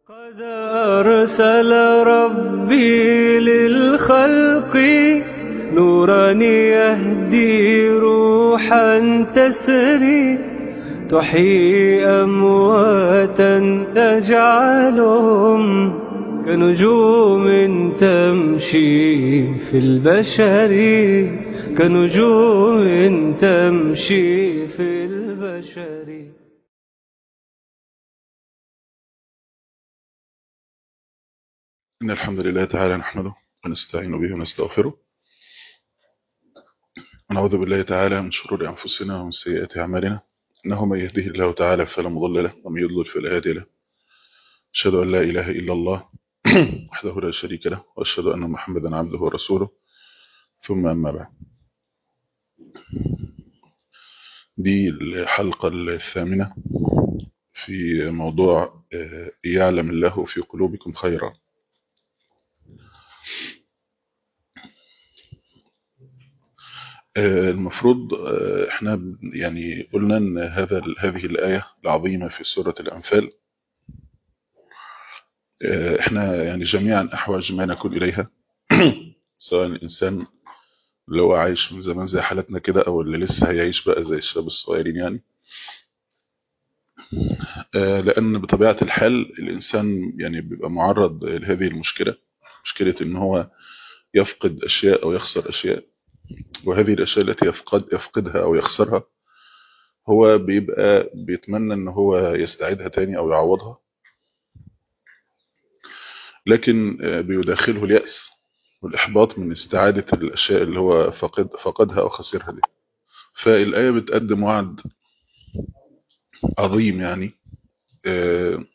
قد أرسل ربي للخلق نورا يهدي روحا تسري تحيي أمواتا تجعلهم كنجوم تمشي في البشر كنجوم تمشي في البشر إن الحمد لله تعالى نحمده ونستعين به ونستغفره ونعوذ بالله تعالى من شرور أنفسنا ومن سيئات أعمالنا إنه من يهده الله تعالى فلا مضل له ومن يضلل فلا هادي له أشهد أن لا إله إلا الله وحده لا شريك له وأشهد أن محمدا عبده ورسوله ثم أما بعد دي الحلقة الثامنة في موضوع آه، يعلم الله في قلوبكم خيرا آه، المفروض آه، احنا ب- يعني قلنا ان هذا هذه الآية العظيمة في سورة الأنفال آه، احنا يعني جميعا أحوج ما نكون إليها سواء الإنسان اللي هو عايش من زمان زي حالتنا كده أو اللي لسه هيعيش بقى زي الشباب الصغيرين يعني آه، لأن بطبيعة الحال الإنسان يعني بيبقى معرض لهذه المشكلة مشكلة إن هو يفقد أشياء أو يخسر أشياء وهذه الأشياء التي يفقد يفقدها أو يخسرها هو بيبقى بيتمنى إن هو يستعيدها تاني أو يعوضها لكن آه، بيداخله اليأس والإحباط من استعادة الأشياء اللي هو فقد فقدها أو خسرها دي فالآية بتقدم وعد عظيم يعني آه،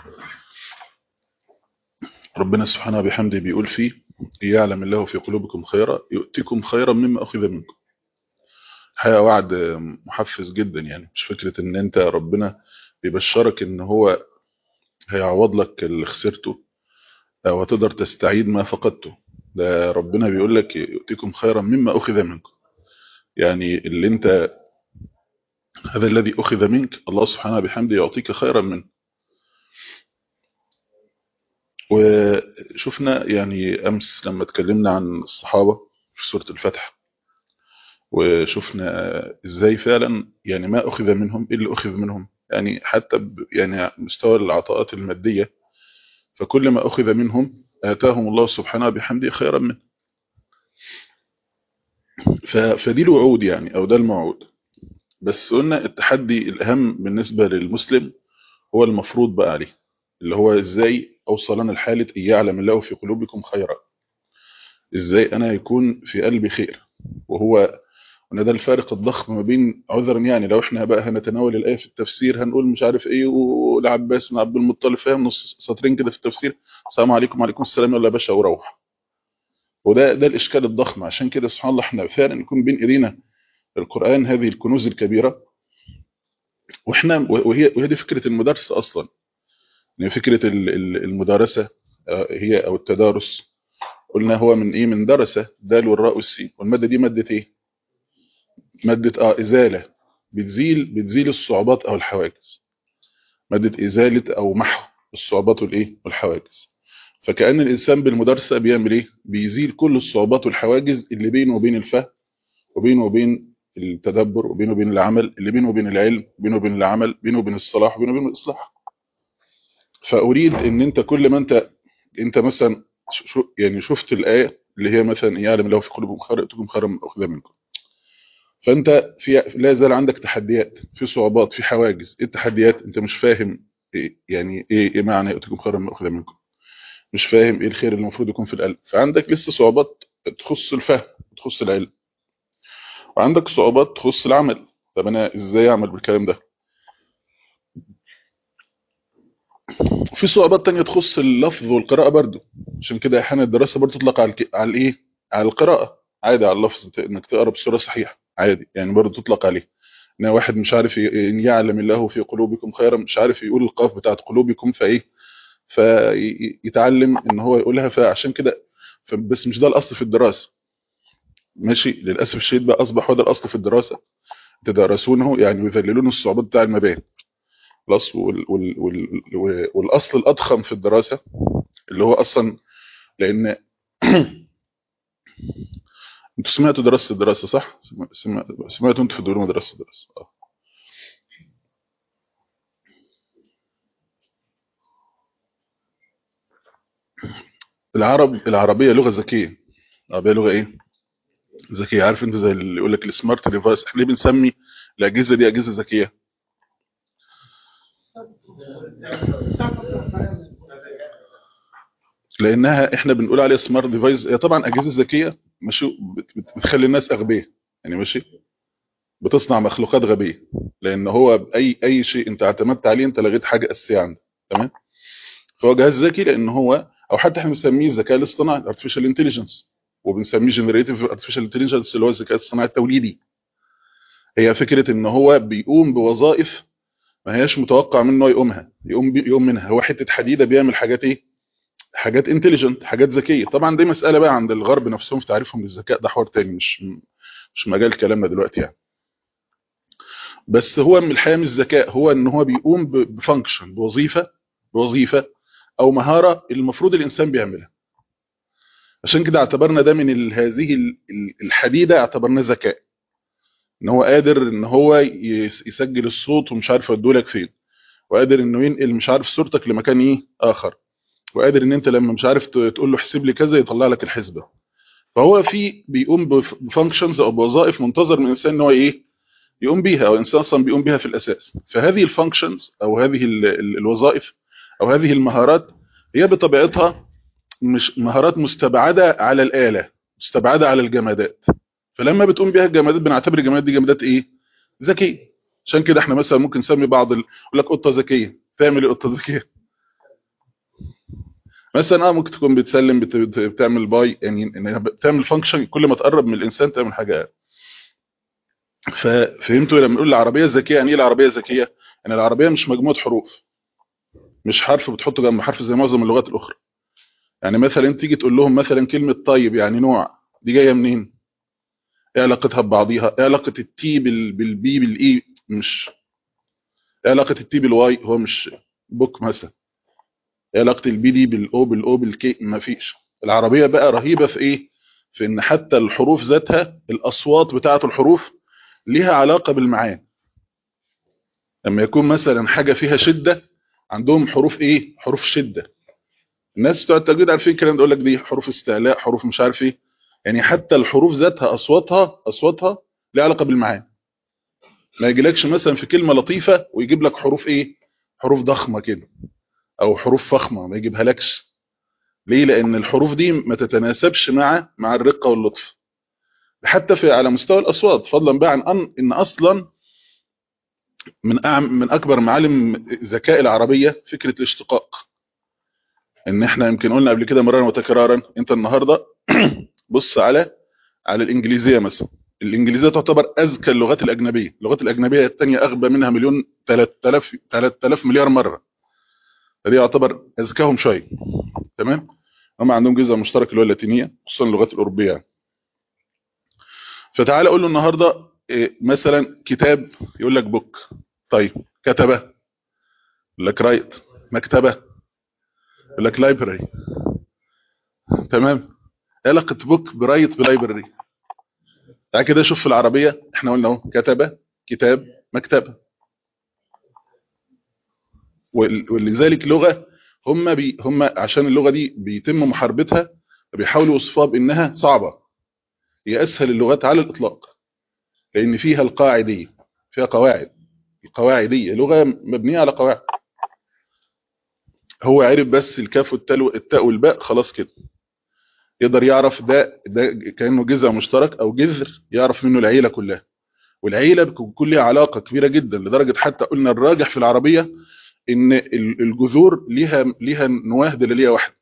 ربنا سبحانه بحمده بيقول فيه يعلم الله في قلوبكم خيرا يؤتكم خيرا مما أخذ منكم حقيقة وعد آه، محفز جدا يعني مش فكرة ان انت ربنا بيبشرك ان هو هيعوض لك اللي خسرته او هتقدر تستعيد ما فقدته ده ربنا بيقول لك يؤتكم خيرا مما أخذ منكم يعني اللي انت هذا الذي أخذ منك الله سبحانه بحمده يعطيك خيرا منه وشفنا يعني أمس لما اتكلمنا عن الصحابة في سورة الفتح وشفنا ازاي فعلا يعني ما أخذ منهم إيه اللي أخذ منهم يعني حتى ب- يعني مستوى العطاءات المادية فكل ما أخذ منهم آتاهم الله سبحانه بحمده خيرا منه ف- فدي الوعود يعني أو ده الموعود بس قلنا التحدي الأهم بالنسبة للمسلم هو المفروض بقى عليه اللي هو ازاي أوصل أنا لحالة إن يعلم الله في قلوبكم خيرا ازاي أنا يكون في قلبي خير وهو وان ده الفارق الضخم ما بين عذرا يعني لو احنا بقى هنتناول الايه في التفسير هنقول مش عارف ايه والعباس بن عبد المطلب فاهم نص سطرين كده في التفسير السلام عليكم وعليكم السلام يلا يا باشا وروح وده ده الاشكال الضخم عشان كده سبحان الله احنا فعلا يكون بين ايدينا القران هذه الكنوز الكبيره واحنا وهي وهي دي فكره المدارسه اصلا يعني فكره ال- ال- المدارسه آه، هي او التدارس قلنا هو من ايه من درسه دال والراء والسين والماده دي ماده ايه ماده اه ازاله بتزيل بتزيل الصعوبات او الحواجز مادة إزالة أو محو الصعوبات والإيه والحواجز فكأن الإنسان بالمدارسة بيعمل إيه بيزيل كل الصعوبات والحواجز اللي بينه وبين الفهم وبينه وبين التدبر وبينه وبين العمل اللي بينه وبين العلم بينه وبين العمل بينه وبين الصلاح وبينه وبين الإصلاح فأريد إن أنت كل ما أنت أنت مثلا شو يعني شفت الآية اللي هي مثلا يعلم الله في قلوبكم خير يؤتكم خيرا من أخذ منكم فأنت في لا يزال عندك تحديات في صعوبات في حواجز إيه التحديات أنت مش فاهم إيه يعني إيه, إيه معنى يؤتكم خيرا من أخذ منكم مش فاهم ايه الخير اللي المفروض يكون في القلب فعندك لسه صعوبات تخص الفهم تخص العلم وعندك صعوبات تخص العمل طب انا ازاي اعمل بالكلام ده وفي صعوبات تانية تخص اللفظ والقراءة برضو عشان كده احيانا الدراسة برضو تطلق على الك- على الايه على القراءة عادي على اللفظ ت- انك تقرا بصورة صحيحة عادي يعني برضو تطلق عليه ان واحد مش عارف ي- ان يعلم الله في قلوبكم خيرا مش عارف يقول القاف بتاعت قلوبكم فايه فيتعلم ان هو يقولها فعشان كده بس مش ده الاصل في الدراسة ماشي للاسف الشديد بقى اصبح هذا الاصل في الدراسة تدرسونه يعني يذللون الصعوبات بتاع المباني خلاص وال وال وال والاصل الاضخم في الدراسه اللي هو اصلا لان انتوا سمعتوا دراسه الدراسه صح سمع- سمع- سمعتوا انتوا في دور دراسه الدراسه آه. العرب العربيه لغه ذكيه العربيه لغه ايه ذكيه عارف انت زي اللي يقول لك السمارت ديفايس احنا ليه بنسمي الاجهزه دي اجهزه ذكيه لانها احنا بنقول عليها سمارت ديفايس هي طبعا اجهزه ذكيه ماشي بت- بت- بتخلي الناس اغبياء يعني ماشي بتصنع مخلوقات غبيه لان هو اي اي شيء انت اعتمدت عليه انت لغيت حاجه اساسيه عندك تمام فهو جهاز ذكي لان هو او حتى احنا بنسميه الذكاء الاصطناعي artificial intelligence وبنسميه generative artificial intelligence اللي هو الذكاء الاصطناعي التوليدي هي فكره ان هو بيقوم بوظائف ما هياش متوقع منه يقومها يقوم بي يقوم منها هو حته حديده بيعمل حاجات ايه حاجات انتليجنت حاجات ذكيه طبعا دي مساله بقى عند الغرب نفسهم في تعريفهم للذكاء ده حوار تاني مش مش مجال كلامنا دلوقتي يعني بس هو من الحقيقه مش ذكاء هو ان هو بيقوم ب- بفانكشن بوظيفه بوظيفه او مهاره المفروض الانسان بيعملها عشان كده اعتبرنا ده من ال- هذه ال- ال- الحديده اعتبرناه ذكاء ان هو قادر ان هو يس- يسجل الصوت ومش عارف يوديه فين وقادر انه ينقل مش عارف صورتك لمكان ايه اخر وقادر ان انت لما مش عارف ت- تقول له احسب لي كذا يطلع لك الحسبه فهو في بيقوم بفانكشنز او بوظائف منتظر من الانسان ان هو ايه يقوم بيها او الانسان اصلا بيقوم بيها في الاساس فهذه الفانكشنز او هذه ال- ال- الوظائف او هذه المهارات هي بطبيعتها مش مهارات مستبعده على الاله مستبعده على الجمادات فلما بتقوم بيها الجمادات بنعتبر الجمادات دي جمادات ايه ذكيه عشان كده احنا مثلا ممكن نسمي بعض ال... يقول لك قطه ذكيه تعمل ايه قطه ذكيه مثلا اه ممكن تكون بتسلم بت... بت- بتعمل باي يعني انها بتعمل فانكشن كل ما تقرب من الانسان تعمل حاجه ففهمتوا لما نقول العربيه الذكيه يعني ايه العربيه الذكيه يعني العربيه مش مجموعه حروف مش حرف بتحطه جنب حرف زي معظم اللغات الاخرى يعني مثلا انت تيجي تقول لهم مثلا كلمه طيب يعني نوع دي جايه منين ايه علاقتها ببعضيها ايه علاقه التي بال... بالبي بالاي مش ايه علاقه التي بالواي هو مش بوك مثلا ايه علاقه البي دي بالاو بالاو بالكي مفيش العربيه بقى رهيبه في ايه في ان حتى الحروف ذاتها الاصوات بتاعه الحروف ليها علاقه بالمعاني لما يكون مثلا حاجه فيها شده عندهم حروف ايه حروف شده الناس بتوع التجويد عارفين الكلام ده يقول لك دي حروف استعلاء حروف مش عارف ايه يعني حتى الحروف ذاتها اصواتها اصواتها ليها علاقه بالمعاني ما يجيلكش مثلا في كلمه لطيفه ويجيب لك حروف ايه حروف ضخمه كده او حروف فخمه ما يجيبها لكش ليه لان الحروف دي ما تتناسبش مع مع الرقه واللطف حتى في على مستوى الاصوات فضلا بقى عن أن, ان اصلا من أعم من اكبر معالم ذكاء العربيه فكره الاشتقاق ان احنا يمكن قلنا قبل كده مرارا وتكرارا انت النهارده بص على على الانجليزيه مثلا الانجليزيه تعتبر اذكى اللغات الاجنبيه اللغات الاجنبيه الثانيه اغبى منها مليون 3000 3000 مليار مره فدي يعتبر اذكاهم شويه تمام هم عندهم جزء مشترك اللي هو اللاتينيه خصوصا اللغات الاوروبيه يعني. فتعال اقول له النهارده إيه، مثلا كتاب يقول لك بوك طيب كتبه يقول لك رايت مكتبه يقول لك لايبراري تمام إيه علاقه بوك برايت بلايبراري تعال كده شوف في العربيه احنا قلنا اهو كتبه كتاب مكتبه ول- ولذلك لغه هم بي هم عشان اللغه دي بيتم محاربتها بيحاولوا يوصفوها بانها صعبه هي اسهل اللغات على الاطلاق لان فيها القاعديه فيها قواعد القواعديه لغه مبنيه على قواعد هو عرف بس الكاف والتاء التاء والباء خلاص كده يقدر يعرف ده ده كانه جذع مشترك او جذر يعرف منه العيله كلها والعيله بيكون ليها علاقه كبيره جدا لدرجه حتى قلنا الراجح في العربيه ان ال- الجذور ليها ليها نواه دلاليه واحده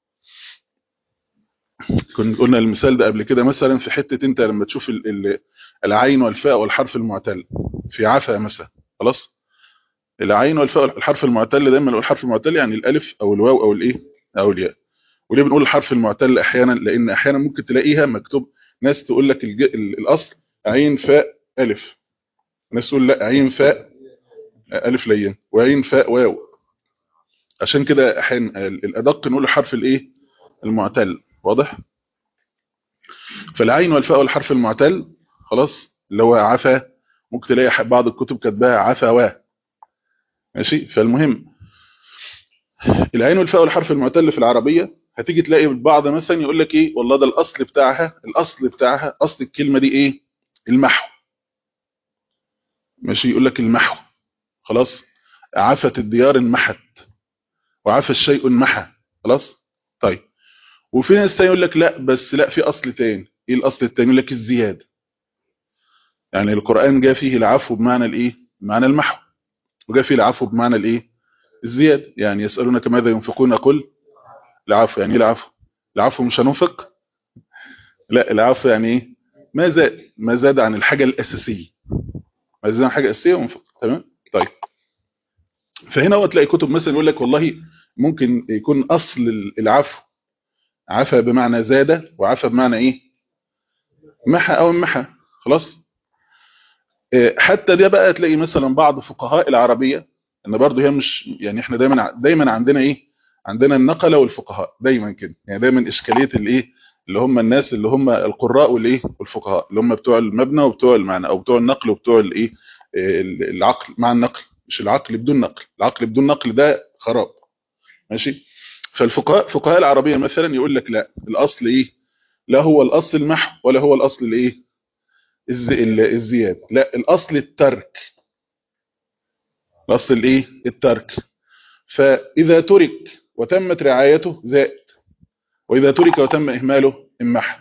كنا قلنا المثال ده قبل كده مثلا في حته انت لما تشوف ال- ال- العين والفاء والحرف المعتل في عفا مثلا خلاص العين والفاء والحرف المعتل دايما لو الحرف المعتل يعني الالف او الواو او الايه او الياء وليه بنقول الحرف المعتل احيانا لان احيانا ممكن تلاقيها مكتوب ناس تقول لك الج... ال- الاصل عين فاء الف ناس تقول لا عين فاء الف لين وعين فاء واو عشان كده احيانا الادق نقول حرف الايه المعتل واضح فالعين والفاء والحرف المعتل خلاص اللي هو عفا ممكن تلاقي بعض الكتب كاتباها عفوا ماشي فالمهم العين والفاء والحرف المعتل في العربية هتيجي تلاقي البعض مثلا يقول لك ايه والله ده الاصل بتاعها الاصل بتاعها اصل الكلمة دي ايه المحو ماشي يقول لك المحو خلاص عفت الديار انمحت وعفى الشيء انمحى خلاص طيب وفي ناس تاني يقول لك لا بس لا في اصل تاني ايه الاصل التاني يقول لك الزياده يعني القران جاء فيه العفو بمعنى الايه بمعنى المحو وجاء فيه العفو بمعنى الايه الزياده يعني يسالونك ماذا ينفقون قل العفو يعني ايه العفو العفو مش هننفق لا العفو يعني ايه ما زاد ما زاد عن الحاجه الاساسيه ما زاد عن الحاجه الاساسيه ونفق تمام طيب فهنا هو تلاقي كتب مثلا يقول لك والله ممكن يكون اصل العفو عفى بمعنى زاد وعفى بمعنى ايه محى او محى خلاص حتى ده بقى تلاقي مثلا بعض فقهاء العربية ان برضه هي مش يعني احنا دايما دايما عندنا ايه عندنا النقلة والفقهاء دايما كده يعني دايما اشكالية الايه اللي هم الناس اللي هم القراء والايه والفقهاء اللي هم بتوع المبنى وبتوع المعنى او بتوع النقل وبتوع الايه العقل مع النقل مش العقل بدون نقل العقل بدون نقل ده خراب ماشي فالفقهاء فقهاء العربية مثلا يقول لك لا الأصل إيه لا هو الأصل المحو ولا هو الأصل الإيه الزيادة لا الأصل الترك الأصل الإيه الترك فإذا ترك وتمت رعايته زائد وإذا ترك وتم إهماله امحى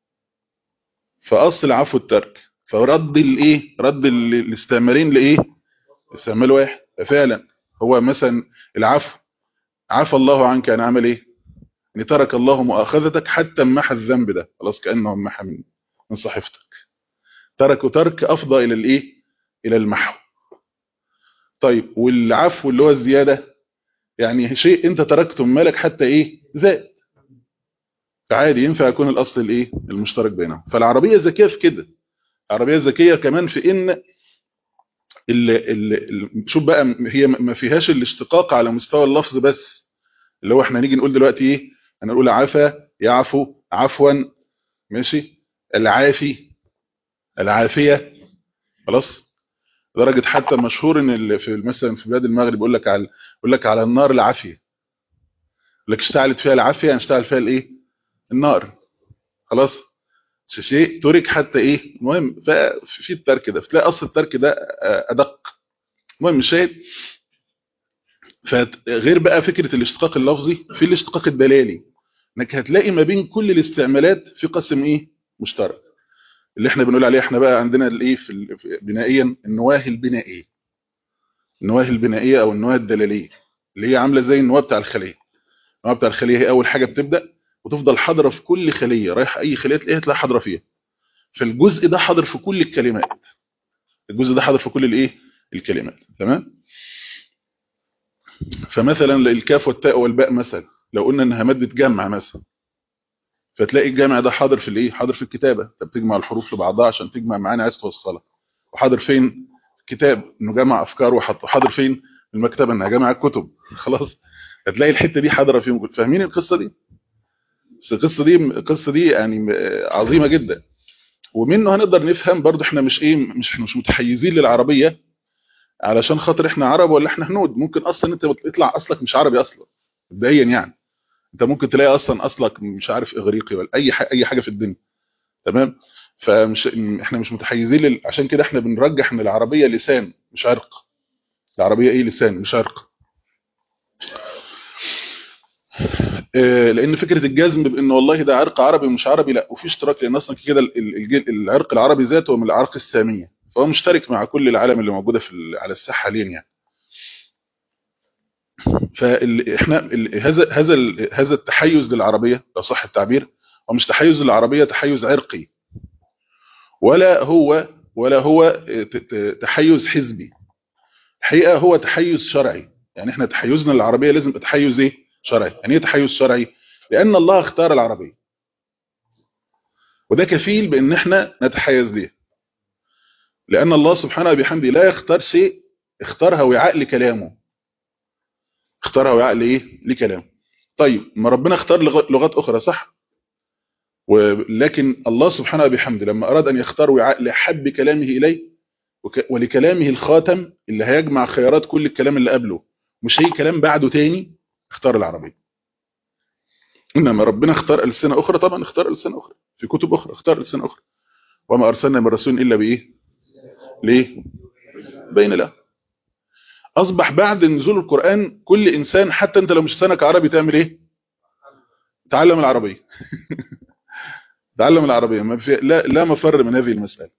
فأصل عفو الترك فرد الإيه رد الاستعمالين لإيه استعمال واحد فعلا هو مثلا العفو عفى الله عنك عن عمل ايه ان ترك الله مؤاخذتك حتى امحى الذنب ده خلاص كانه امحى من من صحيفتك ترك ترك افضى الى الايه الى المحو طيب والعفو اللي هو الزياده يعني شيء انت تركته من مالك حتى ايه زاد فعادي ينفع يكون الاصل الايه المشترك بينهم فالعربيه الذكيه في كده العربيه الذكيه كمان في ان ال ال شوف بقى هي ما فيهاش الاشتقاق على مستوى اللفظ بس اللي هو احنا نيجي نقول دلوقتي ايه هنقول عفا يعفو عفوا ماشي العافي العافيه خلاص درجه حتى مشهور ان في مثلا في بلاد المغرب يقول لك على يقول لك على النار العافيه يقول لك اشتعلت فيها العافيه يعني اشتعل فيها الايه النار خلاص شيء ترك حتى ايه المهم ففي الترك ده فتلاقي اصل الترك ده ادق المهم الشاهد فغير بقى فكره الاشتقاق اللفظي في الاشتقاق الدلالي انك هتلاقي ما بين كل الاستعمالات في قسم ايه مشترك اللي احنا بنقول عليه احنا بقى عندنا الايه في بنائيا النواه البنائيه النواه البنائيه او النواه الدلاليه اللي هي عامله زي النواه بتاع الخليه النواه بتاع الخليه هي اول حاجه بتبدا وتفضل حاضره في كل خليه رايح اي خليه تلاقيها تلاقيها حاضره فيها فالجزء ده حاضر في كل الكلمات الجزء ده حاضر في كل الايه الكلمات تمام فمثلا الكاف والتاء والباء مثلا لو قلنا انها ماده جمع مثلا فتلاقي الجمع ده حاضر في الايه حاضر في الكتابه انت بتجمع الحروف لبعضها عشان تجمع معانا عايز توصلها وحاضر فين كتاب انه جمع افكار وحط وحاضر فين المكتبه انها جمع الكتب خلاص هتلاقي الحته دي حاضره فيهم فاهمين القصه دي بس القصه دي القصه دي يعني عظيمه جدا ومنه هنقدر نفهم برضو احنا مش ايه مش احنا مش متحيزين للعربيه علشان خاطر احنا عرب ولا احنا هنود ممكن اصلا انت تطلع اصلك مش عربي اصلا مبدئيا يعني انت ممكن تلاقي اصلا اصلك مش عارف اغريقي ولا اي حاجة اي حاجه في الدنيا تمام فمش احنا مش متحيزين لل... عشان كده احنا بنرجح ان العربيه لسان مش عرق العربيه ايه لسان مش عرق لان فكره الجزم بان والله ده عرق عربي ومش عربي لا وفي اشتراك لان اصلا كده العرق العربي ذاته من الاعراق الساميه فهو مشترك مع كل العالم اللي موجوده في على الساحه حاليا يعني فاحنا هذا هذا هذا التحيز للعربيه لو صح التعبير هو مش تحيز للعربيه تحيز عرقي ولا هو ولا هو تحيز حزبي الحقيقه هو تحيز شرعي يعني احنا تحيزنا للعربيه لازم يبقى تحيز ايه شرعي يعني ايه تحيز شرعي لان الله اختار العربيه وده كفيل بان احنا نتحيز ليه لان الله سبحانه وبحمده لا يختار شيء اختارها وعاء لكلامه اختارها وعاء لايه لكلامه طيب ما ربنا اختار لغ- لغات اخرى صح ولكن الله سبحانه وبحمده لما اراد ان يختار وعاء لحب كلامه اليه وك- ولكلامه الخاتم اللي هيجمع خيارات كل الكلام اللي قبله مش هي كلام بعده تاني اختار العربية انما ربنا اختار ألسنة اخرى طبعا اختار ألسنة اخرى في كتب اخرى اختار ألسنة اخرى وما ارسلنا من رسول الا بايه ليه بين له اصبح بعد نزول القرآن كل انسان حتى انت لو مش لسانك عربي تعمل ايه تعلم العربية تعلم العربية ما في لا لا مفر من هذه المسألة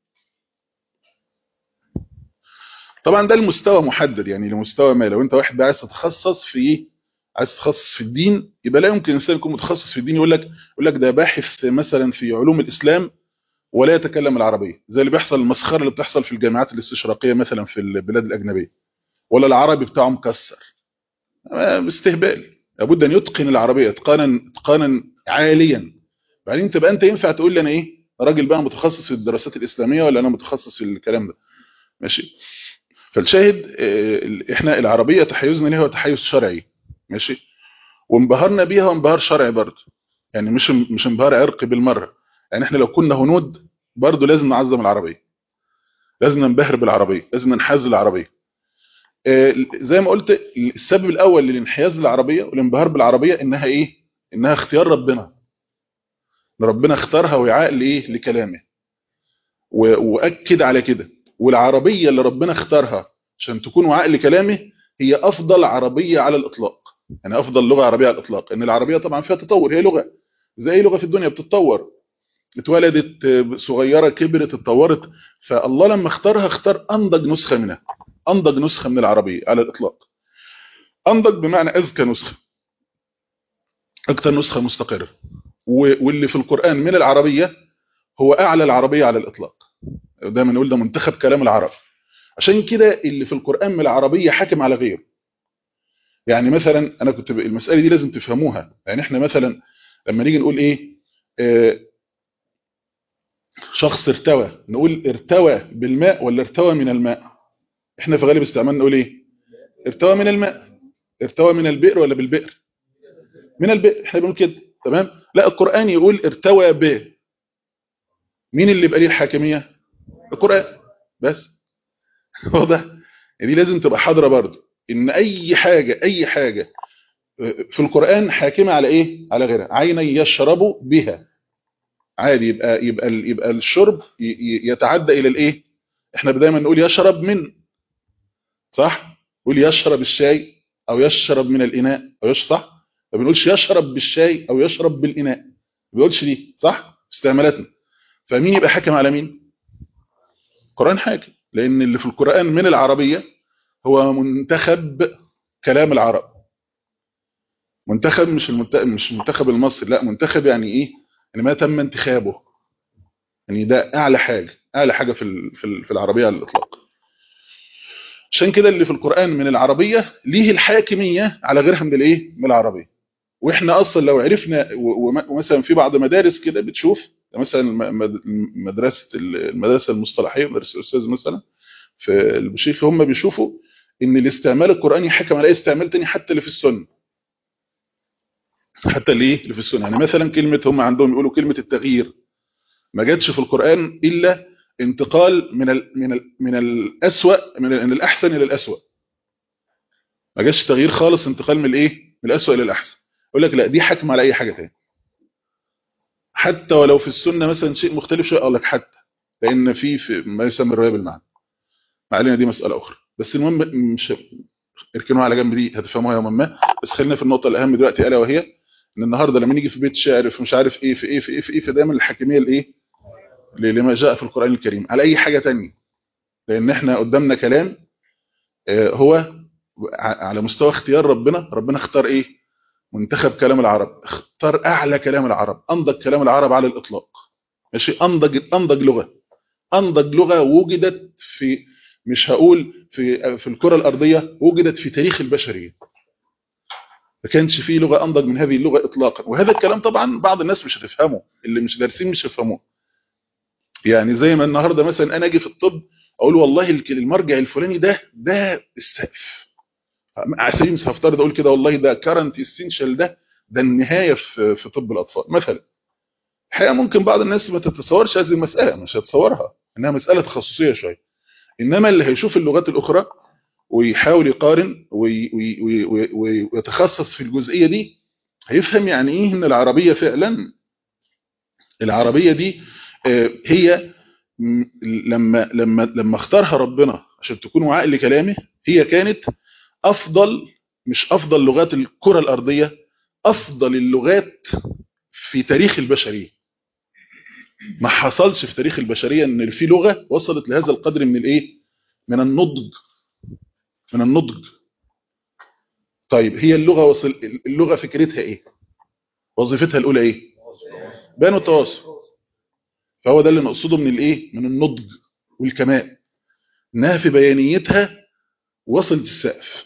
طبعا ده المستوى محدد يعني لمستوى ما لو انت واحد عايز تتخصص في ايه عايز تتخصص في الدين يبقى لا يمكن انسان يكون متخصص في الدين يقول لك يقول لك ده باحث مثلا في علوم الاسلام ولا يتكلم العربيه زي اللي بيحصل المسخره اللي بتحصل في الجامعات الاستشراقيه مثلا في البلاد الاجنبيه ولا العربي بتاعه مكسر آه، استهبال لابد ان يتقن العربيه اتقانا اتقانا عاليا بعدين تبقى انت ينفع تقول لي انا ايه راجل بقى متخصص في الدراسات الاسلاميه ولا انا متخصص في الكلام ده ماشي فالشاهد آه، احنا العربيه تحيزنا ليها هو تحيز شرعي ماشي وانبهرنا بيها وانبهار شرعي برضه يعني مش مش انبهار عرقي بالمره يعني احنا لو كنا هنود برضه لازم نعظم العربيه لازم ننبهر بالعربيه لازم ننحاز للعربيه آه، زي ما قلت السبب الاول للانحياز للعربيه والانبهار بالعربيه انها ايه انها اختيار ربنا إن ربنا اختارها وعاء لايه لكلامه و- واكد على كده والعربيه اللي ربنا اختارها عشان تكون وعاء لكلامه هي افضل عربيه على الاطلاق يعني افضل لغه عربيه على الاطلاق ان العربيه طبعا فيها تطور هي لغه زي اي لغه في الدنيا بتتطور اتولدت آه، صغيره كبرت اتطورت فالله لما اختارها اختار انضج نسخه منها انضج نسخه من العربيه على الاطلاق انضج بمعنى اذكى نسخه اكثر نسخه مستقره و- واللي في القران من العربيه هو اعلى العربيه على الاطلاق دايما نقول ده منتخب كلام العرب عشان كده اللي في القران من العربيه حاكم على غيره يعني مثلا انا كنت ب- المساله دي لازم تفهموها يعني احنا مثلا لما نيجي نقول ايه آه، شخص ارتوى نقول ارتوى بالماء ولا ارتوى من الماء احنا في غالب استعمال نقول ايه ارتوى من الماء ارتوى من البئر ولا بالبئر من البئر احنا بنقول كده تمام لا القرآن يقول ارتوى ب مين اللي يبقى ليه الحاكمية القرآن بس واضح دي لازم تبقى حاضرة برضو ان اي حاجة اي حاجة في القرآن حاكمة على ايه على غيرها عيني يشرب بها عادي يبقى يبقى يبقى الشرب ي- ي- يتعدى الى الايه احنا دايما نقول يشرب من صح نقول يشرب الشاي او يشرب من الاناء او يشرب صح ما بنقولش يشرب بالشاي او يشرب بالاناء ما بنقولش دي صح استعمالاتنا فمين يبقى حاكم على مين القران حاكم لان اللي في القران من العربيه هو منتخب كلام العرب منتخب مش المنتخب مش المنتخب المصري لا منتخب يعني ايه يعني ما تم انتخابه يعني ده اعلى حاجه اعلى حاجه في ال- في ال- في العربيه على الاطلاق عشان كده اللي في القرآن من العربية ليه الحاكمية على غيرها من الايه من العربية واحنا اصلا لو عرفنا و- وم- ومثلا في بعض مدارس كده بتشوف مثلا م- مد- مدرسة المدرسة المصطلحية مدرسة الأستاذ مثلا في البشيخ هم بيشوفوا ان الاستعمال القرآني حكم على أي استعمال تاني حتى اللي في السنة حتى اللي ايه اللي في السنة يعني مثلا كلمة هم عندهم يقولوا كلمة التغيير ما جاتش في القرآن إلا انتقال من ال من ال من الأسوأ من, ال من الأحسن إلى الأسوأ ما جاش تغيير خالص انتقال من الايه من الأسوأ إلى الأحسن يقول لك لا دي حكم على أي حاجة تاني حتى ولو في السنة مثلا شيء مختلف شوية أقول لك حتى لأن في, في ما يسمى الرواية بالمعنى ما علينا دي مسألة أخرى بس المهم مش اركنوها على جنب دي هتفهموها يوما ما بس خلينا في النقطة الأهم دلوقتي ألا وهي ان النهارده لما نيجي في بيت شعر في مش عارف ايه في ايه في ايه في ايه فدايما الحاكميه الايه لما جاء في القران الكريم على اي حاجه تانية لان احنا قدامنا كلام آه، هو ع- على مستوى اختيار ربنا ربنا اختار ايه منتخب كلام العرب اختار اعلى كلام العرب انضج كلام العرب على الاطلاق ماشي انضج انضج لغه انضج لغه وجدت في مش هقول في في الكره الارضيه وجدت في تاريخ البشريه ما كانش فيه لغه انضج من هذه اللغه اطلاقا وهذا الكلام طبعا بعض الناس مش هتفهمه اللي مش دارسين مش هيفهموه يعني زي ما النهارده مثلا انا اجي في الطب اقول والله الك- المرجع الفلاني ده ده السقف على سبيل المثال هفترض اقول كده والله ده كارنت اسينشال ده ده النهايه في في طب الاطفال مثلا الحقيقه ممكن بعض الناس ما تتصورش هذه المساله مش هتصورها انها مساله تخصصيه شويه انما اللي هيشوف اللغات الاخرى ويحاول يقارن وي- وي- وي- وي- وي- ويتخصص في الجزئيه دي هيفهم يعني ايه ان العربيه فعلا العربيه دي آه، هي م- لما لما لما اختارها ربنا عشان تكون وعاء لكلامه هي كانت افضل مش افضل لغات الكره الارضيه افضل اللغات في تاريخ البشريه ما حصلش في تاريخ البشريه ان في لغه وصلت لهذا القدر من الايه من النضج من النضج طيب هي اللغه وصل اللغه فكرتها ايه وظيفتها الاولى ايه بيان التواصل فهو ده اللي نقصده من الايه من النضج والكمال انها في بيانيتها وصلت السقف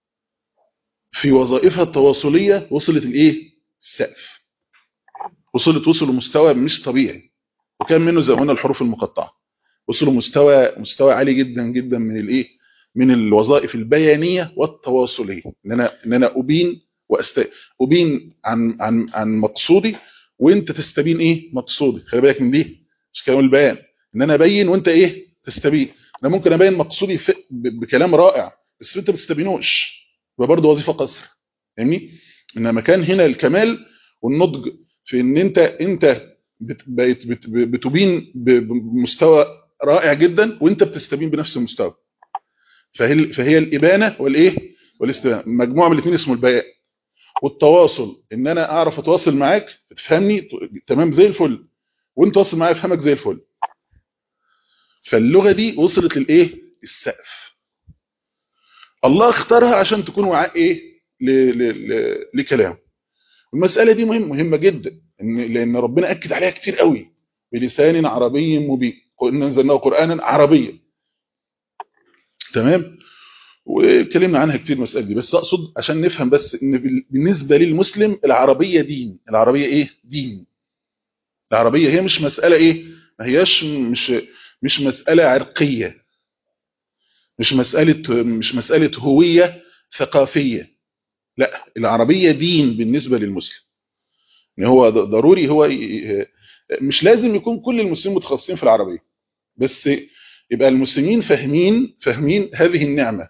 في وظائفها التواصليه وصلت الايه السقف وصلت وصلوا مستوى مش طبيعي وكان منه زي ما قلنا الحروف المقطعه وصلوا مستوى مستوى عالي جدا جدا من الايه من الوظائف البيانيه والتواصليه ان انا ان انا ابين واست ابين عن عن عن مقصودي وانت تستبين ايه مقصودي خلي بالك من دي مش كلام البيان ان انا ابين وانت ايه تستبين انا ممكن ابين مقصودي في ب- بكلام رائع بس انت ما تستبينوش يبقى برضه وظيفه قصر فاهمني انما كان هنا الكمال والنضج في ان انت انت بت- بقيت بت- بتبين ب- بمستوى رائع جدا وانت بتستبين بنفس المستوى فهي فهي الابانه والايه والاستبانه مجموعه من الاثنين اسمه البيان والتواصل ان انا اعرف اتواصل معاك تفهمني ت- تمام زي الفل وانت تواصل معايا افهمك زي الفل فاللغه دي وصلت للايه السقف الله اختارها عشان تكون وعاء ايه ل... ل... ل... لكلامه المساله دي مهمه مهمه جدا ان لان ربنا اكد عليها كتير قوي بلسان عربي مبين قلنا نزلناه قرانا عربيا تمام واتكلمنا عنها كتير المساله دي بس اقصد عشان نفهم بس ان بال- بالنسبه للمسلم العربيه دين العربيه ايه دين العربيه هي مش مساله ايه ما هياش مش مش مساله عرقيه مش مساله مش مساله هويه ثقافيه لا العربيه دين بالنسبه للمسلم ان هو ض- ضروري هو ي- مش لازم يكون كل المسلمين متخصصين في العربيه بس يبقى المسلمين فاهمين فاهمين هذه النعمه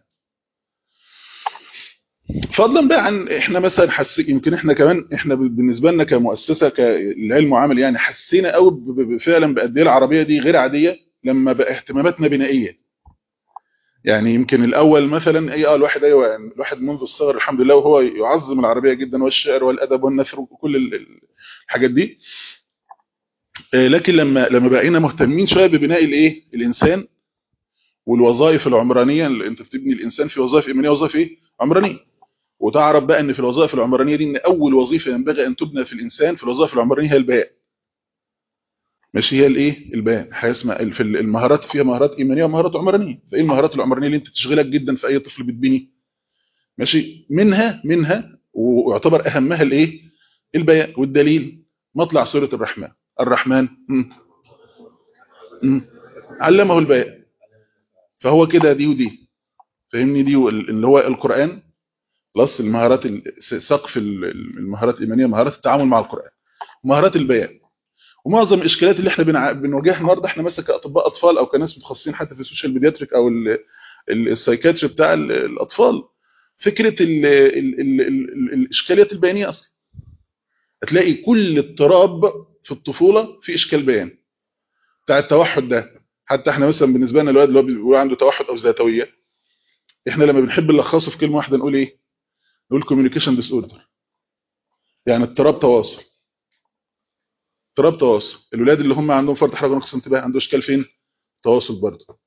فضلا بقى عن احنا مثلا حس يمكن احنا كمان احنا ب- بالنسبه لنا كمؤسسه كالعلم وعمل يعني حسينا قوي ب- ب- فعلا بقد ايه العربيه دي غير عاديه لما بقى اهتماماتنا بنائيه يعني يمكن الاول مثلا اي اه الواحد ايوه يعني الواحد منذ الصغر الحمد لله وهو يعظم العربيه جدا والشعر والادب والنثر وكل ال- ال- الحاجات دي آه، لكن لما لما بقينا مهتمين شويه ببناء الايه الانسان والوظائف العمرانيه اللي انت بتبني الانسان في وظائف ايمانيه وظائف ايه عمرانيه وتعرف بقى ان في الوظائف العمرانيه دي ان اول وظيفه ينبغي ان تبنى في الانسان في الوظائف العمرانيه هي البيان ماشي هي الايه البيان هيسمع في المهارات فيها مهارات ايمانيه ومهارات عمرانيه فايه المهارات العمرانيه اللي انت تشغلك جدا في اي طفل بتبني ماشي منها منها ويعتبر اهمها الايه البيان والدليل مطلع سوره الرحمن الرحمن مم. مم. علمه البيان فهو كده دي ودي فاهمني دي وال- اللي هو القران بلس المهارات ال- سقف ال- المهارات الايمانيه مهارات التعامل مع القران مهارات البيان ومعظم الاشكالات اللي احنا بنع- بنواجهها النهارده احنا مثلا كاطباء اطفال او كناس متخصصين حتى في السوشيال بيدياتريك او ال- ال- السايكاتري بتاع ال- الاطفال فكره ال ال ال ال الاشكاليات البيانيه اصلا هتلاقي كل اضطراب في الطفوله في اشكال بيان بتاع التوحد ده حتى احنا مثلا بالنسبه لنا الواد اللي هو بيقول عنده توحد او ذاتويه احنا لما بنحب نلخصه في كلمه واحده نقول ايه نقول كوميونيكيشن ديس اوردر يعني اضطراب تواصل اضطراب تواصل الولاد اللي هم عندهم فرط حركه ونقص انتباه عنده اشكال فين تواصل برضه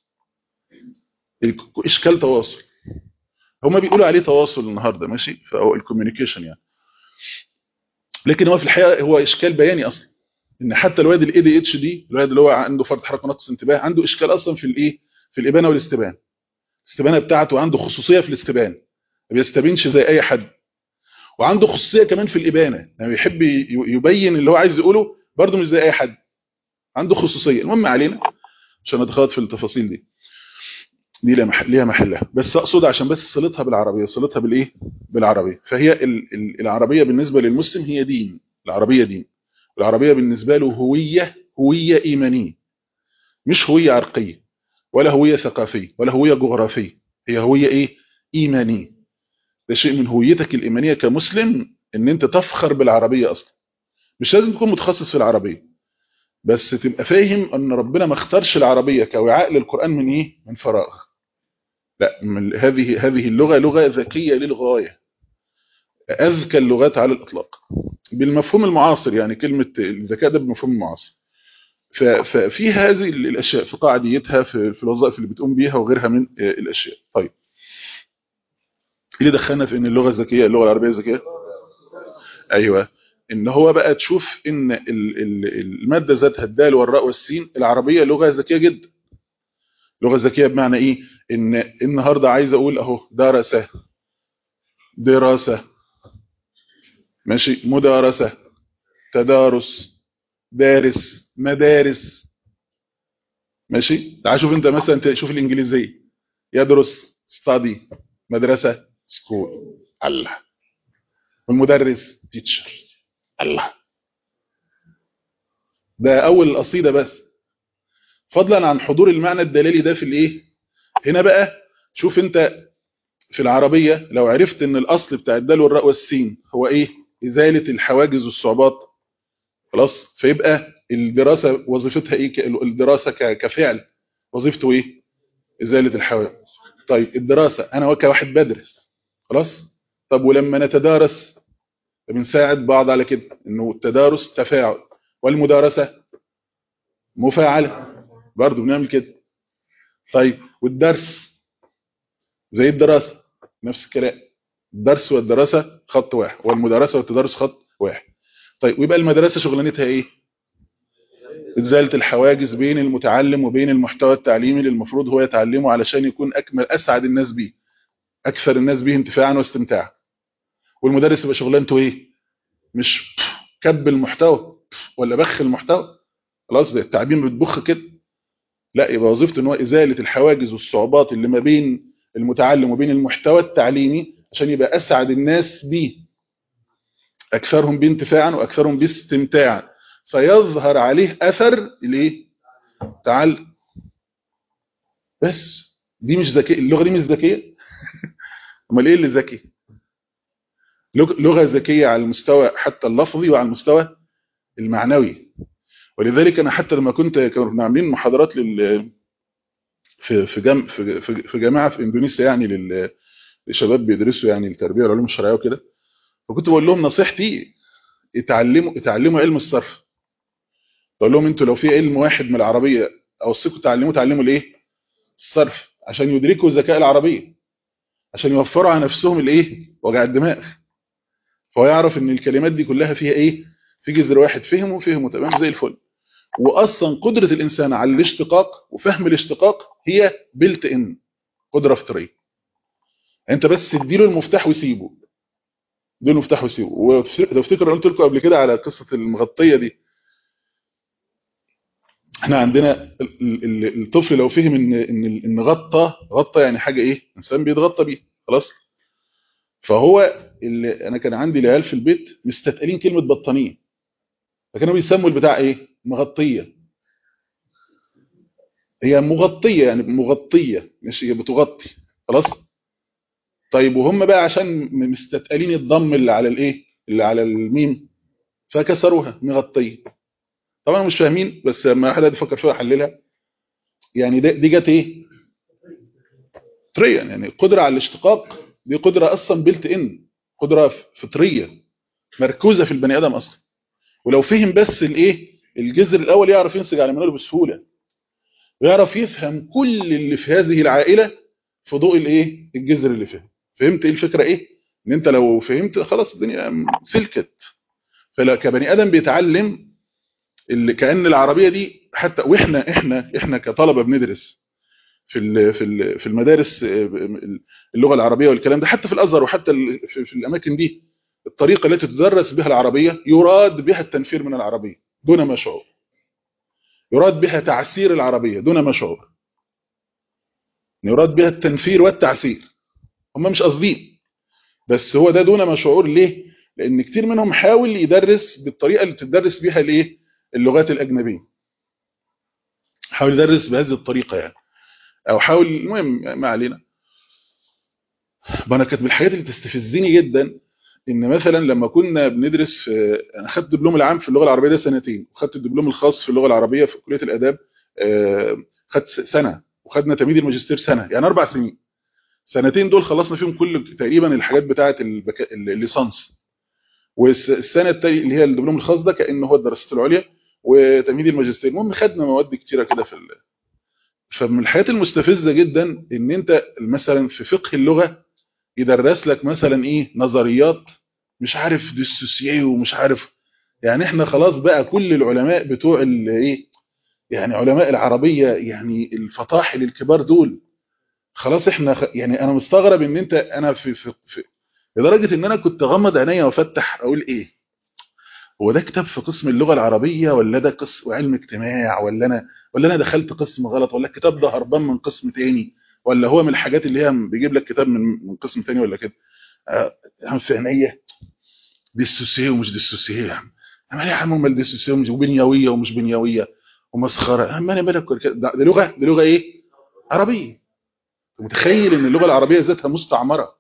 الك- اشكال تواصل هم بيقولوا عليه تواصل النهارده ماشي فهو الكوميونيكيشن يعني لكن هو في الحقيقه هو اشكال بياني اصلا ان حتى الواد الاي دي اتش دي الواد اللي هو عنده فرط حركه ونقص انتباه عنده اشكال اصلا في الايه في الابانه والاستبان الاستبانه بتاعته عنده خصوصيه في الاستبان ما بيستبينش زي اي حد وعنده خصوصيه كمان في الابانه لما يحب ي- يبين اللي هو عايز يقوله برضه مش زي اي حد عنده خصوصيه المهم علينا عشان اتخاط في التفاصيل دي دي ليها محل ليها محلها بس اقصد عشان بس صلتها بالعربيه صلتها بالايه بالعربيه فهي ال ال العربيه بالنسبه للمسلم هي دين العربيه دين العربيه بالنسبه له هويه هويه ايمانيه مش هويه عرقيه ولا هويه ثقافيه ولا هويه جغرافيه هي هويه ايه ايمانيه ده شيء من هويتك الايمانيه كمسلم ان انت تفخر بالعربيه اصلا مش لازم تكون متخصص في العربيه بس تبقى فاهم ان ربنا ما اختارش العربيه كوعاء للقران من ايه من فراغ لا من هذه هذه اللغه لغه ذكيه للغايه اذكى اللغات على الاطلاق بالمفهوم المعاصر يعني كلمه الذكاء ده بالمفهوم المعاصر ففي هذه الاشياء في قاعديتها في, في الوظائف اللي بتقوم بيها وغيرها من الاشياء طيب اللي دخلنا في ان اللغه الذكيه اللغه العربيه الذكيه ايوه ان هو بقى تشوف ان الماده ذاتها الدال والراء والسين العربيه لغه ذكيه جدا لغه ذكيه بمعنى ايه ان النهارده عايز اقول اهو درسه دراسه ماشي مدارسه تدارس دارس مدارس ماشي تعال شوف انت مثلا شوف الانجليزيه يدرس study مدرسه سكول الله والمدرس تيتشر الله ده اول القصيده بس فضلا عن حضور المعنى الدلالي ده في الايه هنا بقى شوف انت في العربيه لو عرفت ان الاصل بتاع الدال والراء والسين هو ايه ازاله الحواجز والصعوبات خلاص فيبقى الدراسه وظيفتها ايه الدراسه كفعل وظيفته ايه ازاله الحواجز طيب الدراسه انا كواحد بدرس خلاص طب ولما نتدارس بنساعد بعض على كده انه التدارس تفاعل والمدارسه مفاعله برضه بنعمل كده طيب والدرس زي الدراسه نفس الكلام الدرس والدراسه خط واحد والمدارسه والتدرس خط واحد طيب ويبقى المدرسه شغلانتها ايه ازاله الحواجز بين المتعلم وبين المحتوى التعليمي اللي المفروض هو يتعلمه علشان يكون اكمل اسعد الناس بيه اكثر الناس بيه انتفاعا واستمتاعا والمدرس يبقى شغلانته ايه مش كب المحتوى ولا بخ المحتوى خلاص ده التعبير بتبخ كده لا يبقى وظيفته ان هو ازاله الحواجز والصعوبات اللي ما بين المتعلم وبين المحتوى التعليمي عشان يبقى اسعد الناس بيه اكثرهم بيه انتفاعا واكثرهم بيه استمتاعا فيظهر عليه اثر الايه تعال بس دي مش ذكيه اللغه دي مش ذكيه امال ايه اللي ذكي لغه ذكيه على المستوى حتى اللفظي وعلى المستوى المعنوي ولذلك انا حتى لما كنت كنا عاملين محاضرات لل في في جم في في جامعه في اندونيسيا يعني للشباب بيدرسوا يعني التربيه والعلوم الشرعيه وكده فكنت بقول لهم نصيحتي اتعلموا اتعلموا علم الصرف بقول لهم انتوا لو في علم واحد من العربيه اوصيكم تعلموا تعلموا الايه الصرف عشان يدركوا ذكاء العربيه عشان يوفروا على نفسهم الايه وجع الدماغ فهو يعرف ان الكلمات دي كلها فيها ايه في جذر واحد فهمه فهمه تمام زي الفل واصلا قدره الانسان على الاشتقاق وفهم الاشتقاق هي بلت ان قدره فطريه انت بس تديله المفتاح وسيبه اديله المفتاح وسيبه ولو افتكر قلت لكم قبل كده على قصه المغطيه دي احنا عندنا الطفل لو فهم ان ان ان غطى غطى يعني حاجه ايه انسان بيتغطى بيه خلاص فهو اللي انا كان عندي العيال في البيت مستثقلين كلمه بطانيه فكانوا بيسموا البتاع ايه مغطيه هي مغطيه يعني مغطيه مش هي بتغطي خلاص طيب وهم بقى عشان مستثقلين الضم اللي على الايه اللي على الميم فكسروها مغطيه طبعا مش فاهمين بس لما حد يفكر فيها يحللها يعني دي جت ايه فطريا يعني قدره على الاشتقاق دي قدره اصلا بلت ان قدره فطريه مركوزه في البني ادم اصلا ولو فهم بس الايه الجذر الاول يعرف ينسج على مناله بسهوله ويعرف يفهم كل اللي في هذه العائله في ضوء الايه الجذر اللي فيه فهمت ايه الفكره ايه ان انت لو فهمت خلاص الدنيا سلكت فلا كبني ادم بيتعلم اللي كان العربيه دي حتى واحنا احنا احنا كطلبه بندرس في ال في ال في المدارس اللغه العربيه والكلام ده حتى في الازهر وحتى في, في الاماكن دي الطريقه التي تدرس بها العربيه يراد بها التنفير من العربيه دون ما شعور يراد بها تعسير العربية دون ما شعور يراد بها التنفير والتعسير هم مش قاصدين بس هو ده دون ما شعور ليه لان كتير منهم حاول يدرس بالطريقه اللي بتدرس بيها الايه اللغات الاجنبيه حاول يدرس بهذه الطريقه يعني او حاول المهم ما علينا انا كانت من الحاجات اللي تستفزني جدا ان مثلا لما كنا بندرس في انا خدت الدبلوم العام في اللغه العربيه ده سنتين وخدت الدبلوم الخاص في اللغه العربيه في كليه الاداب خدت سنه وخدنا تمهيدي الماجستير سنه يعني اربع سنين سنتين دول خلصنا فيهم كل تقريبا الحاجات بتاعه البكا... الليسانس والسنه التانية اللي هي الدبلوم الخاص ده كانه هو الدراسات العليا وتمهيدي الماجستير المهم خدنا مواد كتيره كده في ال... فمن الحاجات المستفزه جدا ان انت مثلا في فقه اللغه يدرس لك مثلا ايه نظريات مش عارف ديسوسييه ومش عارف يعني احنا خلاص بقى كل العلماء بتوع الايه يعني علماء العربيه يعني الفطاحل الكبار دول خلاص احنا خ... يعني انا مستغرب ان انت انا في في, في لدرجه ان انا كنت اغمض عينيا وافتح اقول ايه هو ده كتاب في قسم اللغه العربيه ولا ده قسم علم اجتماع ولا انا ولا انا دخلت قسم غلط ولا الكتاب ده هربان من قسم تاني ولا هو من الحاجات اللي هي بيجيب لك كتاب من من قسم تاني ولا كده آه في عينيا ديسوسيه ومش ديسوسيه يا عم انا يا عم امال ديسوسيه ومش وبنيويه ومش بنيويه ومسخره اما انا بالك ده لغه دي لغه ايه عربيه متخيل ان اللغه العربيه ذاتها مستعمره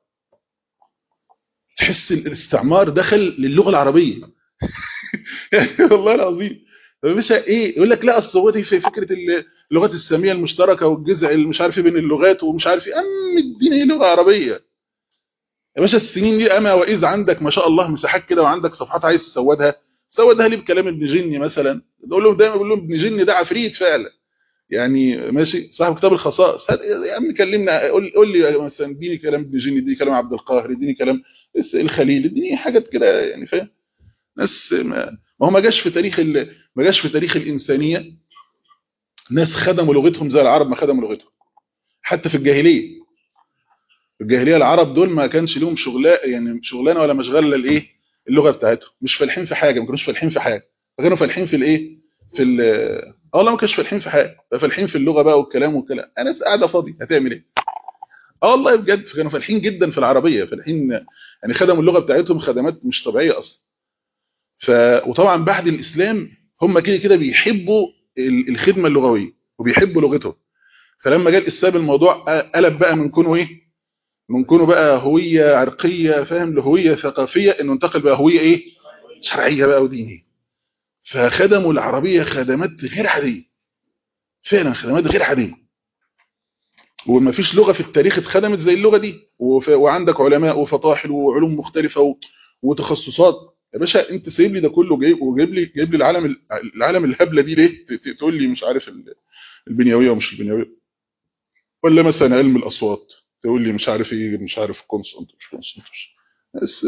تحس الاستعمار دخل للغه العربيه والله العظيم مش ايه يقول لك لا اصل هو دي في فكره اللغات الساميه المشتركه والجزء اللي مش عارف بين اللغات ومش عارف ايه ام اديني لغه عربيه يا باشا السنين دي اما واذا عندك ما شاء الله مساحات كده وعندك صفحات عايز تسودها سودها لي بكلام ابن جني مثلا بقول لهم دايما بقول لهم ابن جني ده عفريت فعلا يعني ماشي صاحب كتاب الخصائص يا عم كلمنا قول, قول لي مثلا اديني كلام ابن جني اديني كلام عبد القاهر اديني كلام الخليل اديني حاجات كده يعني فاهم ناس ما هو ما جاش في تاريخ ما جاش في تاريخ الانسانيه ناس خدموا لغتهم زي العرب ما خدموا لغتهم حتى في الجاهليه في الجاهليه العرب دول ما كانش لهم شغلانه يعني شغلانه ولا مشغله للايه اللغه بتاعتهم مش فالحين في حاجه ما كانوش فالحين في حاجه كانوا فالحين في الايه في ال اه والله ما كانوش فالحين في حاجه فالحين في اللغه بقى والكلام والكلام انا قاعده فاضي هتعمل ايه اه والله بجد كانوا فالحين جدا في العربيه فالحين يعني خدموا اللغه بتاعتهم خدمات مش طبيعيه اصلا ف وطبعا بعد الاسلام هم كده كده بيحبوا الخدمه اللغويه وبيحبوا لغتهم فلما جاء الاسلام الموضوع قلب بقى من كونه ايه من كونه بقى هويه عرقيه فاهم لهويه ثقافيه انه انتقل بقى هويه ايه شرعيه بقى ودينيه فخدموا العربيه خدمات غير عاديه فعلا خدمات غير عاديه وما فيش لغه في التاريخ اتخدمت زي اللغه دي وف... وعندك علماء وفطاحل وعلوم مختلفه و... وتخصصات يا باشا انت سايب لي ده كله جايب وجايب لي جايب لي العالم العالم الهبله دي ليه تقول لي مش عارف البنيويه ومش البنيويه ولا مثلا علم الاصوات تقول لي مش عارف ايه مش عارف كونسونت مش كونسونت بس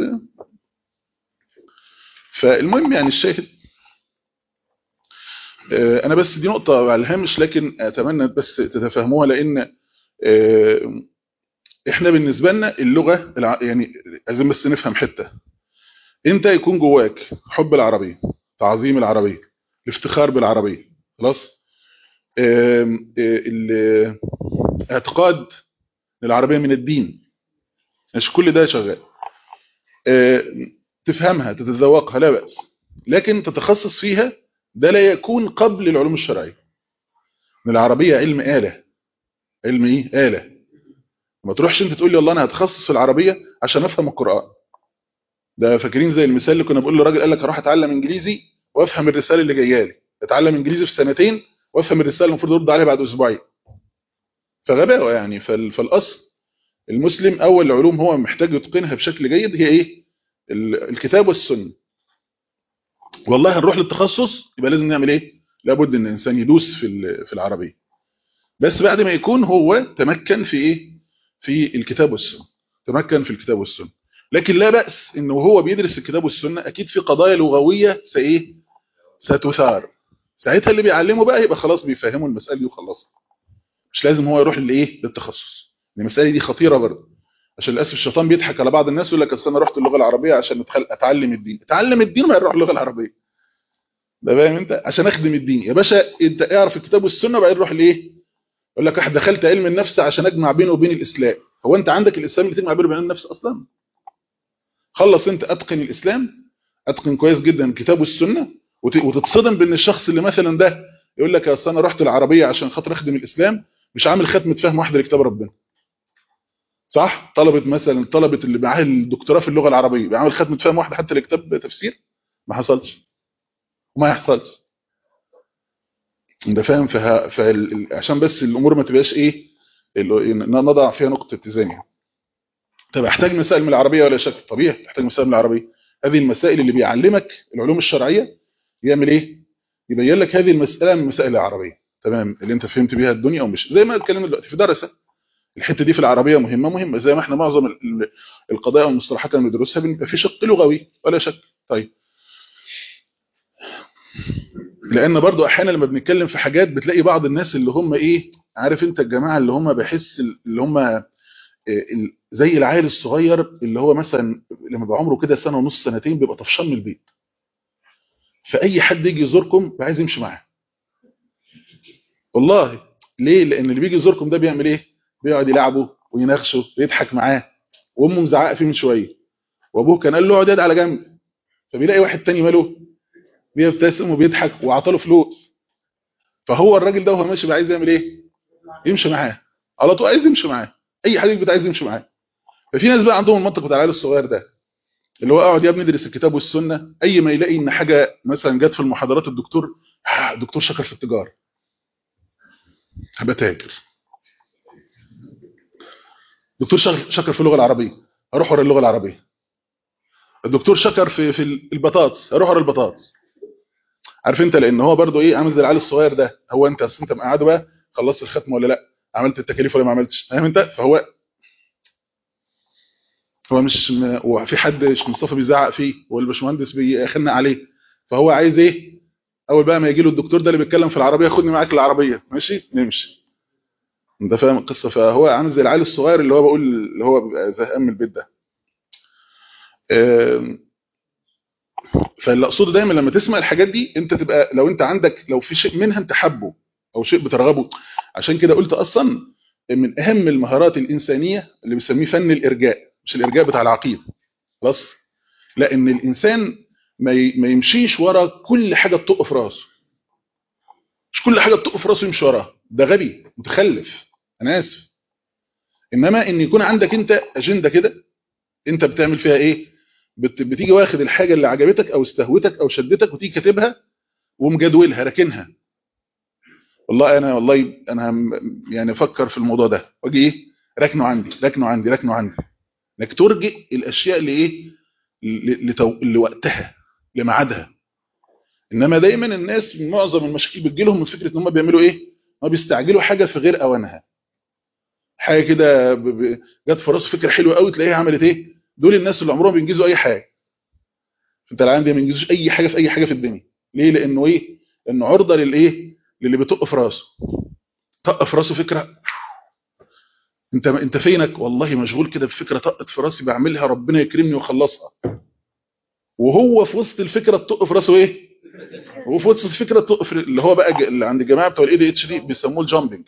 فالمهم يعني الشاهد انا بس دي نقطه على الهامش لكن اتمنى بس تتفهموها لان احنا بالنسبه لنا اللغه يعني لازم بس نفهم حته انت يكون جواك حب العربيه تعظيم العربيه الافتخار بالعربيه خلاص الاعتقاد العربيه من الدين مش كل ده شغال تفهمها تتذوقها لا باس لكن تتخصص فيها ده لا يكون قبل العلوم الشرعيه ان العربيه علم آلة علم ايه آلة ما تروحش انت تقول لي والله انا هتخصص في العربيه عشان افهم القران ده فاكرين زي المثال اللي كنا بنقول لراجل قال لك هروح اتعلم انجليزي وافهم الرساله اللي جايه لي اتعلم انجليزي في سنتين وافهم الرساله اللي المفروض ارد عليها بعد اسبوعين فغباوه يعني فالاصل المسلم اول علوم هو محتاج يتقنها بشكل جيد هي ايه الكتاب والسنه والله هنروح للتخصص يبقى لازم نعمل ايه لابد ان الانسان يدوس في في العربيه بس بعد ما يكون هو تمكن في ايه في الكتاب والسنه تمكن في الكتاب والسنه لكن لا باس انه وهو بيدرس الكتاب والسنه اكيد في قضايا لغويه سايه ستثار ساعتها اللي بيعلمه بقى يبقى خلاص بيفهمه المساله دي وخلصها مش لازم هو يروح لايه للتخصص المساله دي خطيره برضه عشان للاسف الشيطان بيضحك على بعض الناس يقول لك اصل انا رحت اللغه العربيه عشان اتعلم الدين اتعلم الدين ما يروح اللغه العربيه ده فاهم انت عشان اخدم الدين يا باشا انت اعرف الكتاب والسنه وبعدين روح لايه يقول لك واحد دخلت علم النفس عشان اجمع بينه وبين الاسلام هو انت عندك الاسلام اللي تجمع بينه وبين النفس اصلا خلص انت اتقن الاسلام اتقن كويس جدا الكتاب والسنه وتتصدم بان الشخص اللي مثلا ده يقول لك يا اصل انا رحت العربيه عشان خاطر اخدم الاسلام مش عامل ختمه فهم واحده لكتاب ربنا صح طلبه مثلا طلبه اللي معاه الدكتوراه في اللغه العربيه بيعمل ختمه فهم واحده حتى لكتاب تفسير ما حصلش وما يحصلش انت فاهم فها فعشان بس الامور ما تبقاش ايه نضع فيها نقطه اتزان يعني طب احتاج مسائل من العربيه ولا شك طبيعي احتاج مسائل من العربيه هذه المسائل اللي بيعلمك العلوم الشرعيه يعمل ايه يبين لك هذه المساله من مسائل العربيه تمام اللي انت فهمت بيها الدنيا ومش زي ما اتكلمنا دلوقتي في درسه الحته دي في العربيه مهمه مهمه زي ما احنا معظم القضايا والمصطلحات اللي بندرسها بيبقى في شق لغوي ولا شك طيب لان برضو احيانا لما بنتكلم في حاجات بتلاقي بعض الناس اللي هم ايه عارف انت الجماعه اللي هم بحس اللي هم زي العيل الصغير اللي هو مثلا لما بيبقى عمره كده سنه ونص سنتين بيبقى طفشان من البيت فاي حد يجي يزوركم بيبقى عايز يمشي معاه والله ليه لان اللي بيجي يزوركم ده بيعمل ايه بيقعد يلعبه ويناقشه ويضحك معاه وامه مزعقه فيه من شويه وابوه كان قال له اقعد على جنب فبيلاقي واحد تاني ماله بيبتسم وبيضحك وعطاله فلوس فهو الراجل ده وهو ماشي بقى عايز يعمل ايه يمشي معاه على طول عايز يمشي معاه اي حد يبقى عايز يمشي معاه ففي ناس بقى عندهم المنطق بتاع العيال الصغير ده اللي هو قاعد يا ابني ادرس الكتاب والسنه اي ما يلاقي ان حاجه مثلا جت في المحاضرات الدكتور الدكتور شكر في التجاره هبقى تاجر الدكتور شكر في اللغه العربيه اروح ورا اللغه العربيه الدكتور شكر في في البطاطس اروح ورا البطاطس عارف انت لان هو برضو ايه عامل زي العيال الصغير ده هو انت اصل انت مقعده بقى خلصت الختم ولا لا عملت التكاليف ولا ما عملتش فاهم انت فهو هو مش م... وفي حد مصطفى بيزعق فيه والباشمهندس بيخنق عليه فهو عايز ايه اول بقى ما يجي له الدكتور ده اللي بيتكلم في العربيه خدني معاك العربيه ماشي نمشي انت فاهم القصه فهو عامل زي العيل الصغير اللي هو بقول اللي هو بيبقى زهقان من البيت ده فاللي اقصده دايما لما تسمع الحاجات دي انت تبقى لو انت عندك لو في شيء منها انت حبه او شيء بترغبه عشان كده قلت اصلا من اهم المهارات الانسانيه اللي بنسميه فن الارجاء مش الارجاء بتاع العقيده خلاص لا ان الانسان ما يمشيش ورا كل حاجه تطق في راسه مش كل حاجه تطق في راسه يمشي وراها ده غبي متخلف انا اسف انما ان يكون عندك انت اجنده كده انت بتعمل فيها ايه بتيجي واخد الحاجه اللي عجبتك او استهوتك او شدتك وتيجي كاتبها ومجدولها راكنها والله انا والله انا يعني افكر في الموضوع ده واجي ايه راكنه عندي راكنه عندي راكنه عندي انك ترجئ الاشياء اللي ايه لتو... لوقتها لميعادها انما دايما الناس معظم المشاكل بتجي لهم من فكره ان هم بيعملوا ايه هم بيستعجلوا حاجه في غير اوانها حاجه كده ب... ب... جت في راسه فكره حلوه قوي تلاقيها عملت ايه دول الناس اللي عمرهم بينجزوا اي حاجه انت العالم دي ما بينجزوش اي حاجه في اي حاجه في الدنيا ليه لانه ايه لانه عرضه للايه للي بيطق في راسه طق في راسه فكره انت انت فينك والله مشغول كده بفكره طقت في راسي بعملها ربنا يكرمني واخلصها وهو في وسط الفكره الطق في راسه ايه هو في وسط الفكره الطق في اللي هو بقى اللي عند الجماعه بتوع الاي دي اتش دي بيسموه الجامبنج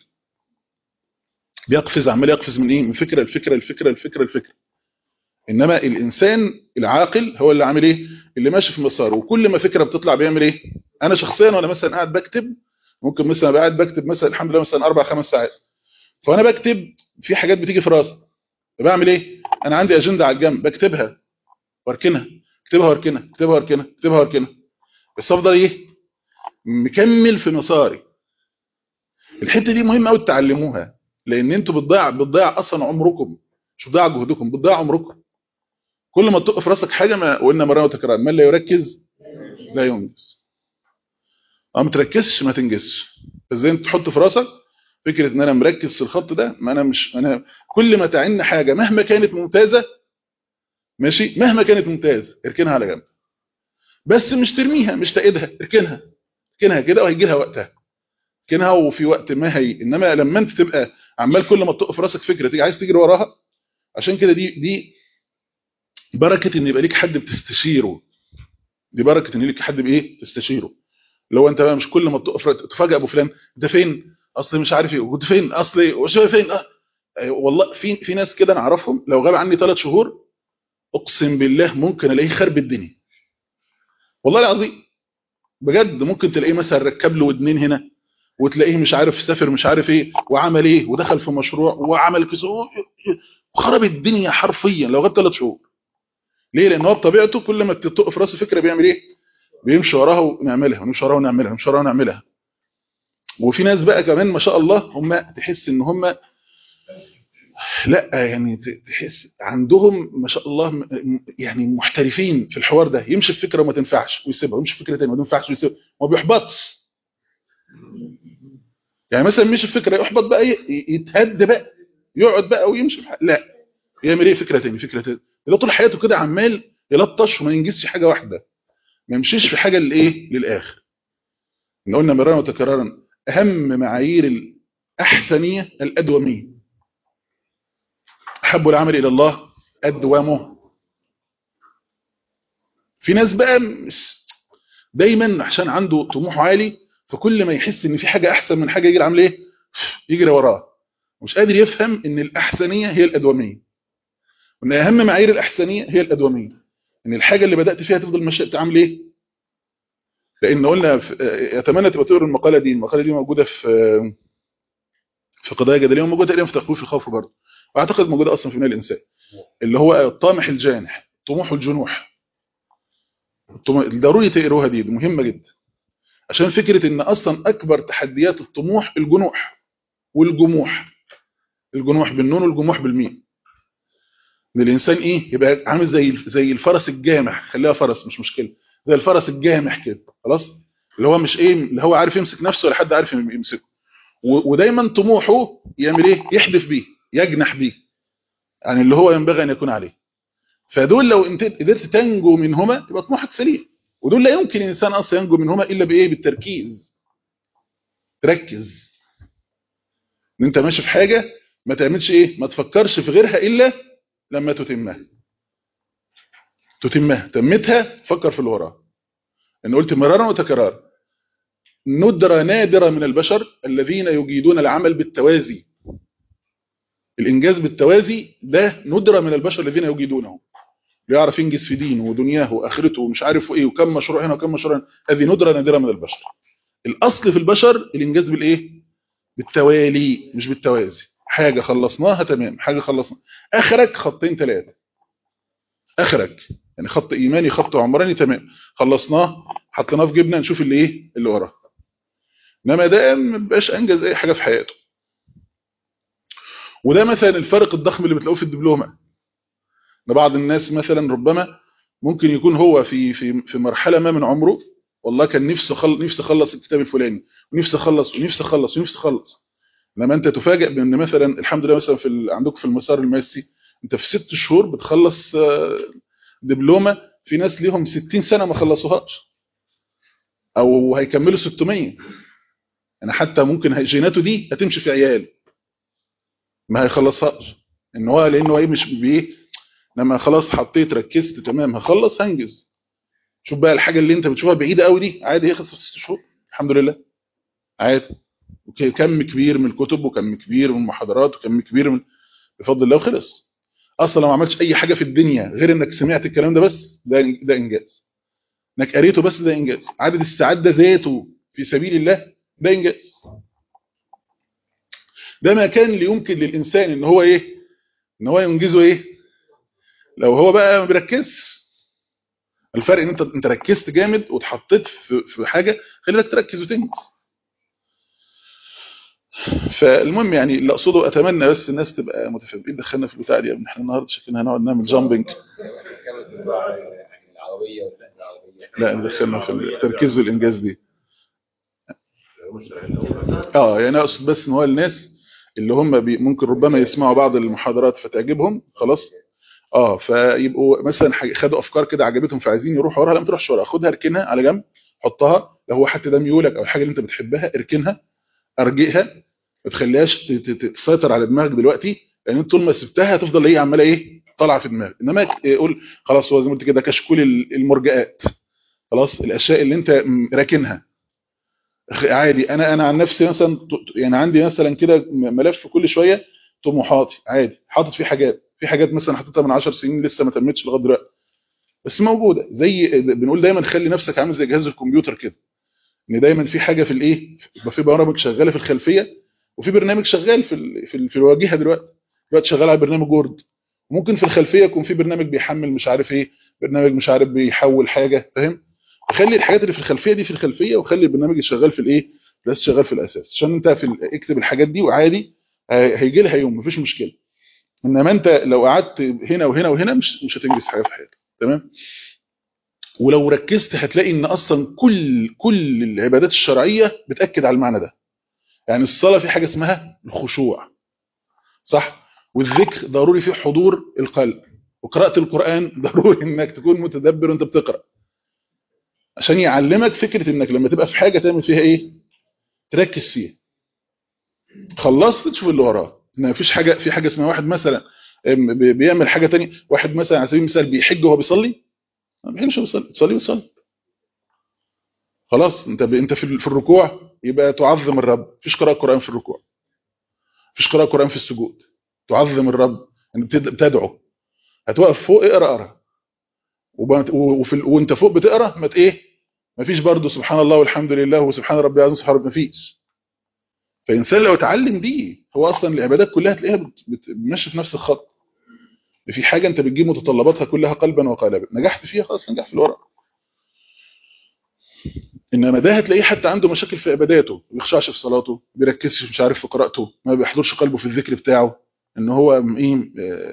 بيقفز عمال يقفز من ايه من فكره لفكره لفكره لفكره لفكره انما الانسان العاقل هو اللي عامل ايه اللي ماشي في مساره وكل ما فكره بتطلع بيعمل ايه انا شخصيا وانا مثلا قاعد بكتب ممكن مثلا ابقى قاعد بكتب مثلا الحمد لله مثلا اربع خمس ساعات فانا بكتب في حاجات بتيجي في راسي بعمل ايه انا عندي اجنده على الجنب بكتبها واركنها اكتبها واركنها اكتبها واركنها اكتبها واركنها بس افضل ايه مكمل في مساري الحته دي مهمه قوي تتعلموها لان انتوا بتضيع بتضيع اصلا عمركم مش بتضيع جهدكم بتضيع عمركم كل ما تقف في راسك حاجه ما وقلنا مره وتكرار من لا يركز لا ينجز اه ما تركزش ما تنجزش ازاي انت تحط في راسك فكره ان انا مركز في الخط ده ما انا مش انا كل ما تعن حاجه مهما كانت ممتازه ماشي مهما كانت ممتازه اركنها على جنب بس مش ترميها مش تقيدها اركنها اركنها كده وهيجي لها وقتها اركنها وفي وقت ما هي انما لما انت تبقى عمال كل ما تقف في راسك فكره تيجي عايز تجري وراها عشان كده دي دي بركه ان يبقى ليك حد بتستشيره دي بركه ان ليك حد بايه تستشيره لو انت بقى مش كل ما تقف تفاجئ ابو فلان انت فين اصل مش عارف ايه كنت فين اصل وش فين اه أيوة والله في في ناس كده نعرفهم لو غاب عني ثلاث شهور اقسم بالله ممكن الاقيه خرب الدنيا والله العظيم بجد ممكن تلاقيه مثلا ركب له ودنين هنا وتلاقيه مش عارف سافر مش عارف ايه وعمل ايه ودخل في مشروع وعمل كسو وخرب الدنيا حرفيا لو غاب ثلاث شهور ليه لان هو بطبيعته كل ما تقف راسه فكره بيعمل ايه بيمشي وراها ونعملها ونمشي وراها ونعملها ونمشي وراها ونعملها وفي ناس بقى كمان ما شاء الله هم تحس ان هم لا يعني تحس عندهم ما شاء الله يعني محترفين في الحوار ده يمشي في فكره وما تنفعش ويسيبها ويمشي في فكره ثانيه وما تنفعش ويسيبها وما بيحبطش يعني مثلا مش فكره يحبط بقى يتهد بقى يقعد بقى ويمشي لا يعمل ايه فكره ثانيه فكره ثانيه ده طول حياته كده عمال يلطش وما ينجزش حاجه واحده ما يمشيش في حاجه لايه للاخر احنا قلنا مرارا وتكرارا اهم معايير الاحسنيه الادوميه احب العمل الى الله ادومه في ناس بقى دايما عشان عنده طموح عالي فكل ما يحس ان في حاجه احسن من حاجه يجري عامل ايه يجري وراها مش قادر يفهم ان الاحسنيه هي الادوميه وان اهم معايير الاحسنيه هي الادوميه ان الحاجه اللي بدات فيها تفضل ماشيه تعمل ايه لان قلنا اتمنى تبقى تقرا المقاله دي المقاله دي موجوده في في قضايا جدليه وموجوده تقريبا في تخويف الخوف برضه واعتقد موجوده اصلا في بناء الانسان اللي هو الطامح الجانح طموح الجنوح ضروري تقروها دي, دي مهمه جدا عشان فكره ان اصلا اكبر تحديات الطموح الجنوح والجموح الجنوح بالنون والجموح بالميم ان الانسان ايه يبقى عامل زي زي الفرس الجامح خليها فرس مش مشكله زي الفرس الجامح كده خلاص اللي هو مش ايه اللي هو عارف يمسك نفسه ولا حد عارف يمسكه ودايما طموحه يعمل ايه يحدف بيه يجنح بيه يعني اللي هو ينبغي ان يكون عليه فدول لو انت قدرت تنجو منهما يبقى طموحك سليم ودول لا يمكن الانسان اصلا ينجو منهما الا بايه بالتركيز تركز ان انت ماشي في حاجه ما تعملش ايه ما تفكرش في غيرها الا لما تتمها تتمها تمتها فكر في اللي وراها انا قلت مرارا وتكرارا ندرة نادرة من البشر الذين يجيدون العمل بالتوازي الانجاز بالتوازي ده ندرة من البشر الذين يجيدونه يعرف ينجز في دينه ودنياه واخرته ومش عارف ايه وكم مشروع هنا وكم مشروع هنا هذه ندرة نادرة من البشر الاصل في البشر الانجاز بالايه بالتوالي مش بالتوازي حاجة خلصناها تمام حاجة خلصنا اخرك خطين ثلاثة اخرك يعني خط ايماني خط عمراني تمام خلصناه حطيناه في جبنا نشوف اللي ايه اللي وراه انما ده ما بقاش انجز اي حاجه في حياته وده مثلا الفرق الضخم اللي بتلاقوه في الدبلومه ان بعض الناس مثلا ربما ممكن يكون هو في في في مرحله ما من عمره والله كان نفسه خل... نفسه خلص الكتاب الفلاني ونفسه خلص ونفسه خلص ونفسه خلص لما انت تفاجئ بان مثلا الحمد لله مثلا في ال... عندكم في المسار الماسي انت في ست شهور بتخلص دبلومه في ناس ليهم 60 سنه ما خلصوهاش او هيكملوا 600 يعني حتى ممكن جيناته دي هتمشي في عيال ما هيخلصهاش ان هو لانه ايه مش بايه لما خلاص حطيت ركزت تمام هخلص هنجز شوف بقى الحاجه اللي انت بتشوفها بعيده قوي دي عادي هي خلصت في 6 شهور الحمد لله عادي كم كبير من الكتب وكم كبير من المحاضرات وكم كبير من بفضل الله وخلص اصلا لو ما عملتش اي حاجه في الدنيا غير انك سمعت الكلام ده بس ده ده انجاز انك قريته بس ده انجاز عدد الساعات ده ذاته في سبيل الله ده انجاز ده ما كان يمكن للانسان ان هو ايه ان هو ينجزه ايه لو هو بقى ما بيركزش الفرق ان انت انت ركزت جامد واتحطيت في في حاجه خليتك تركز وتنجز فالمهم يعني اللي اقصده اتمنى بس الناس تبقى متفاهمين دخلنا في البتاع دي احنا النهارده شكلنا هنقعد نعمل جامبنج لا دخلنا في التركيز والانجاز دي اه يعني اقصد بس ان هو الناس اللي هم بي ممكن ربما يسمعوا بعض المحاضرات فتعجبهم خلاص اه فيبقوا مثلا خدوا افكار كده عجبتهم فعايزين يروحوا وراها لا ما تروحش وراها خدها اركنها على جنب حطها لو هو حتى ده ميولك او الحاجه اللي انت بتحبها اركنها ارجئها ما تخليهاش تسيطر على دماغك دلوقتي لان انت طول ما سبتها هتفضل هي عماله ايه طالعه في دماغك انما يقول خلاص هو زي ما قلت كده كشكول المرجئات خلاص الاشياء اللي انت راكنها عادي انا انا عن نفسي مثلا يعني عندي مثلا كده ملف كل شويه طموحاتي عادي حاطط فيه حاجات في حاجات مثلا حطيتها من 10 سنين لسه ما تمتش لغايه دلوقتي بس موجوده زي بنقول دايما خلي نفسك عامل زي جهاز الكمبيوتر كده ان دايما في حاجه في الايه يبقى في برامج شغاله في الخلفيه وفي برنامج شغال في ال في, ال في الواجهه دلوقتي دلوقتي شغال على برنامج وورد وممكن في الخلفيه يكون في برنامج بيحمل مش عارف ايه برنامج مش عارف بيحول حاجه فاهم خلي الحاجات اللي في الخلفيه دي في الخلفيه وخلي البرنامج شغال في الايه بس شغال في الاساس عشان انت في اكتب الحاجات دي وعادي هيجي لها يوم مفيش مشكله انما انت لو قعدت هنا وهنا وهنا مش مش هتنجز حاجه في حياتك تمام ولو ركزت هتلاقي ان اصلا كل كل العبادات الشرعيه بتاكد على المعنى ده يعني الصلاه في حاجه اسمها الخشوع صح والذكر ضروري فيه حضور القلب وقراءه القران ضروري انك تكون متدبر وانت بتقرا عشان يعلمك فكره انك لما تبقى في حاجه تعمل فيها ايه تركز فيها خلصت تشوف اللي وراه ما فيش حاجه في حاجه اسمها واحد مثلا بيعمل حاجه تانية واحد مثلا على سبيل المثال بيحج وهو بيصلي ما بيحجش بيصلي تصلي بتصلي خلاص انت ب... انت في, في الركوع يبقى تعظم الرب مفيش قراءه قران في الركوع مفيش قراءه قران في السجود تعظم الرب يعني بتدعو هتوقف فوق اقرا اقرا وفي وانت فوق بتقرا ما ايه مفيش برضه سبحان الله والحمد لله وسبحان ربي العظيم سبحان ربي مفيش فالانسان لو اتعلم دي هو اصلا العبادات كلها تلاقيها بتمشي في نفس الخط في حاجه انت بتجيب متطلباتها كلها قلبا وقالبا نجحت فيها خلاص نجح في الورق انما ده هتلاقيه حتى عنده مشاكل في عباداته ما بيخشعش في صلاته ما بيركزش مش عارف في قراءته ما بيحضرش قلبه في الذكر بتاعه ان هو ايه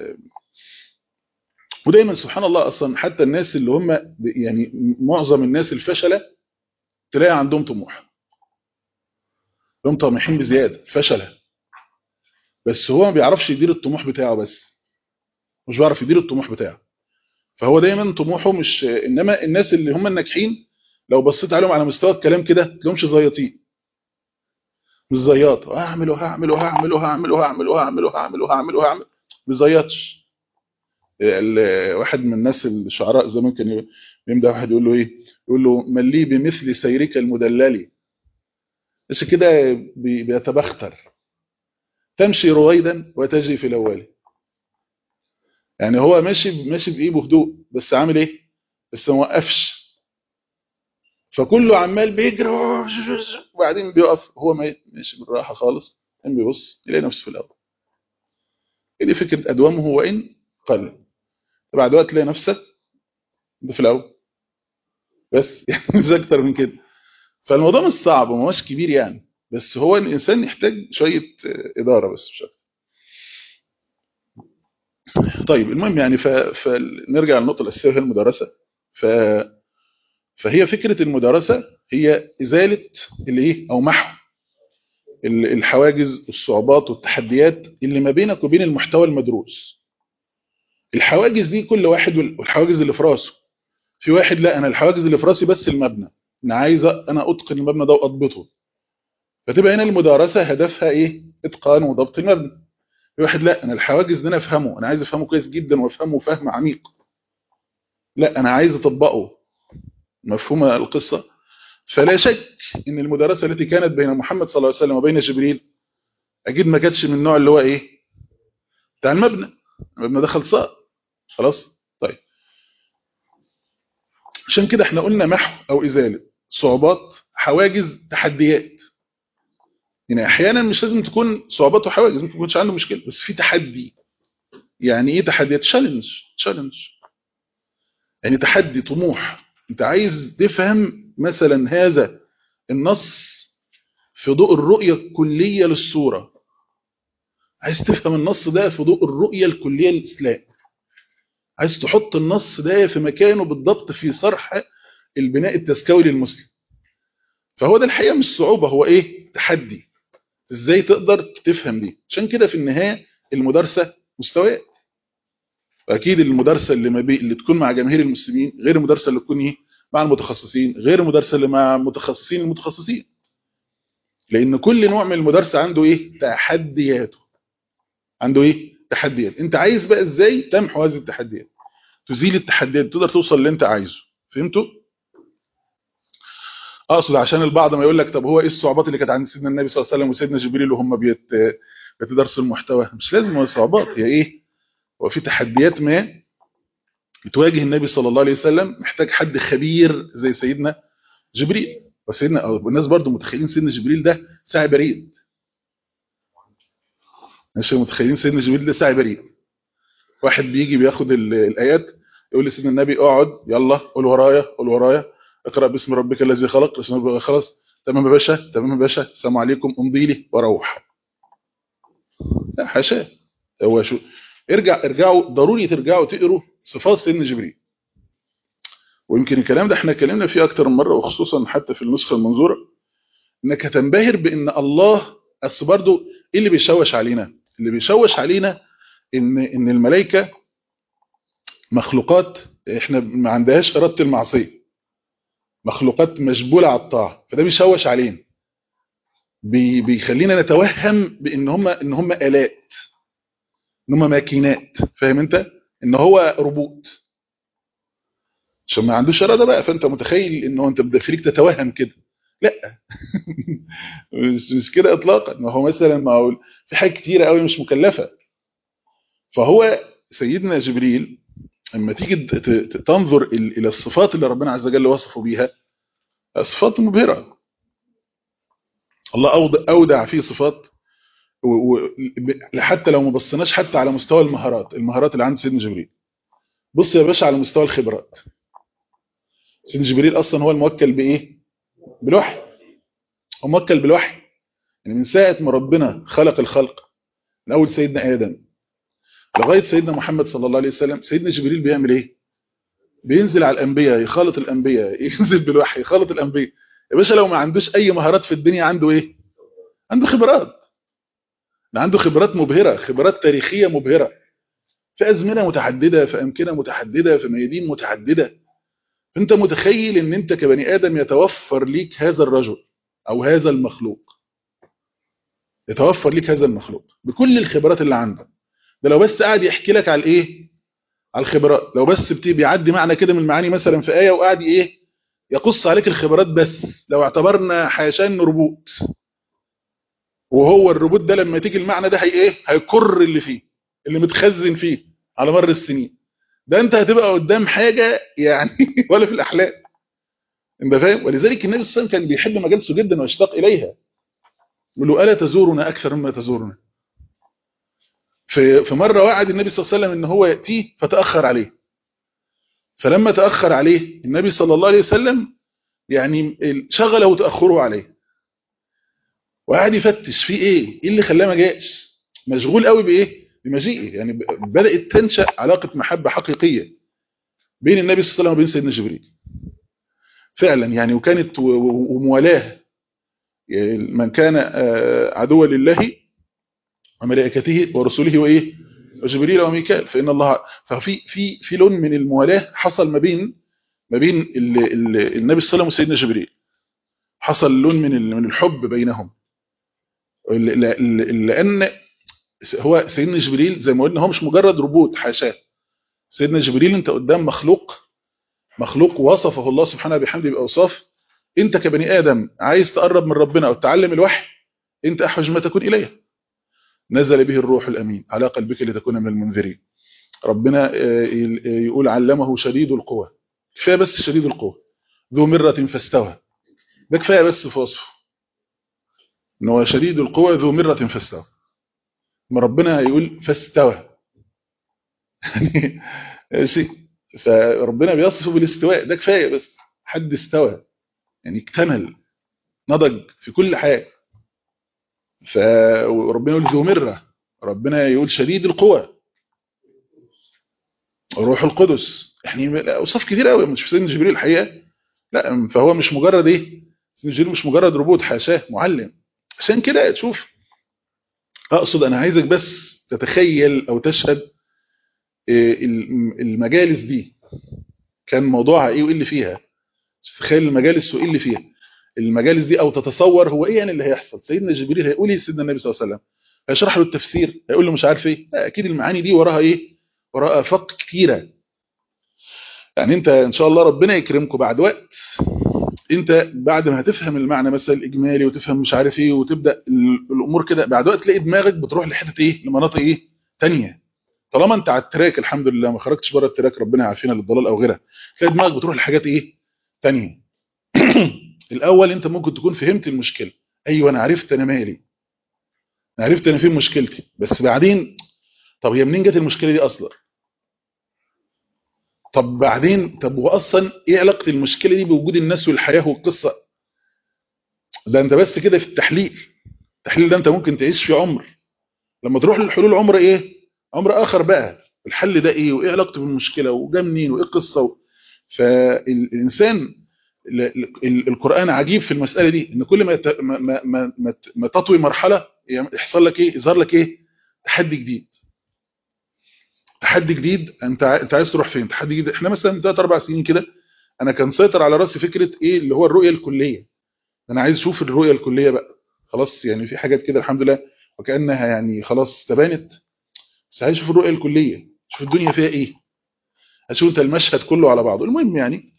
ودايما سبحان الله اصلا حتى الناس اللي هم يعني معظم الناس الفشله تلاقي عندهم طموح هم طامحين بزياده فشله بس هو ما بيعرفش يدير الطموح بتاعه بس مش بيعرف يدير الطموح بتاعه فهو دايما طموحه مش انما الناس اللي هم الناجحين لو بصيت عليهم على مستوى الكلام كده تلاقيهمش زياطين مش زياط هعمل وهعمل وهعمل وهعمل وهعمل وهعمل وهعمل وهعمل وهعمل ما بيزيطش واحد من الناس الشعراء زمان كان يمدح واحد يقول له ايه يقول له من لي بمثل سيرك المدلل بس كده بيتبختر تمشي رويدا وتجري في الاول يعني هو ماشي ماشي بايه بهدوء بس عامل ايه بس ما وقفش فكله عمال بيجري وبعدين بيقف هو ماشي بالراحه خالص قام بيبص يلاقي نفسه في الاول دي فكره ادومه وان قل بعد وقت تلاقي نفسك في الاول بس يعني مش اكتر من كده فالموضوع مش صعب وما هوش كبير يعني بس هو الانسان يحتاج شويه اداره بس مش اكتر طيب المهم يعني ف... فنرجع للنقطه الاساسيه وهي المدرسه ف... فهي فكره المدرسه هي ازاله الايه او محو الحواجز والصعوبات والتحديات اللي ما بينك وبين المحتوى المدروس الحواجز دي كل واحد والحواجز اللي في راسه في واحد لا انا الحواجز اللي في راسي بس المبنى انا عايز انا اتقن المبنى ده واضبطه فتبقى هنا المدارسه هدفها ايه اتقان وضبط المبنى في واحد لا انا الحواجز دي انا افهمه انا عايز افهمه كويس جدا وافهمه فهم عميق لا انا عايز اطبقه مفهوم القصه فلا شك ان المدارسه التي كانت بين محمد صلى الله عليه وسلم وبين جبريل اكيد ما كانتش من النوع اللي هو ايه بتاع المبنى المبنى ده خلصان خلاص طيب عشان كده احنا قلنا محو او ازاله صعوبات حواجز تحديات يعني احيانا مش لازم تكون صعوبات وحواجز ممكن يكونش عنده مشكله بس في تحدي يعني ايه تحديات تشالنج تشالنج يعني تحدي طموح انت عايز تفهم مثلا هذا النص في ضوء الرؤيه الكليه للصوره عايز تفهم النص ده في ضوء الرؤيه الكليه للاسلام عايز تحط النص ده في مكانه بالضبط في صرح البناء التزكوي للمسلم فهو ده الحقيقه مش صعوبه هو ايه تحدي ازاي تقدر تفهم دي عشان كده في النهايه المدارسه مستويات واكيد المدارسه اللي ما بي... اللي تكون مع جماهير المسلمين غير المدارسه اللي تكون ايه مع المتخصصين غير المدارسه اللي مع متخصصين المتخصصين لان كل نوع من المدارسه عنده ايه تحدياته عنده ايه تحديات انت عايز بقى ازاي تمحو هذه التحديات تزيل التحديات تقدر توصل اللي انت عايزه فهمتوا اقصد عشان البعض ما يقول لك طب هو ايه الصعوبات اللي كانت عند سيدنا النبي صلى الله عليه وسلم وسيدنا جبريل وهم بيت بيتدرسوا المحتوى مش لازم هو صعوبات هي ايه هو في تحديات ما بتواجه النبي صلى الله عليه وسلم محتاج حد خبير زي سيدنا جبريل وسيدنا الناس برضو متخيلين سيدنا جبريل ده ساعي بريد ماشي متخيلين سيدنا جبريل ده ساعي بريد واحد بيجي بياخد الايات يقول لسيدنا النبي اقعد يلا قول ورايا قول ورايا اقرا باسم ربك الذي خلق بسم ربك خلاص تمام يا باشا تمام يا باشا السلام عليكم امضي لي واروح لا حاشا هو شو ارجع ارجعوا ضروري ترجعوا تقروا صفات سيدنا جبريل ويمكن الكلام ده احنا اتكلمنا فيه اكتر من مره وخصوصا حتى في النسخه المنظوره انك هتنبهر بان الله اصل برضه ايه اللي بيشوش علينا اللي بيشوش علينا ان ان الملائكه مخلوقات احنا ما عندهاش اراده المعصيه مخلوقات مجبوله على الطاعه فده بيشوش علينا بي بيخلينا نتوهم بان هم ان هم الات ان هم ماكينات فاهم انت ان هو روبوت عشان ما عندوش اراده بقى فانت متخيل ان هو انت بتخليك تتوهم كده لا مش, مش كده اطلاقا ما هو مثلا ما هو في حاجات كتيره قوي مش مكلفه فهو سيدنا جبريل لما تيجي تنظر الى الصفات اللي ربنا عز وجل وصفه بيها صفات مبهره الله اودع فيه صفات حتى لو ما بصيناش حتى على مستوى المهارات المهارات اللي عند سيدنا جبريل بص يا باشا على مستوى الخبرات سيدنا جبريل اصلا هو الموكل بايه بالوحي هو موكل بالوحي يعني من ساعه ما ربنا خلق الخلق من اول سيدنا ادم لغايه سيدنا محمد صلى الله عليه وسلم سيدنا جبريل بيعمل ايه بينزل على الانبياء يخالط الانبياء ينزل بالوحي يخالط الانبياء يا باشا لو ما عندوش اي مهارات في الدنيا عنده ايه عنده خبرات عنده خبرات مبهره خبرات تاريخيه مبهره في ازمنه متعدده في امكنه متعدده في ميادين متعدده انت متخيل ان انت كبني ادم يتوفر ليك هذا الرجل او هذا المخلوق يتوفر ليك هذا المخلوق بكل الخبرات اللي عنده ده لو بس قاعد يحكي لك على الايه على الخبرات لو بس بيعدي معنى كده من المعاني مثلا في ايه وقاعد ايه يقص عليك الخبرات بس لو اعتبرنا حيشان ربوت وهو الربوت ده لما تيجي المعنى ده هي ايه هيكر اللي فيه اللي متخزن فيه على مر السنين ده انت هتبقى قدام حاجة يعني ولا في الاحلام انت فاهم ولذلك النبي صلى الله عليه وسلم كان بيحب مجالسه جدا ويشتاق اليها يقول له الا تزورنا اكثر مما تزورنا في في مره وعد النبي صلى الله عليه وسلم ان هو ياتيه فتاخر عليه فلما تاخر عليه النبي صلى الله عليه وسلم يعني شغله تاخره عليه وقعد يفتش في ايه ايه اللي خلاه ما جاش مشغول قوي بايه بمجيئه يعني بدات تنشا علاقه محبه حقيقيه بين النبي صلى الله عليه وسلم وبين سيدنا جبريل فعلا يعني وكانت وموالاه من كان عدوا لله وملائكته ورسله وايه وجبريل وميكال فان الله ففي في في لون من الموالاه حصل ما بين ما بين ال ال النبي صلى الله عليه وسلم وسيدنا جبريل حصل لون من من الحب بينهم لان هو سيدنا جبريل زي ما قلنا هو مش مجرد روبوت حاشاه سيدنا جبريل انت قدام مخلوق مخلوق وصفه الله سبحانه بحمده باوصاف انت كبني ادم عايز تقرب من ربنا او تتعلم الوحي انت احوج ما تكون اليه نزل به الروح الامين على قلبك لتكون من المنذرين ربنا يقول علمه شديد القوى كفايه بس شديد القوى ذو مره فاستوى ده كفايه بس في وصفه ان هو شديد القوى ذو مره فاستوى ما ربنا يقول فاستوى يعني شيء فربنا بيصفه بالاستواء ده كفايه بس حد استوى يعني اكتمل نضج في كل حاجه فربنا يقول ذو مره ربنا يقول شديد القوى روح القدس يعني اوصاف كتير قوي مش في سيدنا جبريل الحقيقه لا فهو مش مجرد ايه سيدنا جبريل مش مجرد روبوت حاشاه معلم عشان كده تشوف اقصد انا عايزك بس تتخيل او تشهد المجالس دي كان موضوعها ايه وايه اللي فيها تتخيل المجالس وايه اللي فيها المجالس دي او تتصور هو ايه يعني اللي هيحصل سيدنا جبريل هيقول ايه سيدنا النبي صلى الله عليه وسلم هيشرح له التفسير هيقول له مش عارف ايه لا اكيد المعاني دي وراها ايه وراها افاق كتيره يعني انت ان شاء الله ربنا يكرمكم بعد وقت انت بعد ما هتفهم المعنى مثلا الاجمالي وتفهم مش عارف ايه وتبدا ال- الامور كده بعد وقت تلاقي دماغك بتروح لحته ايه لمناطق ايه تانية طالما انت على التراك الحمد لله ما خرجتش بره التراك ربنا يعافينا للضلال او غيرها تلاقي دماغك بتروح لحاجات ايه تانية الاول انت ممكن تكون فهمت المشكله ايوه انا عرفت انا مالي انا عرفت انا فين مشكلتي بس بعدين طب هي منين جت المشكله دي اصلا طب بعدين طب هو اصلا ايه علاقه المشكله دي بوجود الناس والحياه والقصه ده انت بس كده في التحليل التحليل ده انت ممكن تعيش فيه عمر لما تروح للحلول عمر ايه عمر اخر بقى الحل ده ايه وايه علاقته بالمشكله وجا منين وايه القصه و... فالانسان ال- ال- القران عجيب في المساله دي ان كل ما يت- ما ما ما, ما, ما تطوي مرحله يحصل لك ايه يظهر لك ايه تحدي جديد تحدي جديد انت ع- انت عايز تروح فين تحدي جديد احنا مثلا ثلاث اربع سنين كده انا كان سيطر على راسي فكره ايه اللي هو الرؤيه الكليه انا عايز اشوف الرؤيه الكليه بقى خلاص يعني في حاجات كده الحمد لله وكانها يعني خلاص استبانت بس عايز اشوف الرؤيه الكليه شوف الدنيا فيها ايه اشوف انت المشهد كله على بعضه المهم يعني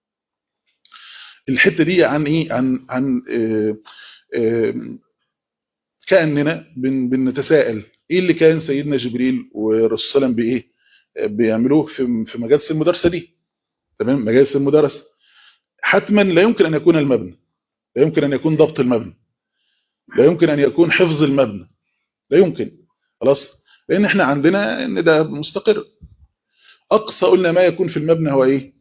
الحته دي عن ايه عن عن آه، آه، كاننا بن- بنتساءل ايه اللي كان سيدنا جبريل والرسول صلى الله عليه وسلم بايه آه، بيعملوه في في مجالس المدرسه دي تمام مجالس المدرسه حتما لا يمكن ان يكون المبنى لا يمكن ان يكون ضبط المبنى لا يمكن ان يكون حفظ المبنى لا يمكن خلاص لان احنا عندنا ان ده مستقر اقصى قلنا ما يكون في المبنى هو ايه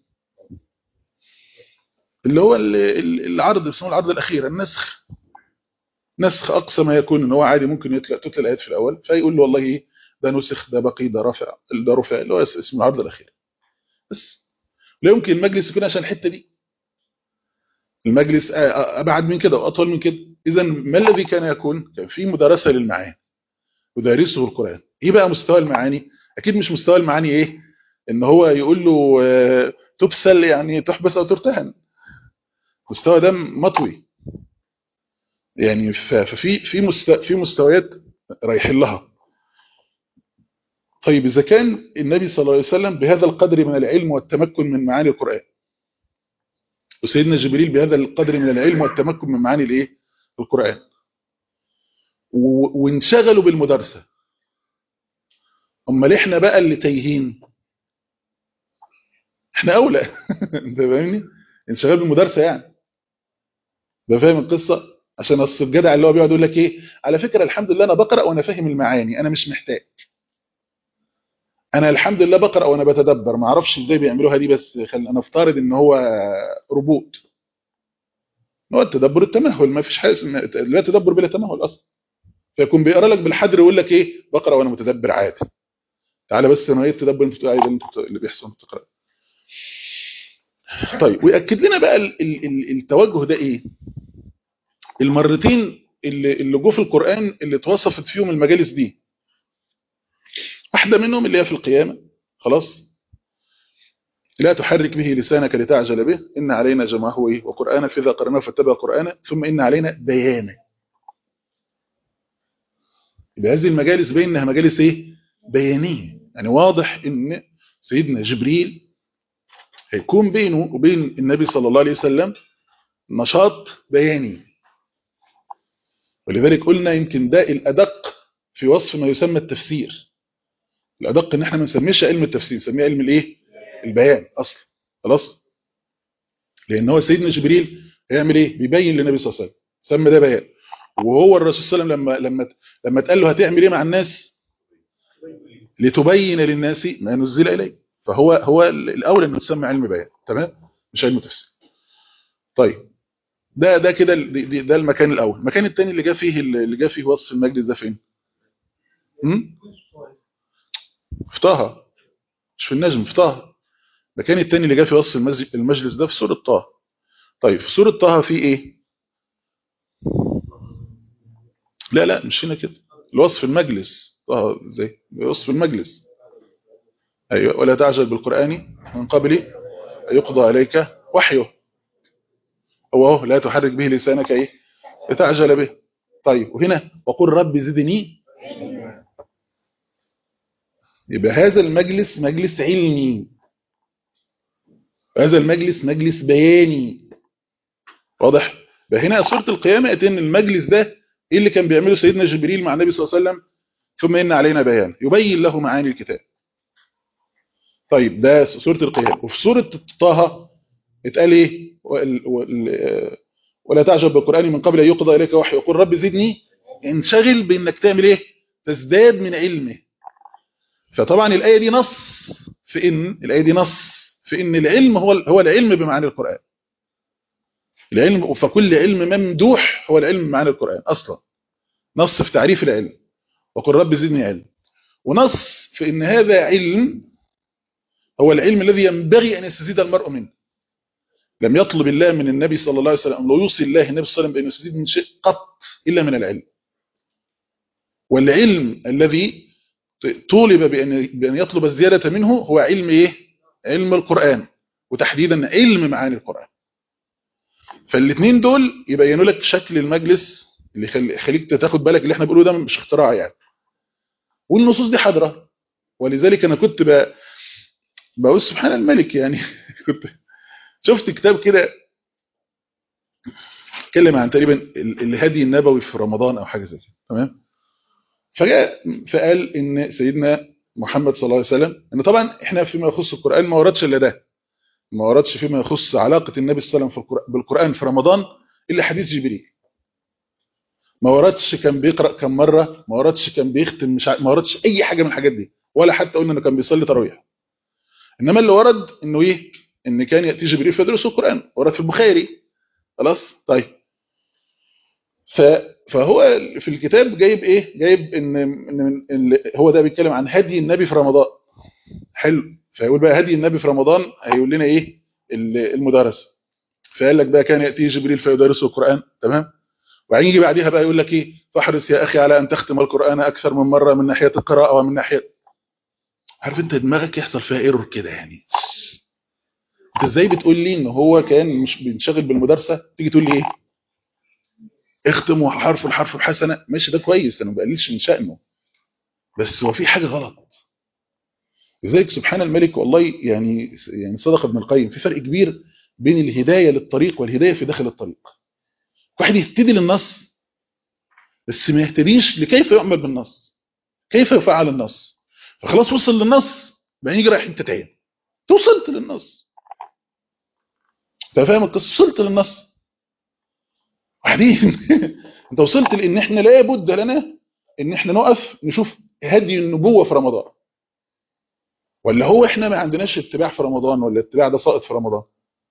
اللي هو ال- ال- العرض بيسموه العرض الاخير النسخ نسخ اقصى ما يكون ان هو عادي ممكن يطلع تطلع الايات في الاول فيقول له والله ايه ده نسخ ده بقي ده رفع ده رفع اللي هو اس- اسمه العرض الاخير بس لا يمكن المجلس يكون عشان الحته دي المجلس أ- أ- ابعد من كده واطول من كده اذا ما الذي كان يكون كان في مدرسه للمعاني يدرسه القران ايه بقى مستوى المعاني اكيد مش مستوى المعاني ايه ان هو يقول له آه، تبسل يعني تحبس او ترتهن مستوى ده مطوي يعني ف- ففي في مست- في مستويات رايحين لها طيب اذا كان النبي صلى الله عليه وسلم بهذا القدر من العلم والتمكن من معاني القران وسيدنا جبريل بهذا القدر من العلم والتمكن من معاني الايه القران و- وانشغلوا بالمدارسه امال احنا بقى اللي تايهين احنا اولى انت فاهمني انشغال بالمدارسه يعني ده فاهم القصه عشان اصل الجدع اللي هو بيقعد يقول لك ايه على فكره الحمد لله انا بقرا وانا فاهم المعاني انا مش محتاج انا الحمد لله بقرا وانا بتدبر ما اعرفش ازاي بيعملوها دي بس خل انا افترض ان هو ربوط هو التدبر التمهل ما فيش حاجه اسمها- لا تدبر بلا تمهل اصلا فيكون بيقرا لك بالحدر ويقول لك ايه بقرا وانا متدبر عادي تعالى بس انا ايه التدبر اللي انت بتقول عليه ده اللي انت- اللي بيحصل وانت بتقرا طيب ويأكد لنا بقى ال- ال- ال- التوجه ده ايه المرتين اللي اللي جو في القرآن اللي اتوصفت فيهم المجالس دي واحدة منهم اللي هي في القيامة خلاص لا تحرك به لسانك لتعجل به إن علينا جمعه إيه وقرآن فإذا قرأناه فاتبع قرآنه ثم إن علينا بيانه يبقى هذه المجالس بين انها مجالس ايه بيانيه يعني واضح ان سيدنا جبريل هيكون بينه وبين النبي صلى الله عليه وسلم نشاط بياني ولذلك قلنا يمكن ده الأدق في وصف ما يسمى التفسير الأدق ان احنا ما نسميش علم التفسير نسميه علم الايه البيان اصلا خلاص لان هو سيدنا جبريل هيعمل ايه بيبين للنبي صلى الله عليه وسلم سمى ده بيان وهو الرسول صلى الله عليه وسلم لما لما لما اتقال له هتعمل ايه مع الناس لتبين للناس ما نزل اليه فهو هو الاول انه يسمى علم بيان تمام مش علم تفسير طيب ده ده كده ده المكان الاول المكان الثاني اللي جاء فيه اللي جاء فيه وصف المجلس ده فين امم في طه مش في النجم في طه المكان الثاني اللي جاء فيه وصف المجلس ده في سوره طه طيب في سوره طه في ايه لا لا مش هنا كده الوصف المجلس طه ازاي وصف المجلس ايوه ولا تعجل بالقران من قبل يقضى عليك وحيه هو اهو لا تحرك به لسانك ايه لتعجل به طيب وهنا وقل رب زدني يبقى هذا المجلس مجلس علمي هذا المجلس مجلس بياني واضح فهنا سوره القيامه ان المجلس ده ايه اللي كان بيعمله سيدنا جبريل مع النبي صلى الله عليه وسلم ثم ان علينا بيان يبين له معاني الكتاب طيب ده سوره القيامه وفي سوره طه اتقال ايه وال- وال- ولا تعجب بالقران من قبل ان يقضى اليك وحي يقول رب زدني انشغل بانك تعمل ايه تزداد من علمه فطبعا الايه دي نص في ان الايه دي نص في ان العلم هو هو العلم بمعاني القران العلم فكل علم ممدوح هو العلم بمعاني القران اصلا نص في تعريف العلم وقل رب زدني علم ونص في ان هذا علم هو العلم الذي ينبغي ان يستزيد المرء منه لم يطلب الله من النبي صلى الله عليه وسلم لو يوصي الله النبي صلى الله عليه وسلم بان يستزيد من شيء قط الا من العلم والعلم الذي طولب بأن بأن يطلب الزيادة منه هو علم إيه؟ علم القرآن وتحديدا علم معاني القرآن فالاثنين دول يبينوا لك شكل المجلس اللي يخلي- يخليك تاخد بالك اللي احنا بنقوله ده مش اختراع يعني والنصوص دي حاضره ولذلك انا كنت ب... بقول سبحان الملك يعني كنت شفت كتاب كده اتكلم عن تقريبا ال- الهدي النبوي في رمضان او حاجه زي كده تمام فجاء فقال ان سيدنا محمد صلى الله عليه وسلم ان طبعا احنا فيما يخص القران ما وردش الا ده ما وردش فيما يخص علاقه النبي صلى الله عليه وسلم في القرآن بالقران في رمضان الا حديث جبريل ما وردش كان بيقرا كم مره ما وردش كان بيختم مش ع- ما وردش اي حاجه من الحاجات دي ولا حتى قلنا انه كان بيصلي تراويح انما اللي ورد انه ايه ان كان ياتي جبريل فيدرس القران ورد في البخاري خلاص طيب ف فهو في الكتاب جايب ايه جايب ان ان ال- هو ده بيتكلم عن هدي النبي في رمضان حلو فيقول بقى هدي النبي في رمضان هيقول لنا ايه ال- المدارسه فقال لك بقى كان ياتيه جبريل فيدرسه القران تمام وبعدين يجي بعديها بقى يقول لك ايه فاحرص يا اخي على ان تختم القران اكثر من مره من ناحيه القراءه ومن ناحيه عارف انت دماغك يحصل فيها ايرور كده يعني انت ازاي بتقول لي ان هو كان مش بينشغل بالمدارسه تيجي تقول لي ايه اختم وحرف الحرف بحسنه ماشي ده كويس انا ما بقللش من شأنه بس هو في حاجه غلط لذلك سبحان الملك والله يعني يعني صدق ابن القيم في فرق كبير بين الهدايه للطريق والهدايه في داخل الطريق واحد يهتدي للنص بس ما يهتديش لكيف يعمل بالنص كيف يفعل النص فخلاص وصل للنص بعدين يجي رايح انت تاني توصلت للنص انت فاهم القصه وصلت للنص بعدين انت وصلت لان احنا لابد لنا ان احنا نقف نشوف هدي النبوه في رمضان ولا هو احنا ما عندناش اتباع في رمضان ولا الاتباع ده ساقط في رمضان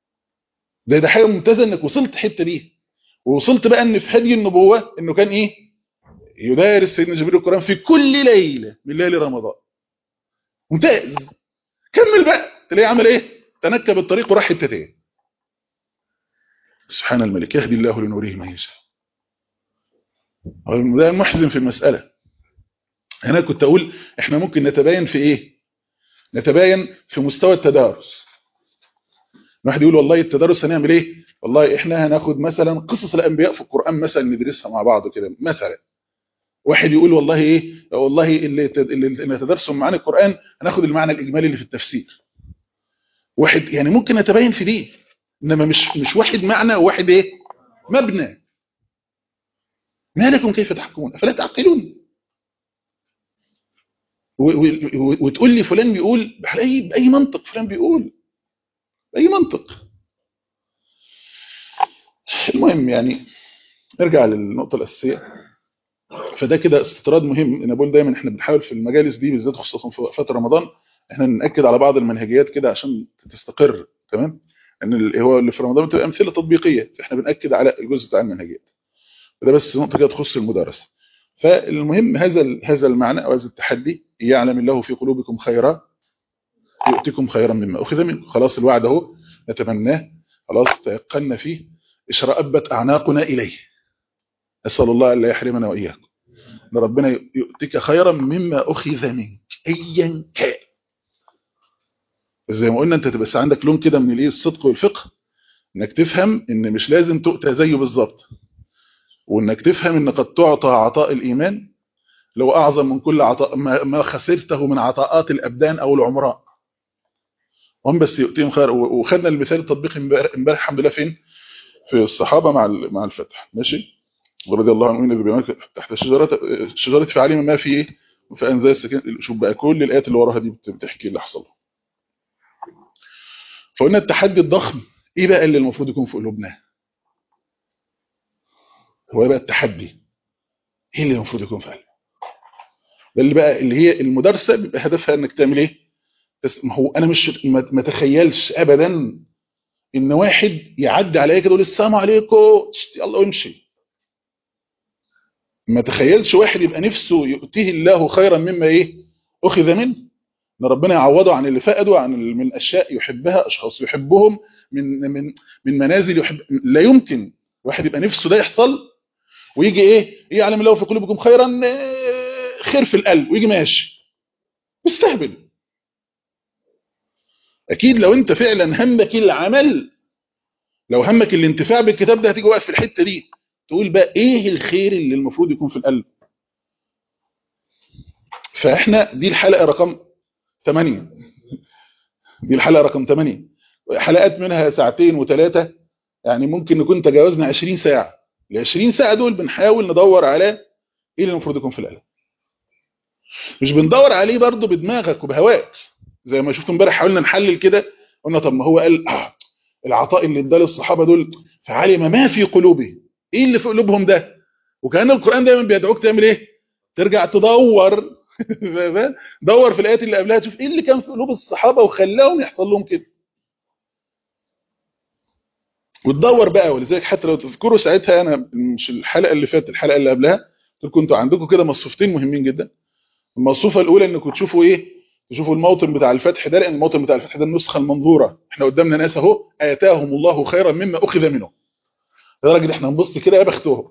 ده ده حاجه ممتازه انك وصلت الحته دي ووصلت بقى ان في هدي النبوه انه كان ايه يدارس سيدنا جبريل القران في كل ليله من ليالي رمضان ممتاز كمل بقى تلاقيه عمل ايه تنكب الطريق وراح حته تاني سبحان الملك يهدي الله لنوره من يشاء ده المحزن في المساله انا كنت اقول احنا ممكن نتباين في ايه نتباين في مستوى التدارس الواحد يقول والله التدرس هنعمل ايه والله احنا هناخد مثلا قصص الانبياء في القران مثلا ندرسها مع بعض كده مثلا واحد يقول والله ايه والله اللي اللي تدرسهم معاني القران هناخد المعنى الاجمالي اللي في التفسير واحد يعني ممكن نتباين في دي انما مش مش واحد معنى وواحد ايه مبنى ما لكم كيف تحكمون افلا تعقلون وتقول لي فلان بيقول باي باي منطق فلان بيقول باي منطق المهم يعني نرجع للنقطه الاساسيه فده كده استطراد مهم انا بقول دايما احنا بنحاول في المجالس دي بالذات خصوصا في وقفات رمضان احنا ناكد على بعض المنهجيات كده عشان تستقر تمام ان هو اللي في رمضان بتبقى امثله تطبيقيه فاحنا بناكد على الجزء بتاع المنهجيات وده بس نقطه كده تخص المدرسه فالمهم هذا هذا المعنى او هذا التحدي يعلم الله في قلوبكم خيرا يؤتكم خيرا مما اخذ منكم خلاص الوعد اهو نتمناه خلاص تيقنا فيه اشرأبت اعناقنا اليه اسال الله الا يحرمنا واياكم ان ربنا يؤتك خيرا مما اخذ منك ايا كان زي ما قلنا انت تبقى عندك لون كده من الايه الصدق والفقه انك تفهم ان مش لازم تؤتى زيه بالظبط وانك تفهم ان قد تعطى عطاء الايمان لو اعظم من كل عطاء ما خسرته من عطاءات الابدان او العمراء هم بس يؤتيهم خير وخدنا المثال التطبيقي امبارح الحمد لله فين في الصحابة مع ال- مع الفتح ماشي رضي الله عنهم إذ بينك تحت شجرة شجرة فعلم ما في إيه فأنزل السكين شوف بقى كل الآيات اللي وراها دي بت- بتحكي اللي حصل فقلنا التحدي الضخم إيه بقى اللي المفروض يكون في قلوبنا هو إيه بقى التحدي إيه اللي المفروض يكون في قلبنا ده اللي بقى اللي هي المدرسة بيبقى هدفها إنك تعمل إيه بس ما هو أنا مش ما ما تخيلش أبدا إن واحد يعدي عليا كده يقول السلام عليكم تشت، يلا وامشي ما تخيلش واحد يبقى نفسه يؤتيه الله خيرا مما ايه اخذ منه ان ربنا يعوضه عن اللي فقده عن ال- من اشياء يحبها اشخاص يحبهم من من من منازل يحب لا يمكن واحد يبقى نفسه ده يحصل ويجي ايه يعلم الله في قلوبكم خيرا آه، خير في القلب ويجي ماشي مستهبل اكيد لو انت فعلا همك العمل لو همك الانتفاع بالكتاب ده هتيجي واقف في الحته دي تقول بقى ايه الخير اللي المفروض يكون في القلب فاحنا دي الحلقه رقم 8 دي الحلقه رقم 8 حلقات منها ساعتين وثلاثه يعني ممكن نكون تجاوزنا 20 ساعه ال 20 ساعه دول بنحاول ندور على ايه اللي المفروض يكون في القلب مش بندور عليه برضه بدماغك وبهواك زي ما شفت امبارح حاولنا نحلل كده قلنا طب ما هو قال آه العطاء اللي اداه للصحابه دول فعلم ما في قلوبهم ايه اللي في قلوبهم ده وكان القران دايما بيدعوك تعمل ايه ترجع تدور دور في الايات اللي قبلها تشوف ايه اللي كان في قلوب الصحابه وخلاهم يحصل لهم كده وتدور بقى ولذلك حتى لو تذكروا ساعتها انا مش الحلقه اللي فاتت الحلقه اللي قبلها قلت لكم انتوا عندكم كده مصفوفتين مهمين جدا المصفوفه الاولى انكم تشوفوا ايه تشوفوا الموطن بتاع الفتح ده لان الموطن بتاع الفتح ده النسخه المنظوره احنا قدامنا ناس اهو اتاهم الله خيرا مما اخذ منه لدرجه احنا نبص كده يا بختهم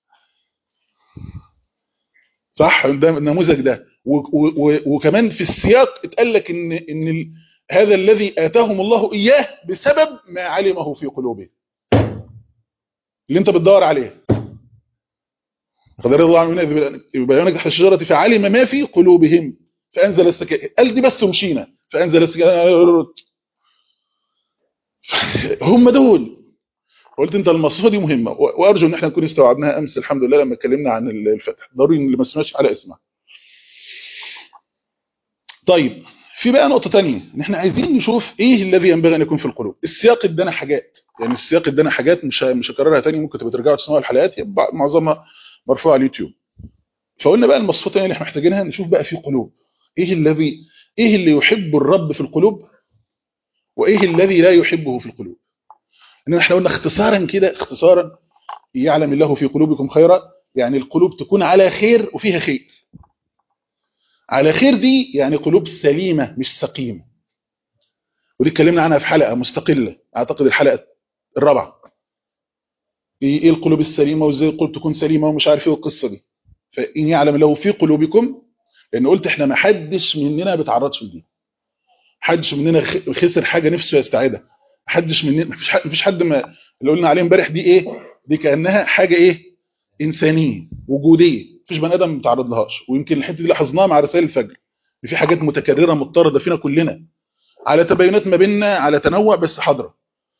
صح ده النموذج ده و و و وكمان في السياق اتقال لك ان ان ال- هذا الذي اتاهم الله اياه بسبب ما علمه في قلوبهم اللي انت بتدور عليه قد رضي الله عنهم يبينك تحت الشجره فعلم ما في قلوبهم فانزل السكينه قال دي بس ومشينا فانزل السكينه هم دول قلت انت المصفوفه دي مهمه و- وارجو ان احنا نكون استوعبناها امس الحمد لله لما اتكلمنا عن ال- الفتح ضروري ان اللي ما سمعش على اسمها طيب في بقى نقطه تانية ان احنا عايزين نشوف ايه الذي ينبغي ان يكون في القلوب السياق ادانا حاجات يعني السياق ادانا حاجات مش ه- مش هكررها تاني ممكن تبقى ترجعوا تسمعوا الحلقات هي بع- معظمها مرفوعه على اليوتيوب فقلنا بقى المصفوفه التانية اللي احنا محتاجينها نشوف بقى في قلوب ايه الذي ايه اللي يحب الرب في القلوب وايه الذي لا يحبه في القلوب ان احنا قلنا اختصارا كده اختصارا يعلم الله في قلوبكم خيرا يعني القلوب تكون على خير وفيها خير على خير دي يعني قلوب سليمة مش سقيمة ودي اتكلمنا عنها في حلقة مستقلة اعتقد الحلقة الرابعة ايه إيه القلوب السليمة وازاي القلوب تكون سليمة ومش عارف ايه القصة دي فإن يعلم الله في قلوبكم لان قلت احنا ما حدش مننا بيتعرضش لدي حدش مننا خ- خسر حاجة نفسه يستعيدها محدش مننا مفيش حد مفيش حد ما اللي قلنا عليه امبارح دي ايه دي كانها حاجه ايه انسانيه وجوديه مفيش بني ادم متعرض لهاش ويمكن الحته دي لاحظناها مع رسائل الفجر إن في حاجات متكرره مضطرده فينا كلنا على تباينات ما بيننا على تنوع بس حاضره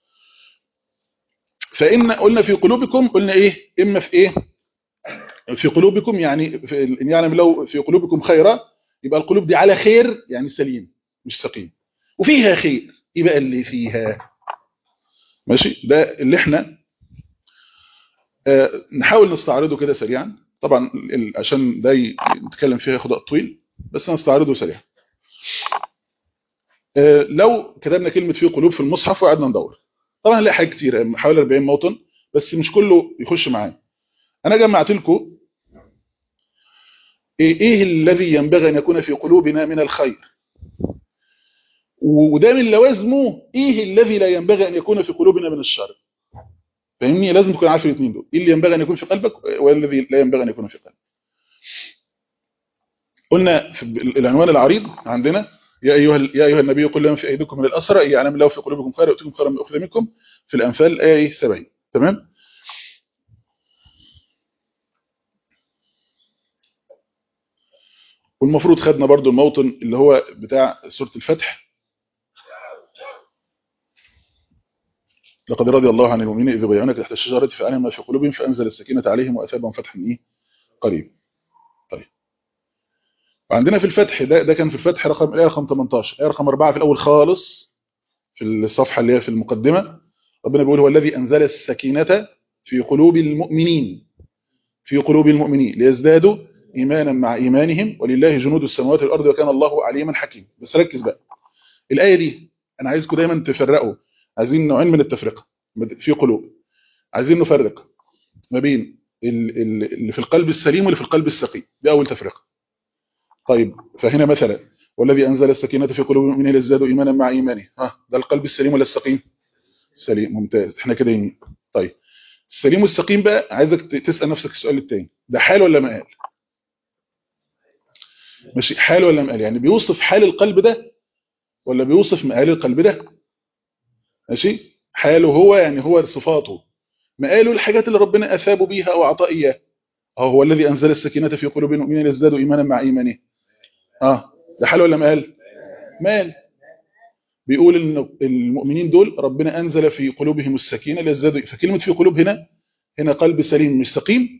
فان قلنا في قلوبكم قلنا ايه اما في ايه في قلوبكم يعني في ان يعلم الله في قلوبكم خيرا يبقى القلوب دي على خير يعني سليم مش سقيم وفيها خير ايه بقى اللي فيها ماشي ده اللي احنا آه، نحاول نستعرضه كده سريعا طبعا ال- عشان ده ي- نتكلم فيها ياخد وقت طويل بس نستعرضه سريعا آه، لو كتبنا كلمة في قلوب في المصحف وقعدنا ندور طبعا هنلاقي حاجات كتير حوالي 40 موطن بس مش كله يخش معانا انا جمعت لكم ايه إيه الذي ينبغي ان يكون في قلوبنا من الخير وده من لوازمه ايه الذي لا ينبغي ان يكون في قلوبنا من الشر فاهمني لازم تكون عارف الاثنين دول ايه اللي ينبغي ان يكون في قلبك والذي لا ينبغي ان يكون في قلبك قلنا في العنوان العريض عندنا يا ايها يا ايها النبي قل لمن في ايديكم من الاسرى يعلم الله في قلوبكم خيرا يؤتكم خيرا مما اخذ منكم في الانفال ايه 70 تمام والمفروض خدنا برضو الموطن اللي هو بتاع سورة الفتح لقد رضي الله عن المؤمنين إذ بيعونك تحت الشجرة فعلم ما في قلوبهم فأنزل السكينة عليهم وأثابهم فتحا إيه قريب طيب وعندنا في الفتح ده ده كان في الفتح رقم الآية رقم 18 الآية رقم 4 في الأول خالص في الصفحة اللي هي في المقدمة ربنا بيقول هو الذي أنزل السكينة في قلوب المؤمنين في قلوب المؤمنين ليزدادوا إيمانا مع إيمانهم ولله جنود السماوات والأرض وكان الله عليما حكيما بس ركز بقى الآية دي أنا عايزكم دايما تفرقوا عايزين نوعين من التفرقة في قلوب عايزين نفرق ما بين اللي في القلب السليم واللي في القلب السقيم دي أول تفرقة طيب فهنا مثلا والذي أنزل السكينة في قلوب المؤمنين ليزدادوا إيمانا مع إيمانه ها ده القلب السليم ولا السقيم سليم ممتاز احنا كده يمين طيب السليم والسقيم بقى عايزك تسأل نفسك السؤال التاني ده حال ولا مقال ماشي حال ولا مقال يعني بيوصف حال القلب ده ولا بيوصف مقال القلب ده ماشي حاله هو يعني هو صفاته مقاله الحاجات اللي ربنا أثابه بيها أو أعطاه إياه أهو هو الذي أنزل السكينة في قلوب المؤمنين ليزدادوا إيمانا مع إيمانه اه ده حال ولا مقال مال بيقول ان المؤمنين دول ربنا أنزل في قلوبهم السكينة ليزدادوا فكلمة في قلوب هنا هنا قلب سليم مش سقيم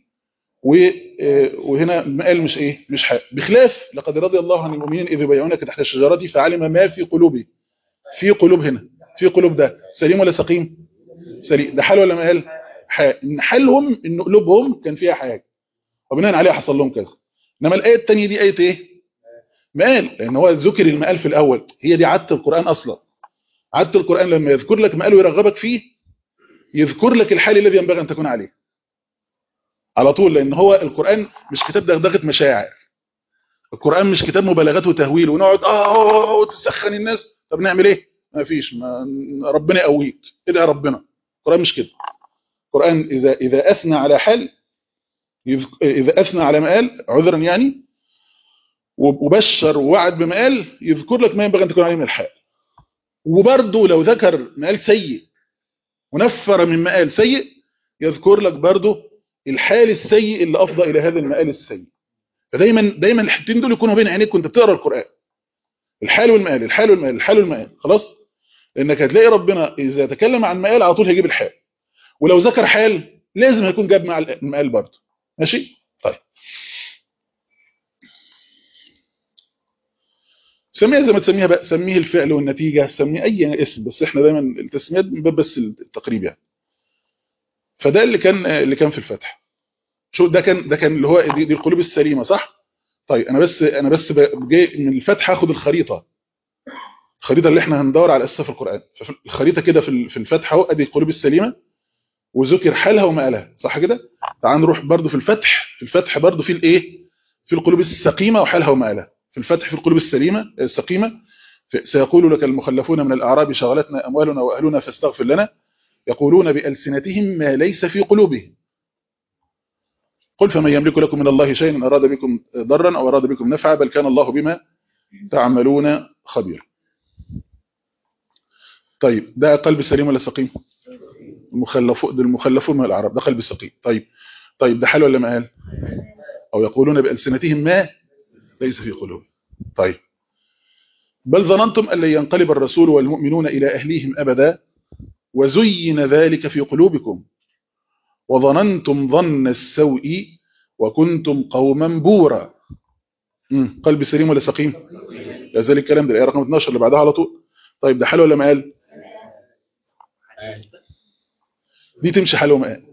وهنا مقال مش ايه مش حال بخلاف لقد رضي الله عن المؤمنين اذ يبايعونك تحت الشجره فعلم ما في قلوبه في قلوب هنا في قلوب ده سليم ولا سقيم سليم ده حال ولا مقال حال ان حالهم ان قلوبهم كان فيها حاجه وبناء عليها حصل لهم كذا انما الايه الثانيه دي ايه ايه مقال لان هو ذكر المقال في الاول هي دي عاده القران اصلا عاده القران لما يذكر لك مقال ويرغبك فيه يذكر لك الحال الذي ينبغي ان تكون عليه على طول لان هو القرآن مش كتاب دغدغه مشاعر القرآن مش كتاب مبالغات وتهويل ونقعد اه وتسخن الناس طب نعمل ايه ما فيش ما ربنا يقويك ادعي ربنا القرآن مش كده القرآن اذا اذا اثنى على حال اذا اثنى على مقال عذرا يعني وبشر ووعد بمقال يذكر لك ما ينبغي ان تكون عليه من الحال وبرضه لو ذكر مقال سيء ونفر من مقال سيء يذكر لك برضه الحال السيء اللي افضى الى هذا المآل السيء فدايما دايما الحتتين دول يكونوا بين عينيك وانت بتقرا القرآن الحال والمآل الحال والمآل الحال والمآل خلاص لانك هتلاقي ربنا اذا تكلم عن مآل على طول هيجيب الحال ولو ذكر حال لازم هيكون جاب مع المآل برضه ماشي طيب سميها زي ما تسميها بقى سميه الفعل والنتيجة سميه اي اسم بس احنا دايما التسميات من باب بس التقريب يعني فده اللي كان اللي كان في الفتح شو ده كان ده كان اللي هو دي, دي القلوب السليمه صح طيب انا بس انا بس جاي من الفتح هاخد الخريطه الخريطه اللي احنا هندور على اساسها في القران الخريطه كده في في الفتح اهو ادي القلوب السليمه وذكر حالها ومآلها صح كده تعال نروح برضو في الفتح في الفتح برضو في الايه في القلوب السقيمه وحالها ومآلها في الفتح في القلوب السليمه السقيمه سيقول لك المخلفون من الاعراب شغلتنا اموالنا واهلنا فاستغفر لنا يقولون بألسنتهم ما ليس في قلوبهم قل فمن يملك لكم من الله شيئا إن أراد بكم ضرا أو أراد بكم نفعا بل كان الله بما تعملون خبيرا طيب ده قلب سليم ولا سقيم المخلفون المخلفون من الأعراب ده قلب سقيم طيب طيب ده حال ولا مقال أو يقولون بألسنتهم ما ليس في قلوبهم طيب بل ظننتم أن لن ينقلب الرسول والمؤمنون إلى أهليهم أبدا وزين ذلك في قلوبكم وظننتم ظن السوء وكنتم قوما بورا قلب سليم ولا سقيم يا ذلك الكلام ده الايه رقم 12 اللي بعدها على طول طيب ده حل ولا مقال دي تمشي حل ومقال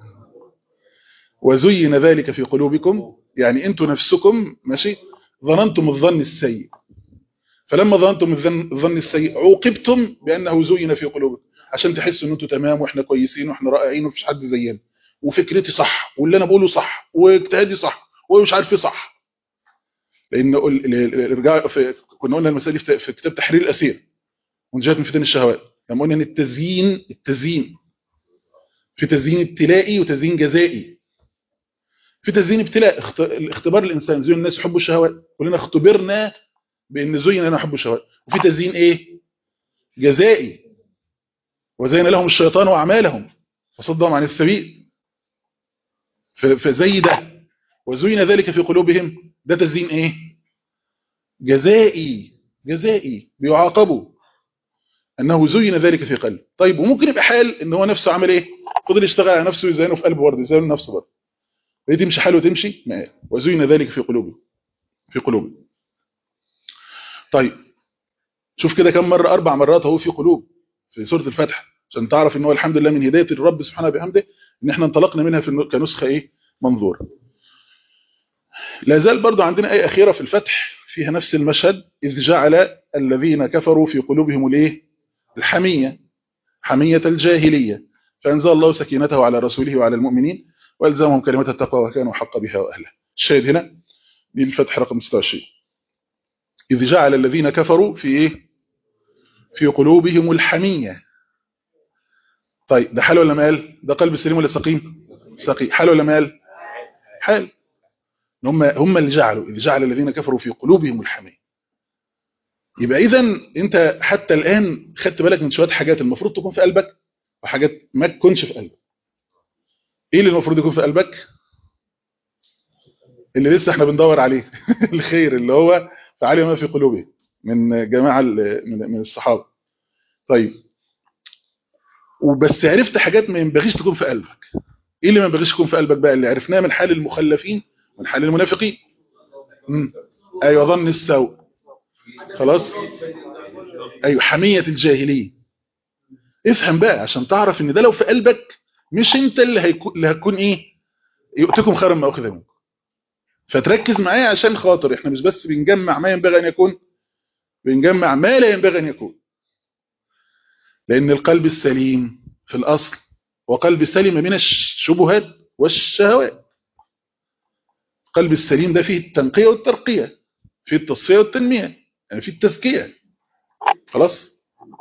وزين ذلك في قلوبكم يعني انتوا نفسكم ماشي ظننتم الظن السيء فلما ظننتم الظن السيء عوقبتم بانه زين في قلوبكم عشان تحسوا ان انتوا تمام واحنا كويسين واحنا رائعين ومفيش حد زينا وفكرتي صح واللي انا بقوله صح واجتهادي صح ومش عارف ايه صح لان الارجاع في كنا قلنا المسائل دي في كتاب تحرير الاسير منجات من فتن الشهوات لما قلنا ان التزيين التزيين في تزيين ابتلائي وتزيين جزائي في تزيين ابتلاء اختبار الانسان زين الناس يحبوا الشهوات كلنا اختبرنا بان زين لنا حب الشهوات وفي تزيين ايه جزائي وزين لهم الشيطان أعمالهم فصدهم عن السبيل فزي ده وزين ذلك في قلوبهم ده تزيين ايه جزائي جزائي بيعاقبوا انه زين ذلك في قلبه طيب وممكن يبقى حال ان هو نفسه عمل ايه فضل يشتغل على نفسه ويزينه في قلبه برضه يزينه نفسه برضه هي تمشي حاله تمشي ما وزين ذلك في قلوبه في قلوبه طيب شوف كده كم مره اربع مرات اهو في قلوب في سوره الفتح عشان تعرف ان هو الحمد لله من هدايه الرب سبحانه وبحمده ان احنا انطلقنا منها في كنسخه ايه منظور لا زال برضو عندنا ايه اخيره في الفتح فيها نفس المشهد اذ جعل الذين كفروا في قلوبهم الايه الحميه حميه الجاهليه فانزل الله سكينته على رسوله وعلى المؤمنين والزمهم كلمه التقوى وكانوا حق بها واهلها الشاهد هنا دي الفتح رقم 26 اذ جعل الذين كفروا في ايه في قلوبهم الحميه طيب ده حال ولا مال ده قلب السليم ولا سقيم سقيم حال ولا مال حال هم هم اللي جعلوا اذ جعل الذين كفروا في قلوبهم الحميه يبقى اذا انت حتى الان خدت بالك من شويه حاجات المفروض تكون في قلبك وحاجات ما تكونش في قلبك ايه اللي المفروض يكون في قلبك اللي لسه احنا بندور عليه الخير اللي هو فعلم ما في قلوبه من جماعه من الصحابه طيب وبس عرفت حاجات ما ينبغيش تكون في قلبك ايه اللي ما ينبغيش يكون في قلبك بقى اللي عرفناه من حال المخلفين من حال المنافقين امم ايوه ظن السوء خلاص ايوه حميه الجاهليه افهم بقى عشان تعرف ان ده لو في قلبك مش انت اللي هيكون اللي هتكون ايه يؤتكم خيرا ما اخذ منكم فتركز معايا عشان خاطر احنا مش بس بنجمع ما ينبغي ان يكون بنجمع ما لا ينبغي ان يكون لأن القلب السليم في الأصل وقلب سليم من الشبهات والشهوات القلب السليم ده فيه التنقية والترقية فيه التصفية والتنمية يعني فيه التزكية خلاص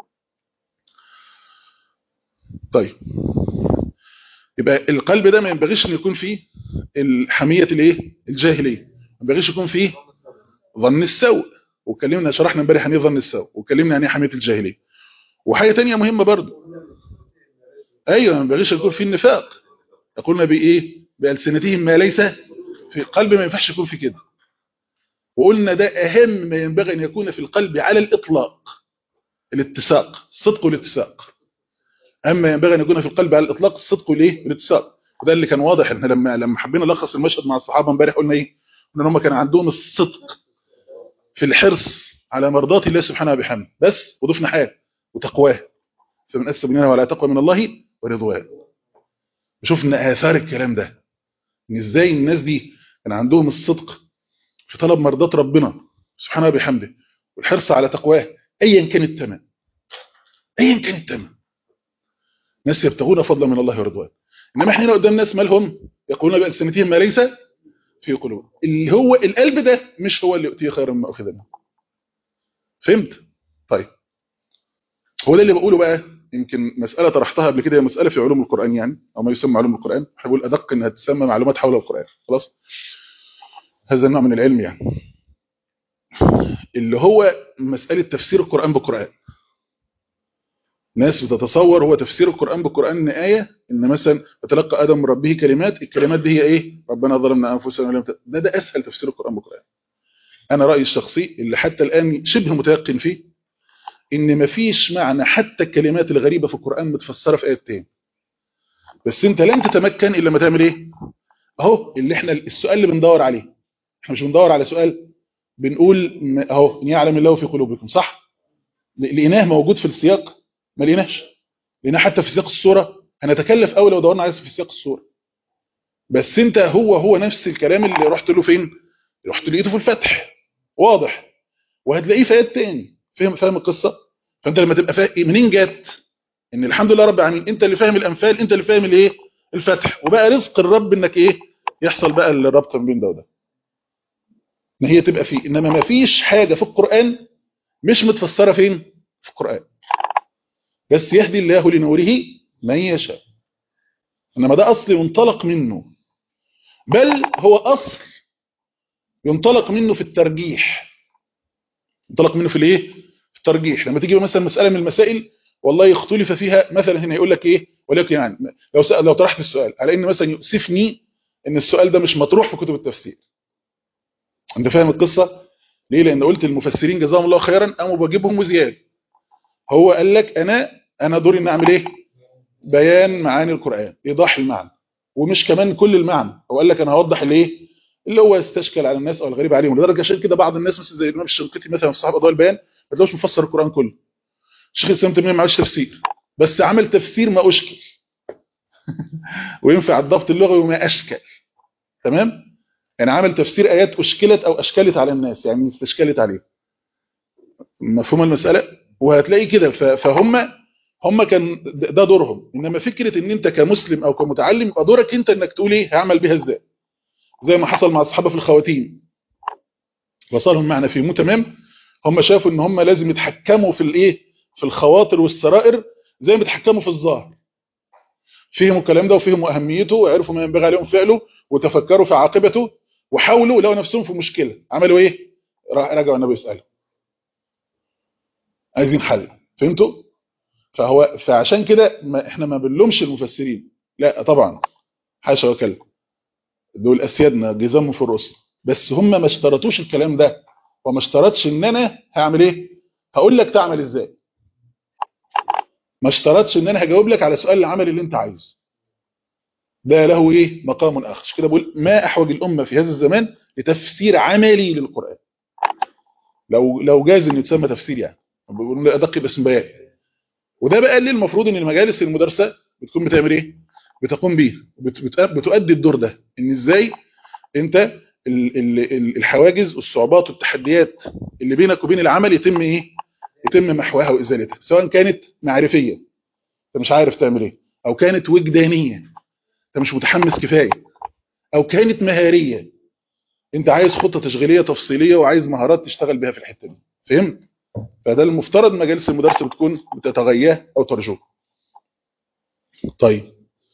طيب يبقى القلب ده ما ينبغيش ان يكون فيه الحمية الايه الجاهلية ما ينبغيش يكون فيه ظن السوء وكلمنا شرحنا امبارح عن ايه ظن السوء وكلمنا عن ايه حمية الجاهلية وحاجة تانية مهمة برضو ايوه ما ينبغيش يكون فيه النفاق يقولنا بايه بألسنتهم ما ليس في القلب ما ينفعش يكون في كده وقلنا ده اهم ما ينبغي ان يكون في القلب على الاطلاق الاتساق الصدق والاتساق اما ينبغي ان يكون في القلب على الاطلاق الصدق والايه والاتساق وده اللي كان واضح احنا لما لما حبينا نلخص المشهد مع الصحابه امبارح قلنا ايه قلنا ان هم كان عندهم الصدق في الحرص على مرضات الله سبحانه وبحمده بس وضفنا حاجه وتقواه فمن اسس بنيانه ولا تقوى من الله ورضوان وشفنا اثار الكلام ده ان ازاي الناس دي كان عندهم الصدق في طلب مرضات ربنا سبحانه وبحمده والحرص على تقواه ايا كان الثمن ايا كان الثمن ناس يبتغون فضلا من الله ورضوان انما احنا هنا قدام ناس مالهم يقولون بألسنتهم ما ليس في قلوب اللي هو القلب ده مش هو اللي يؤتيه خيرا مما اخذ منه فهمت طيب هو ده اللي بقوله بقى يمكن مسألة طرحتها قبل كده هي مسألة في علوم القرآن يعني أو ما يسمى علوم القرآن بقول أدق إنها تسمى معلومات حول القرآن خلاص هذا النوع من العلم يعني اللي هو مسألة تفسير القرآن بالقرآن ناس بتتصور هو تفسير القرآن بالقرآن إن آية إن مثلا وتلقى آدم من ربه كلمات الكلمات دي هي إيه ربنا ظلمنا أنفسنا ولم ده ده أسهل تفسير القرآن بالقرآن أنا رأيي الشخصي اللي حتى الآن شبه متيقن فيه ان مفيش معنى حتى الكلمات الغريبة في القرآن متفسرة في آيات تاني بس انت لن تتمكن الا لما تعمل ايه اهو اللي احنا السؤال اللي بندور عليه احنا مش بندور على سؤال بنقول اهو ان يعلم الله في قلوبكم صح لقيناه موجود في السياق ما لقيناش لقيناه حتى في سياق السورة هنتكلف اول لو دورنا عليه في سياق السورة بس انت هو هو نفس الكلام اللي رحت له فين رحت لقيته في الفتح واضح وهتلاقيه في ايات تاني فاهم فاهم القصه فانت لما تبقى فاهم منين جت ان الحمد لله رب العالمين انت اللي فاهم الامثال انت اللي فاهم الايه الفتح وبقى رزق الرب انك ايه يحصل بقى الربط ما بين ده وده ان هي تبقى فيه انما ما فيش حاجه في القران مش متفسره فين في القران بس يهدي الله لنوره من يشاء انما ده اصل ينطلق منه بل هو اصل ينطلق منه في الترجيح ينطلق منه في الايه في الترجيح لما تيجي مثلا مساله من المسائل والله اختلف فيها مثلا هنا يقول لك ايه ولكن يعني لو سأل لو طرحت السؤال على ان مثلا يؤسفني ان السؤال ده مش مطروح في كتب التفسير انت فاهم القصه ليه لان قلت المفسرين جزاهم الله خيرا قاموا بجيبهم وزياده هو قال لك انا انا دوري ان اعمل ايه بيان معاني القران ايضاح المعنى ومش كمان كل المعنى هو قال لك انا هوضح الايه اللي هو يستشكل على الناس او الغريب عليهم لدرجه عشان كده بعض الناس مثلا زي الامام الشنقيطي مثلا في صاحب اضواء البيان ما تلاقوش مفسر القران كله الشيخ الاسلام تيميه ما عملش تفسير بس عمل تفسير ما اشكل وينفع الضبط اللغوي وما اشكل تمام يعني عمل تفسير ايات اشكلت او اشكلت على الناس يعني استشكلت عليه مفهوم المساله وهتلاقي كده ف- فهم هم كان ده دورهم انما فكره ان انت كمسلم او كمتعلم يبقى دورك انت انك تقول ايه هعمل بيها ازاي زي ما حصل مع الصحابه في الخواتيم وصلهم معنا فيه تمام هم شافوا ان هم لازم يتحكموا في الايه في الخواطر والسرائر زي ما بيتحكموا في الظاهر فهموا الكلام ده وفهموا اهميته وعرفوا ما ينبغي عليهم فعله وتفكروا في عاقبته وحاولوا لقوا نفسهم في مشكله عملوا ايه راح رجعوا النبي يساله عايزين حل فهمتوا فهو فعشان كده ما احنا ما بنلومش المفسرين لا طبعا حاشا وكلا دول اسيادنا جزام في الرسل بس هم ما اشترطوش الكلام ده وما اشترطش ان انا هعمل ايه هقول لك تعمل ازاي ما اشترطش ان انا هجاوب لك على سؤال العمل اللي انت عايزه ده له ايه مقام اخر عشان كده بقول ما احوج الامه في هذا الزمان لتفسير عملي للقران لو لو جاز ان يتسمى تفسير يعني بيقولوا ادق باسم بيان وده بقى اللي المفروض ان المجالس المدرسه بتكون بتعمل ايه بتقوم بيه بت- بت- بتؤدي الدور ده ان ازاي انت ال- ال- ال- الحواجز والصعوبات والتحديات اللي بينك وبين العمل يتم ايه يتم محوها وازالتها سواء كانت معرفيه انت مش عارف تعمل ايه او كانت وجدانيه انت مش متحمس كفايه او كانت مهاريه انت عايز خطه تشغيليه تفصيليه وعايز مهارات تشتغل بيها في الحته دي فهمت فده المفترض مجالس المدرسه بتكون بتتغياه او ترجوه طيب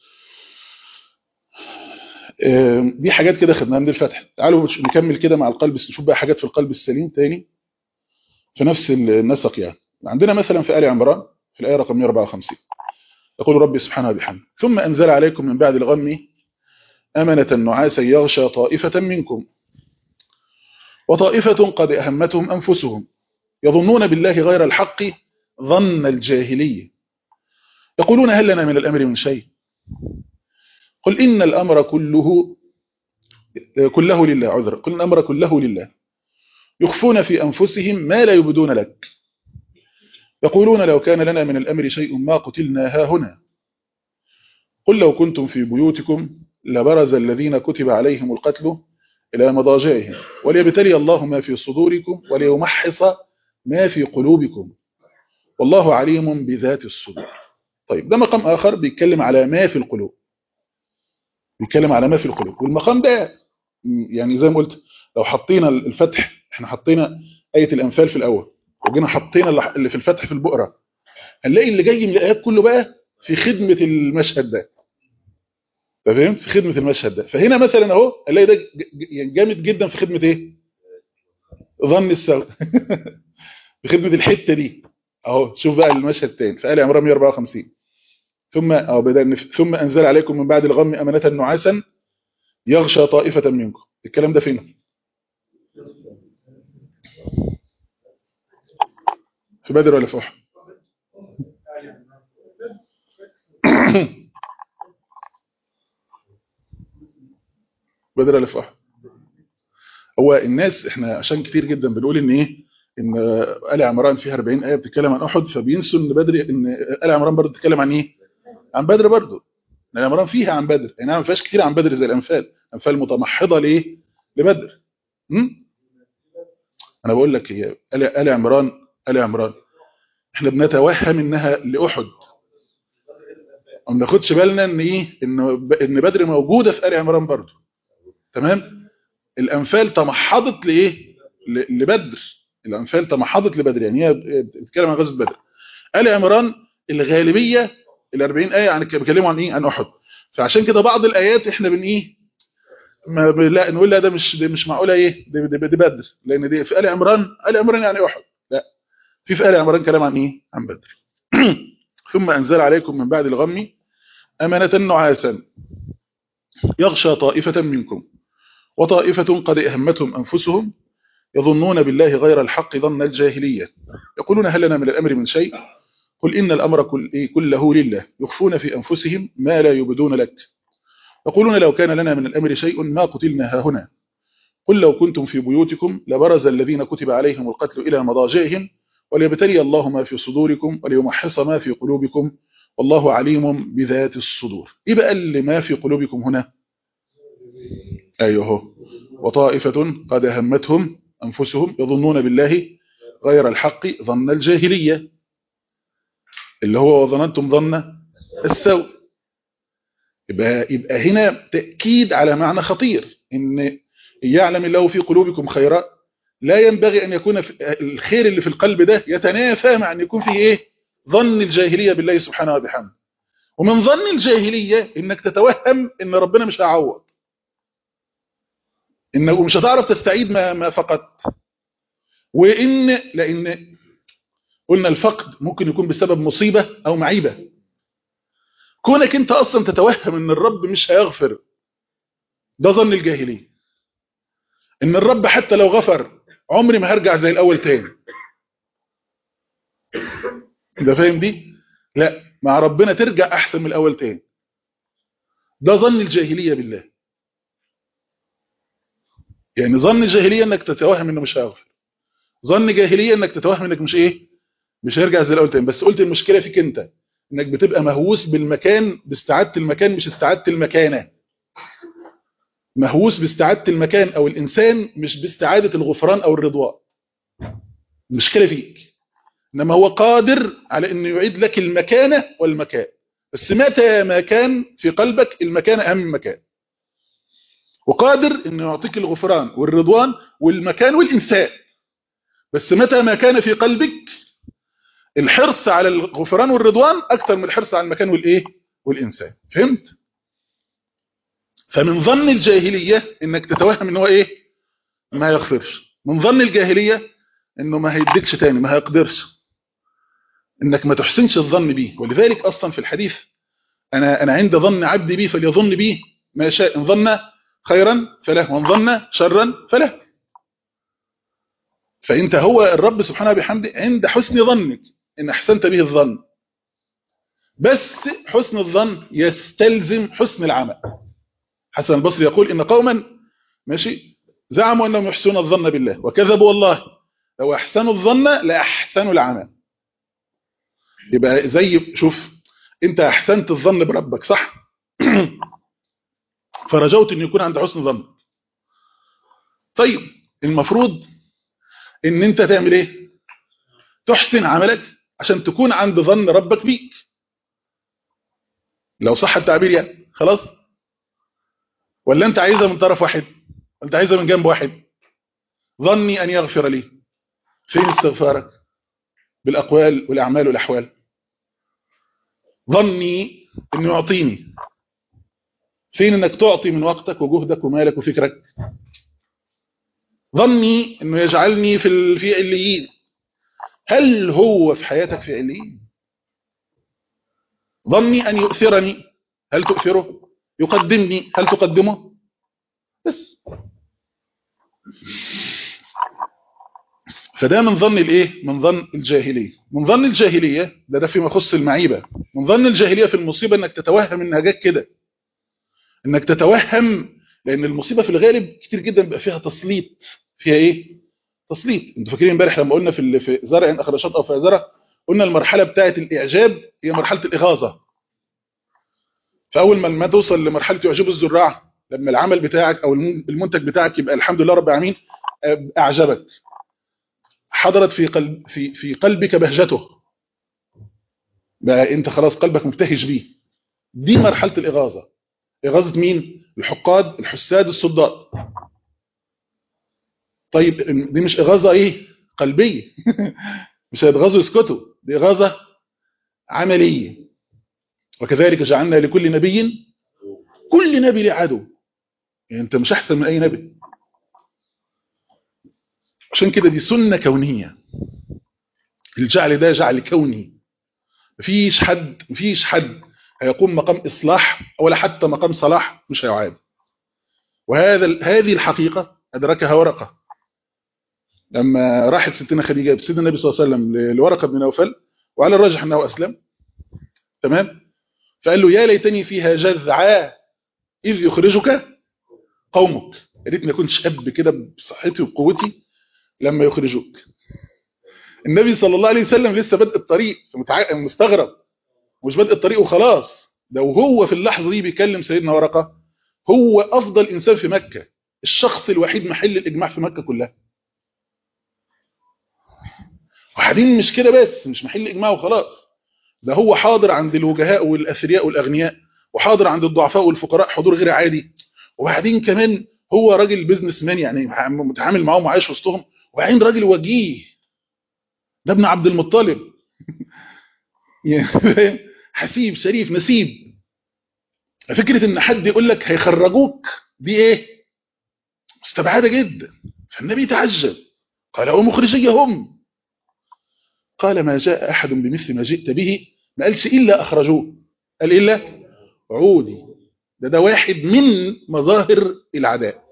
آم، دي حاجات كده خدناها من الفتح تعالوا نش- نكمل كده مع القلب نشوف بقى حاجات في القلب السليم تاني في نفس النسق يعني عندنا مثلا في آل عمران في الآية رقم 154 يقول ربي سبحانه وبحمده ثم أنزل عليكم من بعد الغم أمنة نعاسا يغشى طائفة منكم وطائفة قد أهمتهم أنفسهم يظنون بالله غير الحق ظن الجاهلية يقولون هل لنا من الأمر من شيء قل إن الأمر كله كله لله عذر قل إن الأمر كله لله يخفون في أنفسهم ما لا يبدون لك يقولون لو كان لنا من الأمر شيء ما قتلنا ها هنا قل لو كنتم في بيوتكم لبرز الذين كتب عليهم القتل إلى مضاجعهم وليبتلي الله ما في صدوركم وليمحص ما في قلوبكم والله عليم بذات الصدور طيب ده مقام آخر بيتكلم على ما في القلوب بيتكلم على ما في القلوب والمقام ده م، يعني زي ما قلت لو حطينا الفتح احنا حطينا آية الأنفال في الأول وجينا حطينا اللي- اللي في الفتح في البقرة هنلاقي اللي جاي من الآيات كله بقى في خدمة المشهد ده فهمت في خدمة المشهد ده فهنا مثلا اهو هنلاقي ده ج- ج- يعني جامد جدا في خدمة ايه ظن السوء في خدمة الحتة دي اهو شوف بقى المشهد تاني في آل عمران 154 ثم اه بدأ نف- ثم أنزل عليكم من بعد الغم أمنة نعاسا يغشى طائفة منكم الكلام ده فين في بدر ولا في احد بدر ولا في احد هو الناس احنا عشان كتير جدا بنقول ان ايه ان آل عمران فيها 40 ايه بتتكلم عن احد فبينسوا ان بدر ان آل عمران برضه بتتكلم عن ايه عن بدر برضه آل عمران فيها عن بدر يعني ما فيهاش كتير عن بدر زي الانفال الانفال متمحضه لايه لبدر امم انا بقول لك هي آل آل عمران آل عمران احنا بنتوهم انها لاحد وما بناخدش بالنا ان ايه ان ب- ان بدر موجوده في آل عمران برضه تمام الانفال تمحضت لايه ل- لبدر الانفال تمحضت لبدر يعني هي بتتكلم عن غزوه بدر ال عمران الغالبيه ال 40 ايه عن بيتكلموا عن ايه عن احد فعشان كده بعض الايات احنا بن ايه ما ب- لا نقول لا ده مش ده مش معقوله ايه دي, دي, دي بدر لان دي في ال عمران ال عمران يعني احد لا في في ال عمران كلام عن ايه عن بدر ثم انزل عليكم من بعد الغم امنه نعاسا يغشى طائفه منكم وطائفة قد أهمتهم أنفسهم يظنون بالله غير الحق ظن الجاهلية يقولون هل لنا من الأمر من شيء قل إن الأمر كل إيه كله لله يخفون في أنفسهم ما لا يبدون لك يقولون لو كان لنا من الأمر شيء ما قتلنا ها هنا قل لو كنتم في بيوتكم لبرز الذين كتب عليهم القتل إلى مضاجعهم وليبتلي الله ما في صدوركم وليمحص ما في قلوبكم والله عليم بذات الصدور إيه بقى اللي ما في قلوبكم هنا أيوه وطائفة قد همتهم أنفسهم يظنون بالله غير الحق ظن الجاهلية اللي هو وظننتم ظن السوء يبقى, يبقى هنا تأكيد على معنى خطير إن يعلم الله في قلوبكم خيرا لا ينبغي أن يكون الخير اللي في القلب ده يتنافى مع أن يكون فيه إيه ظن الجاهلية بالله سبحانه وبحمده ومن ظن الجاهلية إنك تتوهم إن ربنا مش هيعوض إنه مش هتعرف تستعيد ما, ما فقدت وإن لأن قلنا الفقد ممكن يكون بسبب مصيبة أو معيبة كونك أنت أصلا تتوهم إن الرب مش هيغفر ده ظن الجاهلية إن الرب حتى لو غفر عمري ما هرجع زي الأول تاني ده فاهم دي لا مع ربنا ترجع أحسن من الأول تاني ده ظن الجاهلية بالله يعني ظن الجاهلية انك تتوهم انه مش هيغفر ظن جاهلية انك تتوهم انك مش ايه مش هيرجع زي الاول تاني بس قلت المشكلة فيك انت انك بتبقى مهووس بالمكان باستعادة المكان مش استعادة المكانة مهووس باستعادة المكان او الانسان مش باستعادة الغفران او الرضوان المشكلة فيك انما هو قادر على انه يعيد لك المكانة والمكان بس متى ما كان في قلبك المكان اهم مكان وقادر انه يعطيك الغفران والرضوان والمكان والإنسان بس متى ما كان في قلبك الحرص على الغفران والرضوان أكثر من الحرص على المكان والإيه والإنسان فهمت؟ فمن ظن الجاهلية انك تتوهم ان هو ايه ما يغفرش من ظن الجاهلية انه ما هيديكش تاني ما هيقدرش انك ما تحسنش الظن بيه ولذلك اصلا في الحديث انا انا عند ظن عبدي بي فليظن بي ما شاء ان ظن خيرا فله وان ظن شرا فله فانت هو الرب سبحانه بحمده عند حسن ظنك ان احسنت به الظن بس حسن الظن يستلزم حسن العمل حسن البصري يقول ان قوما ماشي زعموا انهم يحسنون الظن بالله وكذبوا والله لو احسنوا الظن لاحسنوا العمل يبقى زي شوف انت احسنت الظن بربك صح فرجوت ان يكون عند حسن ظن طيب المفروض ان انت تعمل ايه تحسن عملك عشان تكون عند ظن ربك بيك لو صح التعبير يعني خلاص ولا انت عايزها من طرف واحد انت عايزها من جنب واحد ظني ان يغفر لي فين استغفارك بالاقوال والاعمال والاحوال ظني انه يعطيني فين انك تعطي من وقتك وجهدك ومالك وفكرك ظني انه يجعلني في في عليين هل هو في حياتك في عليين ظني ان يؤثرني هل تؤثره يقدمني هل تقدمه بس فده من ظن الايه من ظن الجاهليه من ظن الجاهليه ده ده فيما يخص المعيبه من ظن الجاهليه في المصيبه انك تتوهم انها جت كده انك تتوهم لان المصيبه في الغالب كتير جدا بيبقى فيها تسليط فيها ايه تسليط انتوا فاكرين امبارح لما قلنا في في زرع اخرشات او في زرع قلنا المرحله بتاعه الاعجاب هي مرحله الاغاظه فاول ما ما توصل لمرحله اعجاب الزراع لما العمل بتاعك او المنتج بتاعك يبقى الحمد لله رب العالمين اعجبك حضرت في قلب في في قلبك بهجته بقى انت خلاص قلبك مبتهج بيه دي مرحله الاغاظه اغاظه مين الحقاد الحساد الصداد طيب دي مش اغاظه ايه قلبيه مش هيتغاظوا يسكتوا دي اغاظه عمليه وكذلك جعلنا لكل نبي كل نبي له عدو يعني انت مش احسن من اي نبي عشان كده دي سنة كونية الجعل ده جعل كوني مفيش حد مفيش حد هيقوم مقام إصلاح ولا حتى مقام صلاح مش هيعاد وهذا هذه الحقيقة أدركها ورقة لما راحت ستنا خديجة بسيدنا النبي صلى الله عليه وسلم لورقة بن نوفل وعلى الراجح انه اسلم تمام فقال له يا ليتني فيها جذعاء اذ يخرجك قومك يا ريتني اكون شاب كده بصحتي وبقوتي لما يخرجوك النبي صلى الله عليه وسلم لسه بدء الطريق فمتع- مستغرب مش بدء الطريق وخلاص ده وهو في اللحظه دي بيكلم سيدنا ورقه هو افضل انسان في مكه الشخص الوحيد محل الاجماع في مكه كلها وبعدين مش كده بس مش محل اجماع وخلاص ده هو حاضر عند الوجهاء والاثرياء والاغنياء وحاضر عند الضعفاء والفقراء حضور غير عادي وبعدين كمان هو راجل بيزنس مان يعني متعامل معاهم وعايش وسطهم وبعدين راجل وجيه ده ابن عبد المطلب يعني فاهم؟ حسيب شريف نسيب فكره ان حد يقول لك هيخرجوك دي ايه مستبعده جدا فالنبي تعجب قال ومخرجيهم قال ما جاء احد بمثل ما جئت به ما قالش الا اخرجوه قال الا عودي ده ده واحد من مظاهر العداء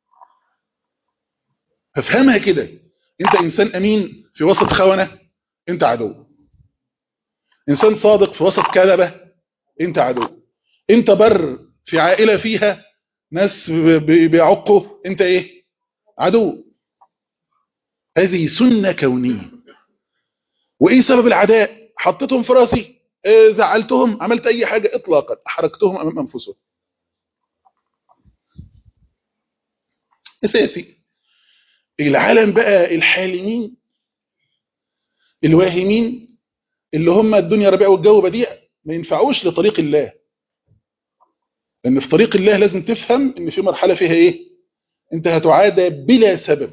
فافهمها كده انت انسان امين في وسط خونه انت عدو انسان صادق في وسط كذبه انت عدو انت بر في عائله فيها ناس ب- ب- بيعقوا انت ايه عدو هذه سنه كونيه وايه سبب العداء حطيتهم في راسي آه، زعلتهم عملت اي حاجه اطلاقا احرجتهم امام انفسهم اساسي العالم بقى الحالمين الواهمين اللي هم الدنيا ربيع والجو بديع ما ينفعوش لطريق الله لان في طريق الله لازم تفهم ان في مرحله فيها ايه انت هتعادى بلا سبب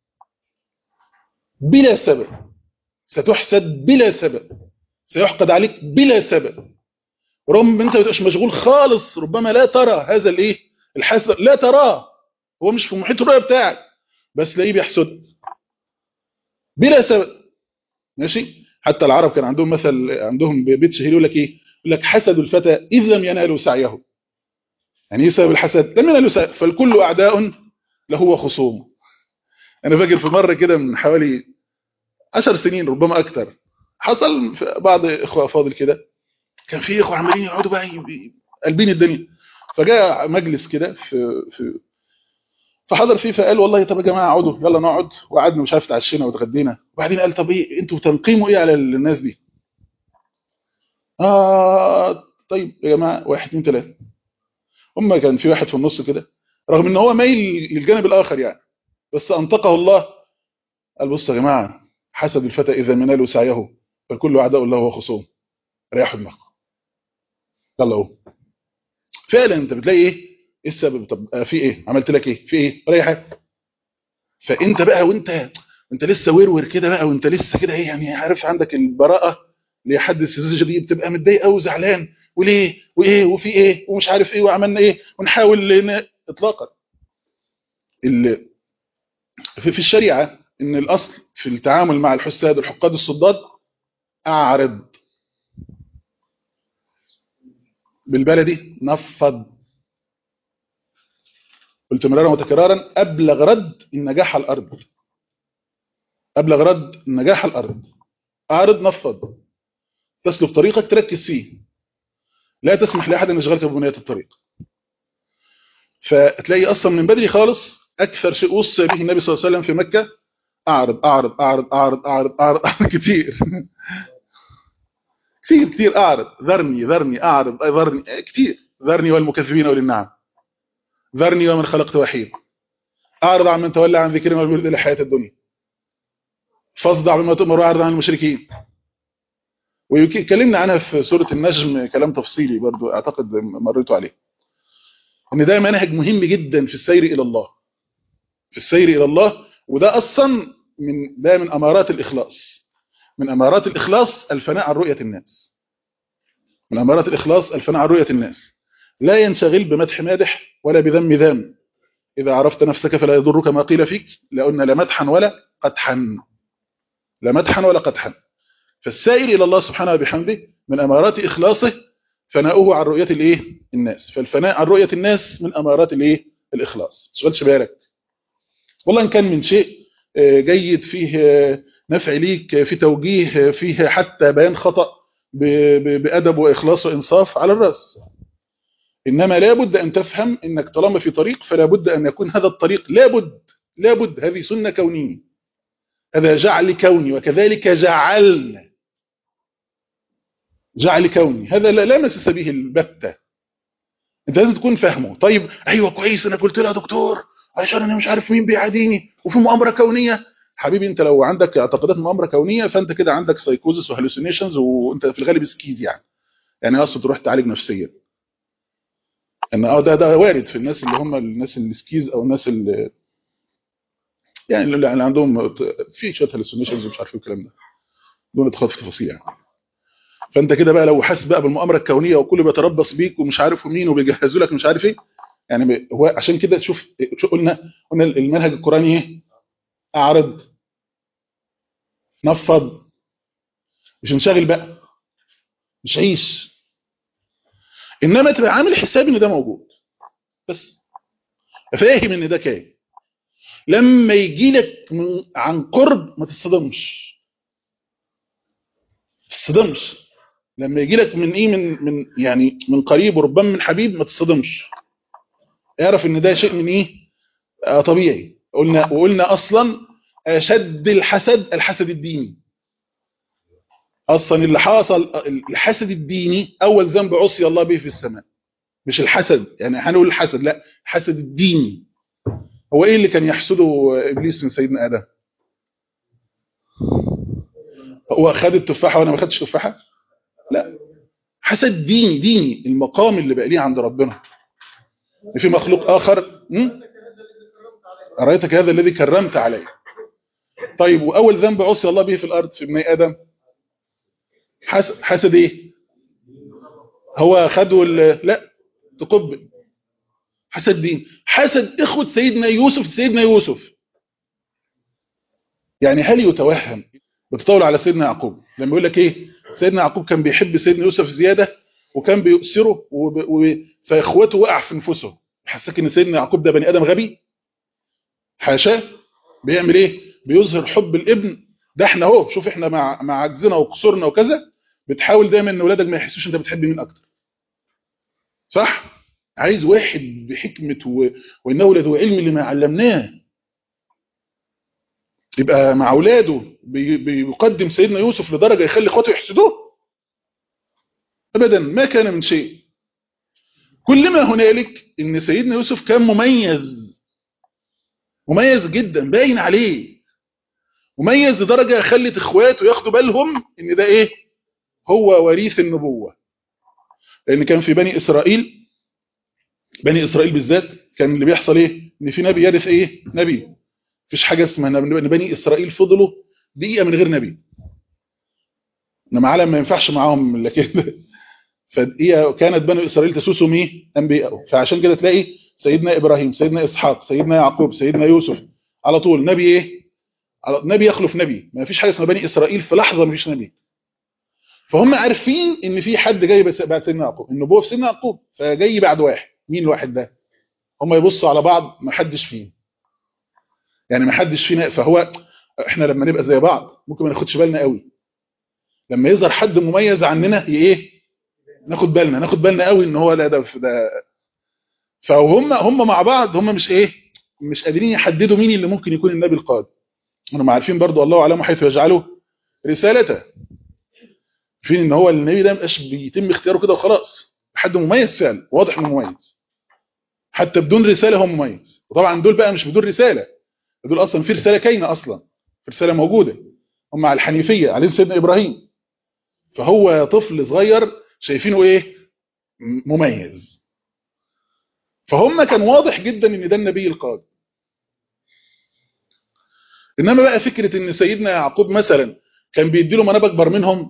بلا سبب ستحسد بلا سبب سيحقد عليك بلا سبب رغم ان انت ما تبقاش مشغول خالص ربما لا ترى هذا الايه الحسد لا تراه هو مش في محيط الرؤيه بتاعك بس تلاقيه بيحسد بلا سبب ماشي حتى العرب كان عندهم مثل عندهم بيت شهير يقول لك ايه يقول لك حسد الفتى اذ لم ينالوا سعيه يعني ايه سبب الحسد لم ينالوا سعيه فالكل اعداء له وخصوم انا فاكر في مره كده من حوالي عشر سنين ربما اكثر حصل في بعض اخوه فاضل كده كان في اخوه عمالين يقعدوا بقى ي- قلبين الدنيا فجاء مجلس كده في في فحضر فيه فقال والله طب يا جماعه اقعدوا يلا نقعد وقعدنا مش عارف اتعشينا واتغدينا وبعدين قال طب ايه انتوا تنقيموا ايه على الناس دي اه طيب يا جماعه واحد اثنين ثلاثه هم كان في واحد في النص كده رغم ان هو مايل للجانب الاخر يعني بس انطقه الله قال بصوا يا جماعه حسد الفتى اذا منال سعيه فالكل اعداء الله وخصوم ريحوا دماغكم يلا قوم فعلا انت بتلاقي ايه ايه السبب طب آه، في ايه عملت لك ايه في ايه ولا اي حاجه فانت بقى وانت انت لسه ورور كده بقى وانت لسه كده ايه يعني عارف عندك البراءه ليحدث الزوجه دي بتبقى متضايق قوي وزعلان وليه وايه وفي ايه ومش عارف ايه وعملنا ايه ونحاول ن- اطلاقا ال- في في الشريعه ان الاصل في التعامل مع الحساد الحقاد الصداد اعرض بالبلدي نفض قلت مرارا وتكرارا ابلغ رد النجاح على الارض ابلغ رد النجاح على الارض اعرض نفض تسلك طريقك تركز فيه لا تسمح لاحد ان يشغلك ببنيه الطريق فتلاقي اصلا من بدري خالص اكثر شيء وصى به النبي صلى الله عليه وسلم في مكه اعرض اعرض اعرض اعرض اعرض اعرض, أعرض كتير كتير كتير اعرض ذرني ذرني اعرض ذرني كتير ذرني والمكذبين اولي النعم ذرني ومن خلقت وحيد اعرض عن من تولى عن ذكرنا والمرد الى حياه الدنيا فاصدع بما تؤمر واعرض عن المشركين وكلمنا عنها في سوره النجم كلام تفصيلي برضو اعتقد مريتوا عليه ان ده منهج مهم جدا في السير الى الله في السير الى الله وده اصلا من ده من امارات الاخلاص من امارات الاخلاص الفناء عن رؤيه الناس من امارات الاخلاص الفناء عن رؤيه الناس لا ينشغل بمدح مادح ولا بذم ذم اذا عرفت نفسك فلا يضرك ما قيل فيك لا قلنا لا مدحا ولا قدحا لا مدحا ولا قدحا فالسائر الى الله سبحانه وبحمده من امارات اخلاصه فناؤه عن رؤيه الايه الناس فالفناء عن رؤيه الناس من امارات الايه الاخلاص تشغلش بالك والله ان كان من شيء جيد فيه نفع ليك في توجيه فيه حتى بيان خطأ بأدب وإخلاص وإنصاف على الرأس إنما لابد أن تفهم إنك طالما في طريق فلا بد أن يكون هذا الطريق لابد لابد هذه سنة كونية هذا جعل كوني وكذلك جعلنا جعل كوني هذا لا مسس به البتة انت لازم تكون فاهمه طيب ايوه كويس انا قلت لها دكتور علشان انا مش عارف مين بيعاديني وفي مؤامره كونيه حبيبي انت لو عندك اعتقادات مؤامره كونيه فانت كده عندك سايكوزس وهلوسينيشنز وانت في الغالب سكيز يعني يعني اصلا تروح تعالج نفسيا ان اه ده ده وارد في الناس اللي هم الناس السكيز او الناس اللي يعني اللي عندهم في شويه هلوسينيشنز ومش عارف ايه الكلام ده دون ادخال في تفاصيل يعني فانت كده بقى لو حاسس بقى بالمؤامره الكونيه وكل بيتربص بيك ومش عارف مين وبيجهزوا لك مش عارف ايه يعني هو عشان كده تشوف شو قلنا قلنا المنهج القراني ايه اعرض نفض مش انشغل بقى مش عيش انما تبقى عامل حساب ان ده موجود بس فاهم ان ده كاين لما يجي لك عن قرب ما تصدمش تصدمش لما يجي لك من ايه من من يعني من قريب وربما من حبيب ما تصدمش اعرف ان ده شيء من ايه آه طبيعي قلنا وقلنا اصلا اشد الحسد الحسد الديني اصلا اللي حصل الحسد الديني اول ذنب عصي الله به في السماء مش الحسد يعني هنقول الحسد لا الحسد الديني هو ايه اللي كان يحسده ابليس من سيدنا ادم هو خد التفاحه وانا ما خدتش تفاحه لا حسد ديني ديني المقام اللي بقى ليه عند ربنا في مخلوق آخر أرأيتك هذا الذي كرمت عليه طيب وأول ذنب عصي الله به في الأرض في ابن آدم حسد, حسد إيه هو خدوا لا تقبل حسد دين حسد إخوة سيدنا يوسف سيدنا يوسف يعني هل يتوهم بتطول على سيدنا يعقوب لما يقول لك ايه سيدنا يعقوب كان بيحب سيدنا يوسف زيادة وكان بيؤسره وب... و... فاخواته وقع في نفوسهم حسك ان سيدنا يعقوب ده بني ادم غبي حاشاه بيعمل ايه بيظهر حب الابن ده احنا اهو شوف احنا مع مع عجزنا وقصورنا وكذا بتحاول دايما ان اولادك ما يحسوش انت بتحب مين اكتر صح عايز واحد بحكمه و... وانه لذو علم لما علمناه يبقى مع اولاده بي... بيقدم سيدنا يوسف لدرجه يخلي اخواته يحسدوه ابدا ما كان من شيء كل ما هنالك ان سيدنا يوسف كان مميز مميز جدا باين عليه مميز لدرجه خلت اخواته ياخدوا بالهم ان ده ايه هو وريث النبوه لان كان في بني اسرائيل بني اسرائيل بالذات كان اللي بيحصل ايه ان في نبي يرث ايه نبي مفيش حاجه اسمها ان بني اسرائيل فضلوا دقيقه من غير نبي انما عالم ما ينفعش معاهم الا كده فهي كانت بني اسرائيل تسوسهم ايه انبياء فعشان كده تلاقي سيدنا ابراهيم سيدنا اسحاق سيدنا يعقوب سيدنا يوسف على طول نبي ايه على نبي يخلف نبي ما فيش حاجه اسمها بني اسرائيل في لحظه ما فيش نبي فهم عارفين ان في حد جاي بعد سيدنا يعقوب النبوه في سيدنا يعقوب فجاي بعد واحد مين الواحد ده هم يبصوا على بعض ما حدش فينا يعني ما حدش فينا فهو احنا لما نبقى زي بعض ممكن ما ناخدش بالنا قوي لما يظهر حد مميز عننا ايه ناخد بالنا ناخد بالنا قوي ان هو لا ده ده فهم هم مع بعض هم مش ايه مش قادرين يحددوا مين اللي ممكن يكون النبي القادم هم عارفين برضو الله اعلم حيث يجعله رسالته عارفين ان هو النبي ده مبقاش بيتم اختياره كده وخلاص حد مميز فعلا واضح انه مميز حتى بدون رساله هو مميز وطبعا دول بقى مش بدون رساله دول اصلا في رساله كاينه اصلا في رساله موجوده هم على الحنيفيه عليه سيدنا ابراهيم فهو طفل صغير شايفينه ايه مميز فهم كان واضح جدا ان ده النبي القادم انما بقى فكره ان سيدنا يعقوب مثلا كان بيدي له مناب اكبر منهم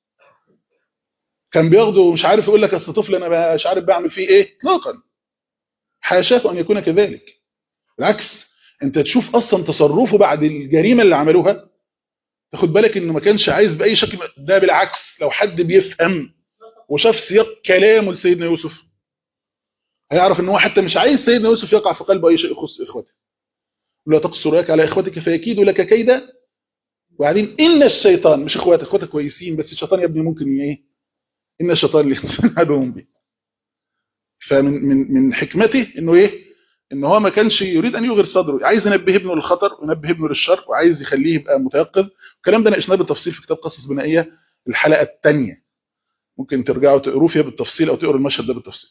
كان بياخده مش عارف يقول لك اصل طفل انا مش عارف بعمل فيه ايه اطلاقا حاشاه ان يكون كذلك بالعكس انت تشوف اصلا تصرفه بعد الجريمه اللي عملوها تاخد بالك انه ما كانش عايز باي شكل ده بالعكس لو حد بيفهم وشاف سياق كلامه لسيدنا يوسف هيعرف ان هو حتى مش عايز سيدنا يوسف يقع في قلبه اي شيء يخص اخوته لا تقصر ياك على اخوتك فيكيدوا لك كيدا وبعدين ان الشيطان مش اخواتك اخواتك كويسين بس الشيطان يا ابني ممكن ايه ان الشيطان الانسان عدو به فمن من من حكمته انه ايه ان هو ما كانش يريد ان يغير صدره عايز ينبه ابنه للخطر وينبه ابنه للشر وعايز يخليه يبقى متيقظ الكلام ده ناقشناه بالتفصيل في كتاب قصص بنائيه الحلقه الثانيه ممكن ترجعوا تقروه فيها بالتفصيل او تقروا المشهد ده بالتفصيل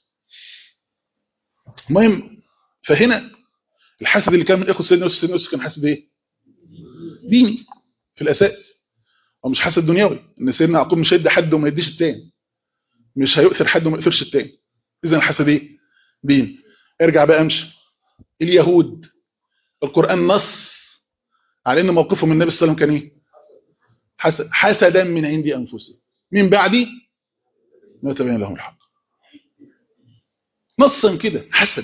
المهم فهنا الحسد اللي كان من اخو سيدنا يوسف سيدنا يوسف كان حسد ايه ديني في الاساس هو مش حسد دنيوي ان سيدنا يعقوب مش هيدي حد وما يديش التاني مش هيؤثر حد وما يؤثرش التاني اذا الحسد ايه دين ارجع بقى امشي اليهود القران نص على ان موقفهم من النبي صلى الله عليه وسلم كان ايه حسد حسدا من عند انفسهم من بعد ما تبين لهم الحق نصا كده حسد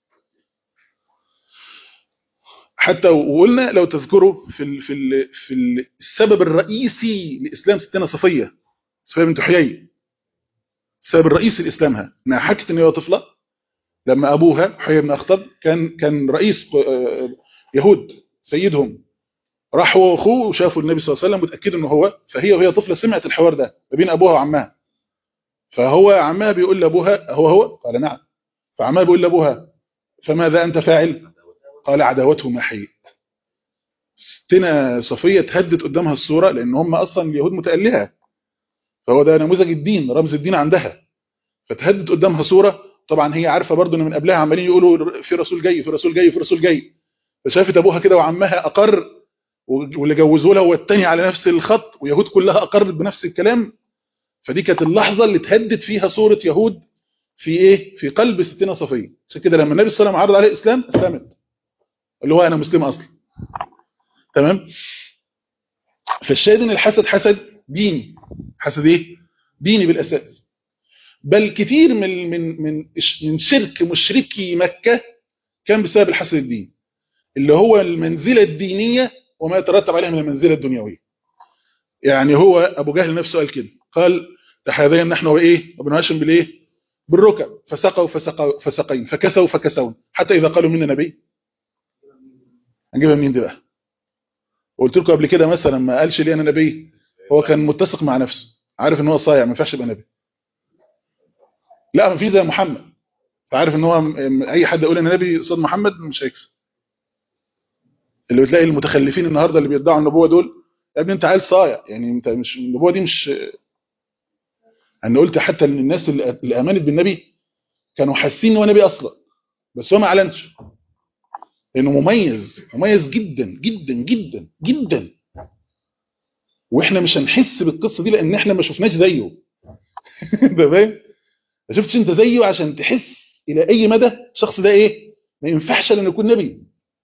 حتى وقلنا لو تذكروا في ال في ال في ال السبب الرئيسي لاسلام ستنا صفيه صفيه بنت حيي السبب الرئيسي لاسلامها انها حكت ان هي طفله لما ابوها حيي بن اخطب كان كان رئيس يهود سيدهم راح هو واخوه وشافوا النبي صلى الله عليه وسلم وتاكدوا ان هو فهي وهي طفله سمعت الحوار ده ما بين ابوها وعمها فهو عمها بيقول لابوها هو هو قال نعم فعمها بيقول لابوها فماذا انت فاعل قال عداوته ما حييت ستنا صفيه تهدد قدامها الصوره لان هم اصلا اليهود متالهه فهو ده نموذج الدين رمز الدين عندها فتهدد قدامها صوره طبعا هي عارفه برضو ان من قبلها عمالين يقولوا في رسول جاي في رسول جاي في رسول جاي فشافت ابوها كده وعمها اقر واللي جوزوا لها هو الثاني على نفس الخط ويهود كلها اقرت بنفس الكلام فدي كانت اللحظه اللي تهدد فيها صوره يهود في ايه في قلب ستنا صفيه عشان كده لما النبي صلى الله عليه وسلم عرض عليه الاسلام اسلمت اللي هو انا مسلم اصلا تمام فالشاهد ان الحسد حسد ديني حسد ايه ديني بالاساس بل كتير من من من من شرك مشركي مكه كان بسبب الحسد الديني اللي هو المنزله الدينيه وما يترتب عليها من المنزله الدنيويه يعني هو ابو جهل نفسه قال كده قال تحاذينا نحن وايه وابن هاشم بالايه بالركب فسقوا فسقوا فسقين فكسوا فكسون حتى اذا قالوا منا نبي هنجيبها منين دي بقى قلت لكم قبل كده مثلا ما قالش لي انا نبي هو كان متسق مع نفسه عارف ان هو صايع ما ينفعش يبقى نبي لا ما فيش زي محمد فعارف ان هو اي حد يقول انا نبي قصاد محمد مش هيكسب اللي بتلاقي المتخلفين النهارده اللي بيدعوا النبوه دول يا ابني انت عيل صايع يعني انت مش النبوه دي مش انا قلت حتى ان الناس اللي امنت بالنبي كانوا حاسين ان هو نبي اصلا بس هو ما اعلنش لانه مميز مميز جدا جدا جدا جدا واحنا مش هنحس بالقصه دي لان احنا ما شفناش زيه ده فاهم ما شفتش انت زيه عشان تحس الى اي مدى الشخص ده ايه ما ينفعش انه يكون نبي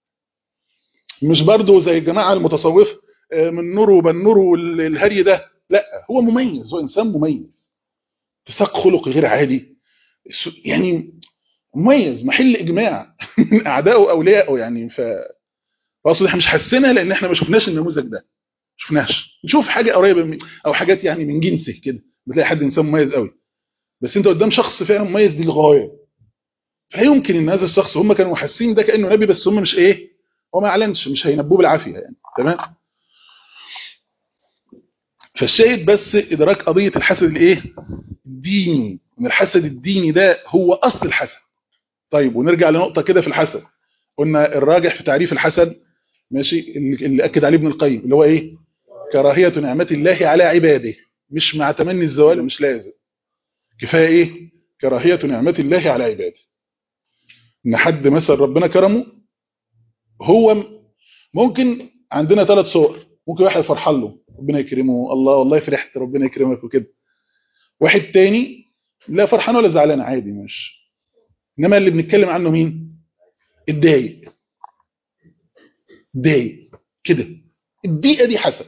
مش برضه زي الجماعه المتصوفه من نور وبنور والهري ده لا هو مميز هو انسان مميز اتساق خلقي غير عادي يعني مميز محل اجماع من اعدائه واوليائه يعني ف فاصل احنا مش حاسينها لان احنا ما شفناش النموذج ده شفناش نشوف حاجه قريبه من او حاجات يعني من جنسه كده بتلاقي حد انسان مميز قوي بس انت قدام شخص فعلا مميز دي الغايه فلا يمكن ان هذا الشخص هم كانوا حاسين ده كانه نبي بس هم مش ايه هو ما اعلنش مش هينبوه بالعافيه يعني تمام فالشاهد بس ادراك قضيه الحسد الايه الديني ان الحسد الديني ده هو اصل الحسد طيب ونرجع لنقطه كده في الحسد قلنا الراجح في تعريف الحسد ماشي اللي اكد عليه ابن القيم اللي هو ايه كراهيه نعمه الله على عباده مش مع تمني الزوال مش لازم كفايه ايه كراهيه نعمه الله على عباده ان حد مثلا ربنا كرمه هو ممكن عندنا ثلاث صور ممكن واحد فرحان له ربنا يكرمه الله والله فرحت ربنا يكرمك وكده واحد تاني لا فرحان ولا زعلان عادي مش انما اللي بنتكلم عنه مين الدايق دايق كده الدقيقه دي حسد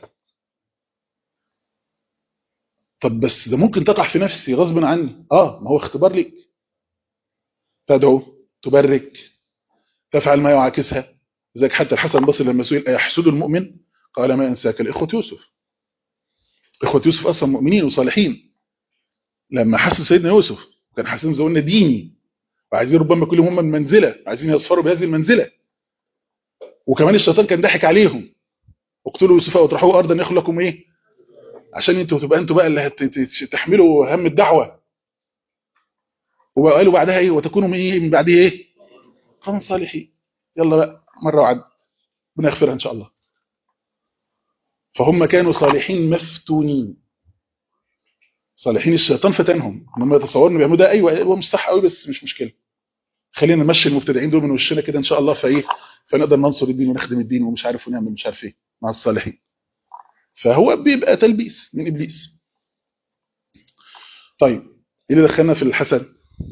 طب بس ده ممكن تقع في نفسي غصبا عني اه ما هو اختبار ليك تدعو تبرك تفعل ما يعاكسها ذلك حتى الحسن البصري لما سئل ايحسد المؤمن قال ما انساك الاخوه يوسف اخوه يوسف اصلا مؤمنين وصالحين لما حسن سيدنا يوسف كان حاسين زي قلنا ديني وعايزين ربما كل هم المنزله عايزين يصفروا بهذه المنزله وكمان الشيطان كان ضحك عليهم اقتلوا يوسف واطرحوه ارضا يخلق لكم ايه عشان انتوا تبقى انتوا بقى اللي هت- ت- تحملوا هم الدعوه وقالوا بعدها ايه وتكونوا من ايه من بعدها ايه قوم صالحين يلا بقى مره وعد ربنا يغفرها ان شاء الله فهم كانوا صالحين مفتونين صالحين الشيطان فتنهم هم يتصوروا انه بيعملوا ده ايوه هو مش صح قوي بس مش مشكله خلينا نمشي المبتدعين دول من وشنا كده ان شاء الله فايه فنقدر ننصر الدين ونخدم الدين ومش عارف ونعمل مش عارف ايه مع الصالحين فهو بيبقى تلبيس من ابليس طيب ايه اللي دخلنا في الحسد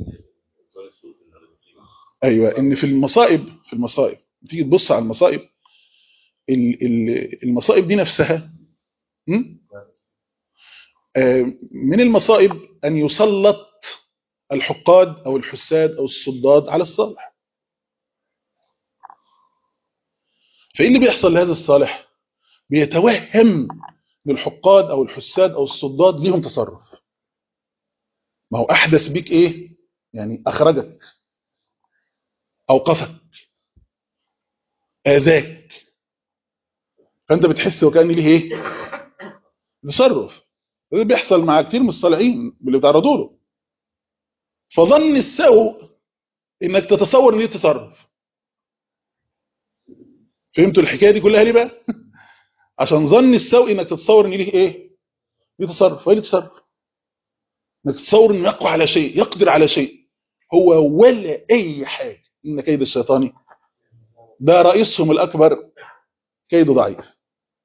ايوه ان في المصائب في المصائب تيجي تبص على المصائب ال- ال- المصائب دي نفسها م? آه، من المصائب ان يسلط الحقاد او الحساد او الصداد على الصالح فايه اللي بيحصل لهذا الصالح بيتوهم ان الحقاد او الحساد او الصداد ليهم تصرف ما هو احدث بيك ايه يعني اخرجك اوقفك اذاك فانت بتحس وكان ليه ايه تصرف ده بيحصل مع كتير من الصالحين اللي بيتعرضوا له فظن السوء انك تتصور ان ليه تصرف فهمتوا الحكايه دي كلها ليه بقى عشان ظن السوء انك تتصور ان ليه ايه ليه تصرف وايه تصرف انك تتصور انه يقوى على شيء يقدر على شيء هو ولا اي حاجه ان كيد الشيطان ده رئيسهم الاكبر كيده ضعيف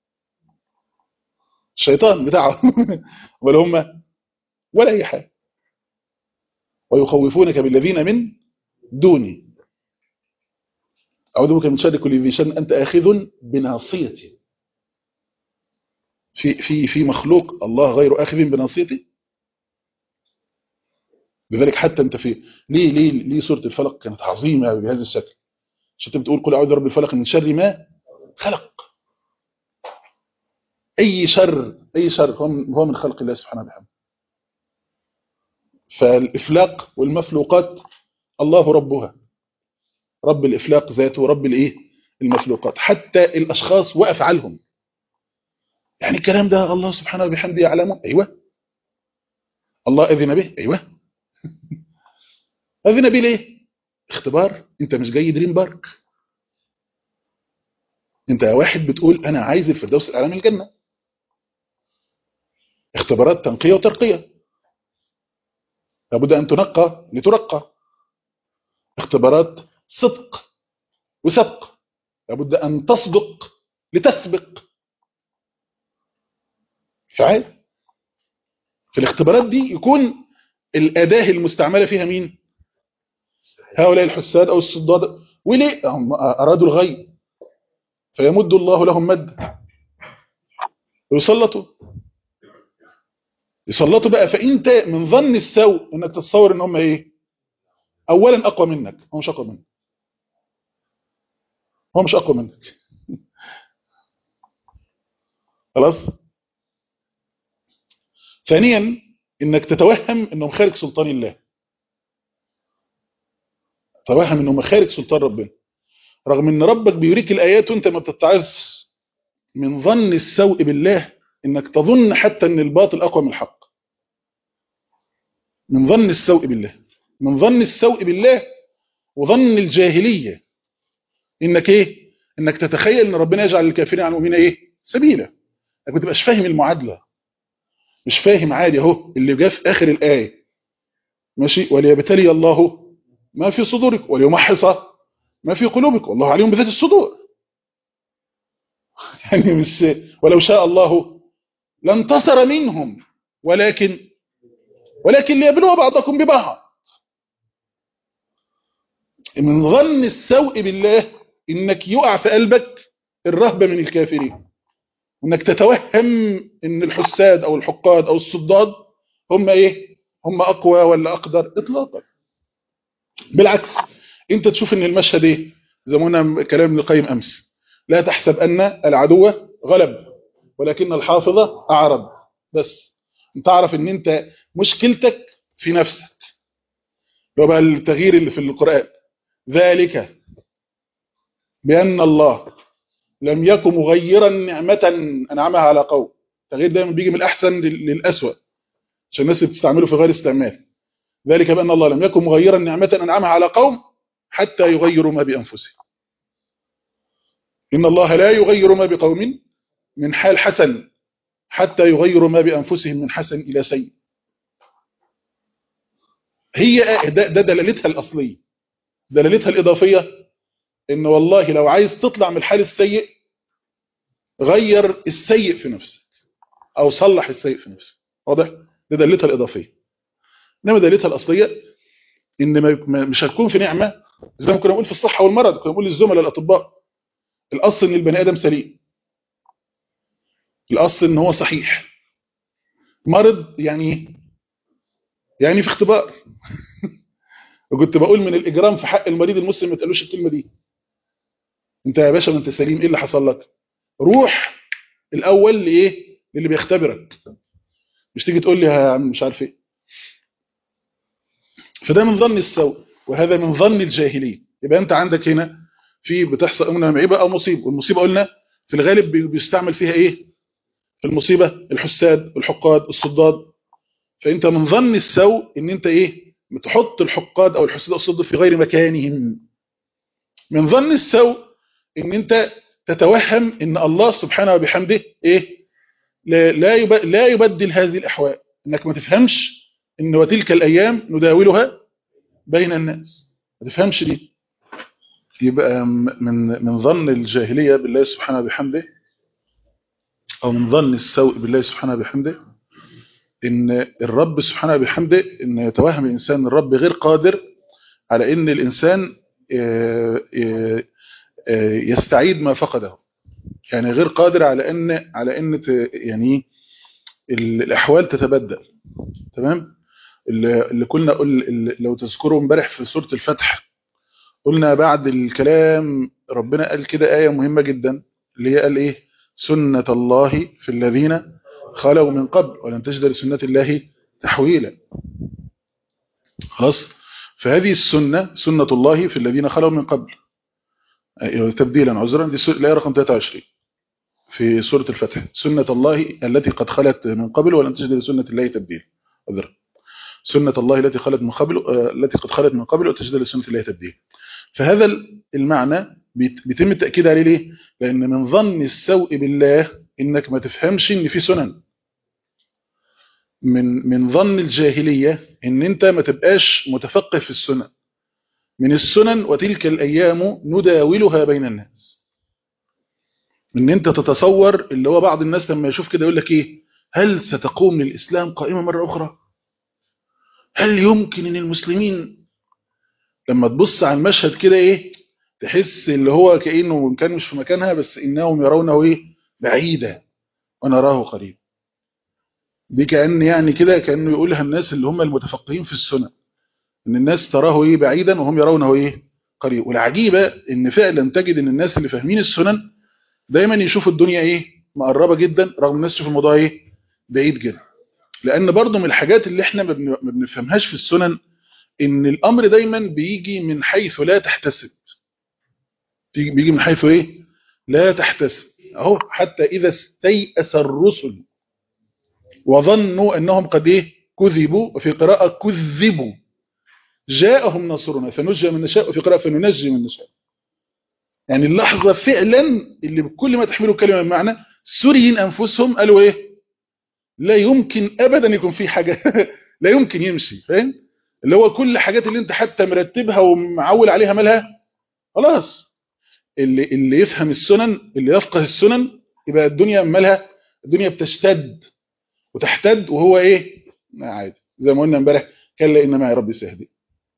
الشيطان بتاعه ولا هم ولا اي حاجه ويخوفونك بالذين من دوني أعوذ بك من شر كل ذي شر أنت آخذ بناصيته في في في مخلوق الله غير آخذ بناصيته لذلك حتى أنت في ليه ليه ليه سورة الفلق كانت عظيمة بهذا الشكل عشان أنت بتقول قل أعوذ برب الفلق من شر ما خلق أي شر أي شر هو من, هو من خلق الله سبحانه وتعالى فالإفلاق والمفلوقات الله ربها رب الإفلاق ذاته ورب الإيه المفلوقات حتى الأشخاص وأفعالهم يعني الكلام ده الله سبحانه وبحمده يعلمه أيوة الله أذن به أيوة أذن به ليه اختبار انت مش جاي دريم بارك انت واحد بتقول انا عايز الفردوس الاعلى من الجنه اختبارات تنقيه وترقيه لابد ان تنقى لترقى اختبارات صدق وسبق لابد ان تصدق لتسبق فعادي في الاختبارات دي يكون الاداه المستعمله فيها مين هؤلاء الحساد او الصداد وليه هم ارادوا الغي فيمد الله لهم مد ويسلطوا يسلطوا بقى فانت من ظن السوء انك تتصور ان هم ايه اولا اقوى منك هو مش اقوى منك هو مش اقوى منك خلاص ثانيا انك تتوهم انهم خارج سلطان الله توهم انهم خارج سلطان ربنا رغم ان ربك بيوريك الايات وانت ما بتتعظ من ظن السوء بالله انك تظن حتى ان الباطل اقوى من الحق من ظن السوء بالله من ظن السوء بالله وظن الجاهلية انك ايه انك تتخيل ان ربنا يجعل الكافرين عن المؤمنين ايه سبيلا انك ما تبقاش فاهم المعادلة مش فاهم عادي اهو اللي جاء في اخر الايه ماشي وليبتلي الله ما في صدورك وليمحص ما في قلوبك والله عليهم بذات الصدور يعني مش ولو شاء الله لانتصر منهم ولكن ولكن ليبلو بعضكم ببعض من ظن السوء بالله انك يقع في قلبك الرهبة من الكافرين وانك تتوهم ان الحساد او الحقاد او الصداد هم ايه هم اقوى ولا اقدر اطلاقا بالعكس انت تشوف ان المشهد ايه زي ما قلنا كلام ابن القيم امس لا تحسب ان العدو غلب ولكن الحافظ اعرض بس انت تعرف ان انت مشكلتك في نفسك لو بقى التغيير اللي في القرآن ذلك بأن الله لم يكن مغيرا نعمة أنعمها على قوم تغيير دايما بيجي من الأحسن لل- للأسوأ عشان الناس بتستعمله في غير استعمال ذلك بأن الله لم يكن مغيرا نعمة أنعمها على قوم حتى يغيروا ما بأنفسهم إن الله لا يغير ما بقوم من حال حسن حتى يغيروا ما بأنفسهم من حسن إلى سيء هي ده, ده دلالتها الأصلية دلالتها الإضافية إن والله لو عايز تطلع من الحال السيء غير السيء في نفسك أو صلح السيء في نفسك واضح؟ ده دلالتها الإضافية إنما دلالتها الأصلية إن ما- ما- مش هتكون في نعمة زي ما كنا بنقول في الصحة والمرض كنا بنقول للزملاء الأطباء الأصل إن البني آدم سليم الأصل إن هو صحيح مرض يعني إيه؟ يعني في اختبار وكنت بقول من الإجرام في حق المريض المسلم ما تقالوش الكلمة دي انت يا باشا ما انت سليم ايه اللي حصل لك روح الاول لايه للي بيختبرك مش تيجي تقول لي يا عم مش عارف ايه فده من ظن السوء وهذا من ظن الجاهليه يبقى انت عندك هنا في بتحصل امنا معيبه او مصيبه والمصيبه قلنا في الغالب بي- بيستعمل فيها ايه في المصيبه الحساد الحقاد الصداد فانت من ظن السوء ان انت ايه تحط الحقاد او الحساد او الصداد في غير مكانهم من ظن السوء ان انت تتوهم ان الله سبحانه وبحمده ايه لا لا يب- لا يبدل هذه الاحوال انك ما تفهمش ان وتلك الايام نداولها بين الناس ما تفهمش دي يبقى م- من من ظن الجاهليه بالله سبحانه وبحمده او من ظن السوء بالله سبحانه وبحمده ان الرب سبحانه وبحمده ان يتوهم الانسان الرب غير قادر على ان الانسان آه، آه، آه، يستعيد ما فقده يعني غير قادر على ان على ان ت- يعني ال- الاحوال تتبدل تمام اللي اللي كنا قل اللي لو تذكروا امبارح في سوره الفتح قلنا بعد الكلام ربنا قال كده ايه مهمه جدا اللي هي قال ايه سنه الله في الذين خلوا من قبل ولن تجد لسنه الله تحويلا خلاص فهذه السنه سنه الله في الذين خلوا من قبل أيوة، تبديلا عذرا دي سورة- الايه رقم 23 في سورة الفتح سنة الله التي قد خلت من قبل ولن تجد لسنة الله تبديل عذرا سنة الله التي خلت من قبل آه، التي قد خلت من قبل وتجد لسنة الله تبديل فهذا ال- المعنى بيت- بيتم التأكيد عليه ليه؟ لأن من ظن السوء بالله إنك ما تفهمش إن في سنن من من ظن الجاهلية إن أنت ما تبقاش متفقه في السنن من السنن وتلك الأيام نداولها بين الناس ان انت تتصور اللي هو بعض الناس لما يشوف كده يقول لك ايه هل ستقوم للاسلام قائمه مره اخرى هل يمكن ان المسلمين لما تبص على المشهد كده ايه تحس اللي هو كانه إن كان مش في مكانها بس انهم يرونه ايه بعيدا ونراه قريب دي كان يعني كده كانه يقولها الناس اللي هم المتفقهين في السنه ان الناس تراه ايه بعيدا وهم يرونه ايه قريب والعجيبه ان فعلا تجد ان الناس اللي فاهمين السنن دايما يشوفوا الدنيا ايه مقربه جدا رغم الناس تشوف الموضوع ايه بعيد جدا لان برضو من الحاجات اللي احنا ما بن- ما بنفهمهاش في السنن ان الامر دايما بيجي من حيث لا تحتسب تيجي- بيجي من حيث ايه لا تحتسب اهو حتى اذا استيأس الرسل وظنوا انهم قد ايه كذبوا وفي قراءه كذبوا جاءهم نصرنا فنجي من نشاء وفي قراءه فننجي من نشاء يعني اللحظه فعلا اللي بكل ما تحمله كلمه بمعنى سوريين انفسهم قالوا ايه لا يمكن ابدا يكون في حاجه لا يمكن يمشي فاهم اللي هو كل الحاجات اللي انت حتى مرتبها ومعول عليها مالها خلاص اللي اللي يفهم السنن اللي يفقه السنن يبقى الدنيا مالها الدنيا بتشتد وتحتد وهو ايه ما عادي زي ما قلنا امبارح كلا ان معي ربي سيهدي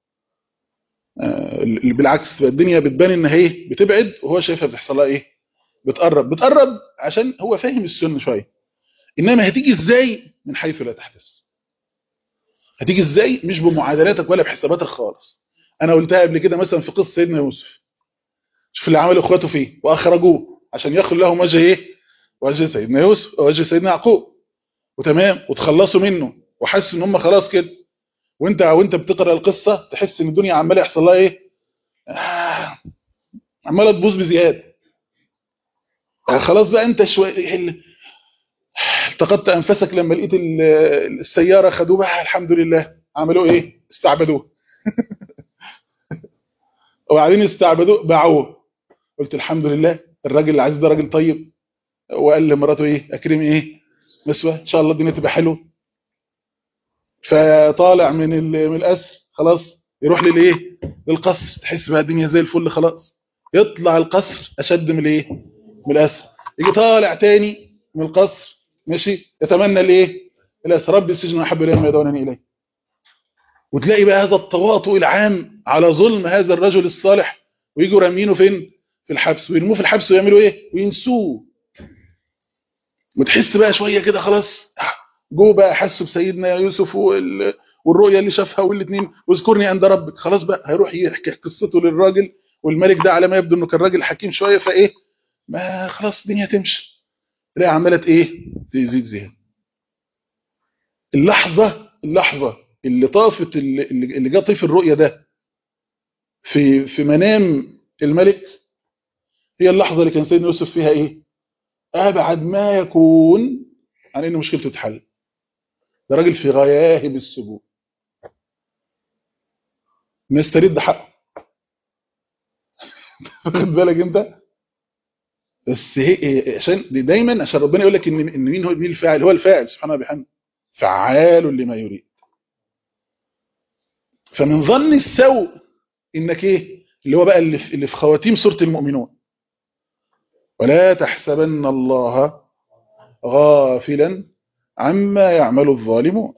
آه اللي بالعكس تبقى الدنيا بتبان ان هي بتبعد وهو شايفها بتحصل لها ايه بتقرب بتقرب عشان هو فاهم السنه شويه انما هتيجي ازاي من حيث لا تحتسب هتيجي ازاي مش بمعادلاتك ولا بحساباتك خالص انا قلتها قبل كده مثلا في قصه سيدنا يوسف شوف اللي عمل اخواته فيه واخرجوه عشان يخلوا لهم وجه ايه وجه سيدنا يوسف وجه سيدنا يعقوب وتمام وتخلصوا منه وحسوا ان هم خلاص كده وانت وانت بتقرا القصه تحس ان الدنيا عماله يحصل لها ايه آه عماله تبوظ بزياده خلاص بقى انت شويه ال- التقطت انفسك لما لقيت ال- السياره خدوه بقى الحمد لله عملوا ايه استعبدوه وبعدين استعبدوه باعوه قلت الحمد لله الراجل العزيز ده راجل طيب وقال لمراته ايه اكرمي ايه مسوى ان شاء الله الدنيا تبقى حلوه فطالع من ال- من الاسر خلاص يروح للايه للقصر تحس بقى الدنيا زي الفل خلاص يطلع القصر اشد من الايه من الاسر يجي طالع تاني من القصر ماشي يتمنى الايه الاسر رب السجن احب اليه ما يدعونني اليه وتلاقي بقى هذا التواطؤ العام على ظلم هذا الرجل الصالح ويجوا رامينه فين في الحبس ويرموه في الحبس ويعملوا ايه وينسوه وتحس بقى شويه كده خلاص جو بقى حسوا بسيدنا يوسف وال- والرؤيا اللي شافها والاثنين واذكرني عند ربك خلاص بقى هيروح يحكي قصته للراجل والملك ده على ما يبدو انه كان راجل حكيم شويه فايه ما خلاص الدنيا تمشي تلاقي عماله ايه تزيد زياده اللحظه اللحظه اللي طافت اللي, اللي جه طيف الرؤيه ده في في منام الملك هي اللحظه اللي كان سيدنا يوسف فيها ايه ابعد ما يكون عن ان مشكلته تتحل ده راجل في غياهب السجون نسترد حقه واخد بالك انت بس هي عشان دي دايما عشان ربنا يقول لك ان ان مين هو مين الفاعل هو الفاعل سبحانه وبحمده فعال لما يريد فمن ظن السوء انك ايه اللي هو بقى اللي في, اللي في خواتيم سوره المؤمنون ولا تحسبن الله غافلا عما يعمل الظالمون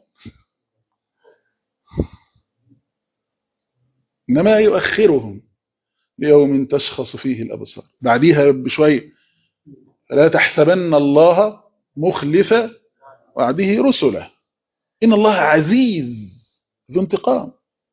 انما يؤخرهم ليوم تشخص فيه الابصار بعديها بشويه لا تحسبن الله مخلف وعده رسله ان الله عزيز ذو انتقام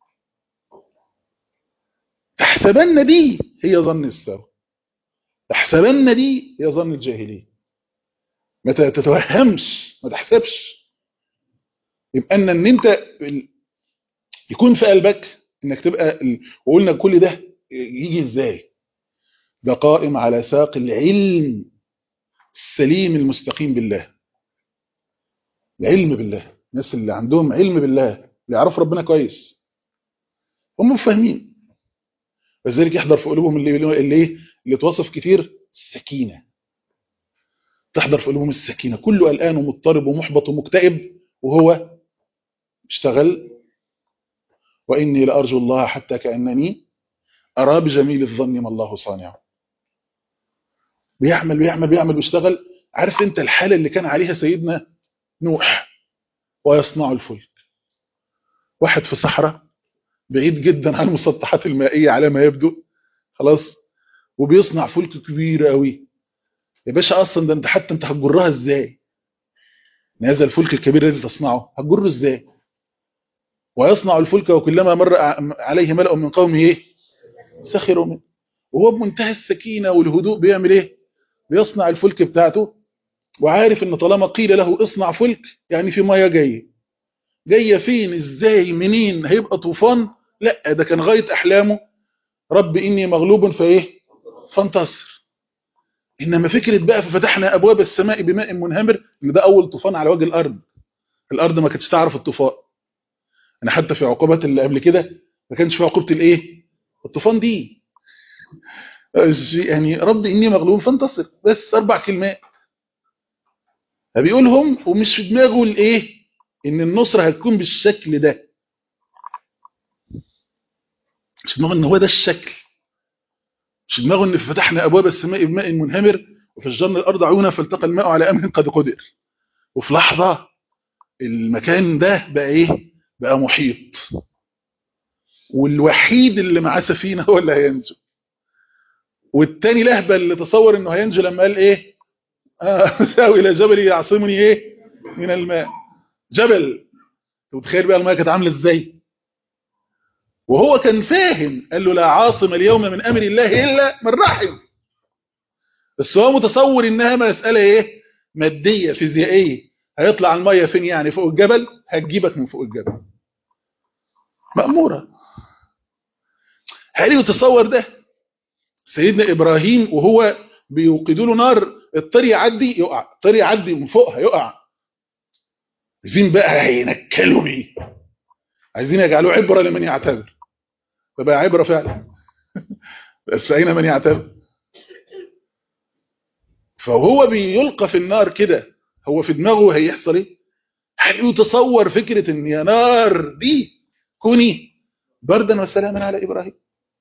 تحسبن دي هي ظن السوء تحسبن دي هي ظن الجاهليه ما تتوهمش ما تحسبش يبقى ان ان انت يكون في قلبك انك تبقى وقلنا كل ده يجي ازاي ده قائم على ساق العلم السليم المستقيم بالله العلم بالله الناس اللي عندهم علم بالله اللي يعرفوا ربنا كويس هم فاهمين وذلك يحضر في قلوبهم اللي اللي ايه اللي توصف كتير السكينه تحضر في قلوبهم السكينه كله قلقان ومضطرب ومحبط ومكتئب وهو اشتغل واني لارجو الله حتى كانني ارى بجميل الظن ما الله صانعه بيعمل بيعمل بيعمل بيشتغل عارف انت الحاله اللي كان عليها سيدنا نوح ويصنع الفلك واحد في صحراء بعيد جدا عن المسطحات المائيه على ما يبدو خلاص وبيصنع فلك كبير قوي يا باشا اصلا ده انت حتى انت هتجرها ازاي هذا الفلك الكبير الذي تصنعه هتجره ازاي ويصنع الفلك وكلما مر عليه ملأ من قومه ايه سخروا منه وهو بمنتهى السكينه والهدوء بيعمل ايه بيصنع الفلك بتاعته وعارف ان طالما قيل له اصنع فلك يعني في ميه جايه جايه فين ازاي منين هيبقى طوفان لا ده كان غايه احلامه رب اني مغلوب فايه فانتصر انما فكره بقى ففتحنا ابواب السماء بماء منهمر ان ده اول طوفان على وجه الارض الارض ما كانتش تعرف الطوفان انا حتى في عقوبات اللي قبل كده ما كانش في عقوبه الايه الطوفان دي يعني رب اني مغلوب فانتصر بس اربع كلمات فبيقولهم ومش في دماغه الايه ان النصره هتكون بالشكل ده مش دماغه ان هو ده الشكل مش دماغه ان فتحنا ابواب السماء بماء منهمر وفجرنا الارض عيونا فالتقى الماء على امر قد قدر وفي لحظه المكان ده بقى ايه بقى محيط والوحيد اللي معاه سفينه هو اللي هينجو والتاني لهبه اللي تصور انه هينجو لما قال ايه آه ساوي الى جبل يعصمني ايه من الماء جبل وتخيل بقى الماء كانت عامله ازاي وهو كان فاهم قال له لا عاصم اليوم من امر الله الا من رحم بس هو متصور انها مساله ايه ماديه فيزيائيه هيطلع الميه فين يعني فوق الجبل هتجيبك من فوق الجبل مأمورة هل يتصور ده سيدنا إبراهيم وهو بيوقدوا له نار الطير يعدي يقع الطير يعدي من فوقها يقع عايزين بقى ينكلوا بيه عايزين يجعلوه عبره لمن يعتبر فبقى عبره فعلا بس اين من يعتبر فهو بيلقى في النار كده هو في دماغه هيحصل ايه هل يتصور فكره ان يا نار دي كوني بردا وسلاما على ابراهيم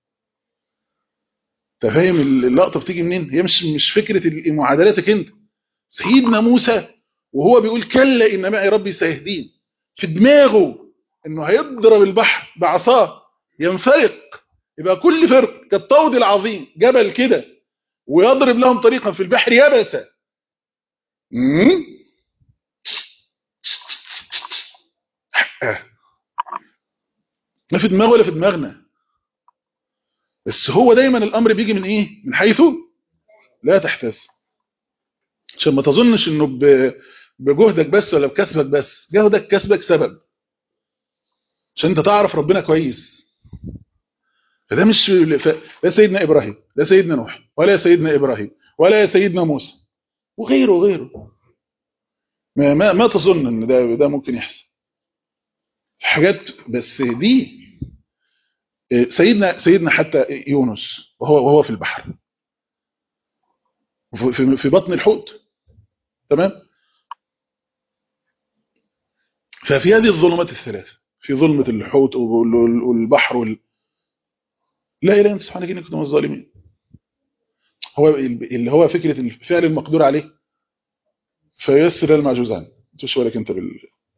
انت فاهم اللقطه بتيجي منين هي مش مش فكره معادلاتك انت سيدنا موسى وهو بيقول كلا ان معي ربي سيهدين في دماغه انه هيضرب البحر بعصاه ينفرق يبقى كل فرق كالطود العظيم جبل كده ويضرب لهم طريقا في البحر يبسا ما في دماغه ولا في دماغنا بس هو دايما الامر بيجي من ايه من حيث لا تحتس عشان ما تظنش انه بجهدك بس ولا بكسبك بس جهدك كسبك سبب عشان انت تعرف ربنا كويس فده مش ف... لا سيدنا ابراهيم لا سيدنا نوح ولا سيدنا ابراهيم ولا سيدنا موسى وغيره وغيره ما, ما, ما تظن ان ده ده ممكن يحصل حاجات بس دي سيدنا سيدنا حتى يونس وهو وهو في البحر في في بطن الحوت تمام ففي هذه الظلمات الثلاث في ظلمة الحوت والبحر وال... لا اله الا انت سبحانك اني كنت من الظالمين هو اللي هو فكره الفعل المقدور عليه فيسر المعجوز عنه تش ولك انت بال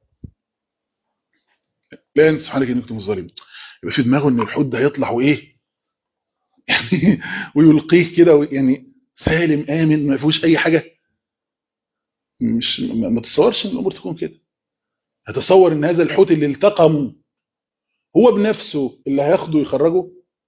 لا انت سبحانك اني كنت من الظالمين يبقى في دماغه ان الحوت ده هيطلع وايه يعني ويلقيه كده يعني سالم امن ما فيهوش اي حاجه مش ما تتصورش ان الامور تكون كده هتصور ان هذا الحوت اللي التقمه هو بنفسه اللي هياخده يخرجه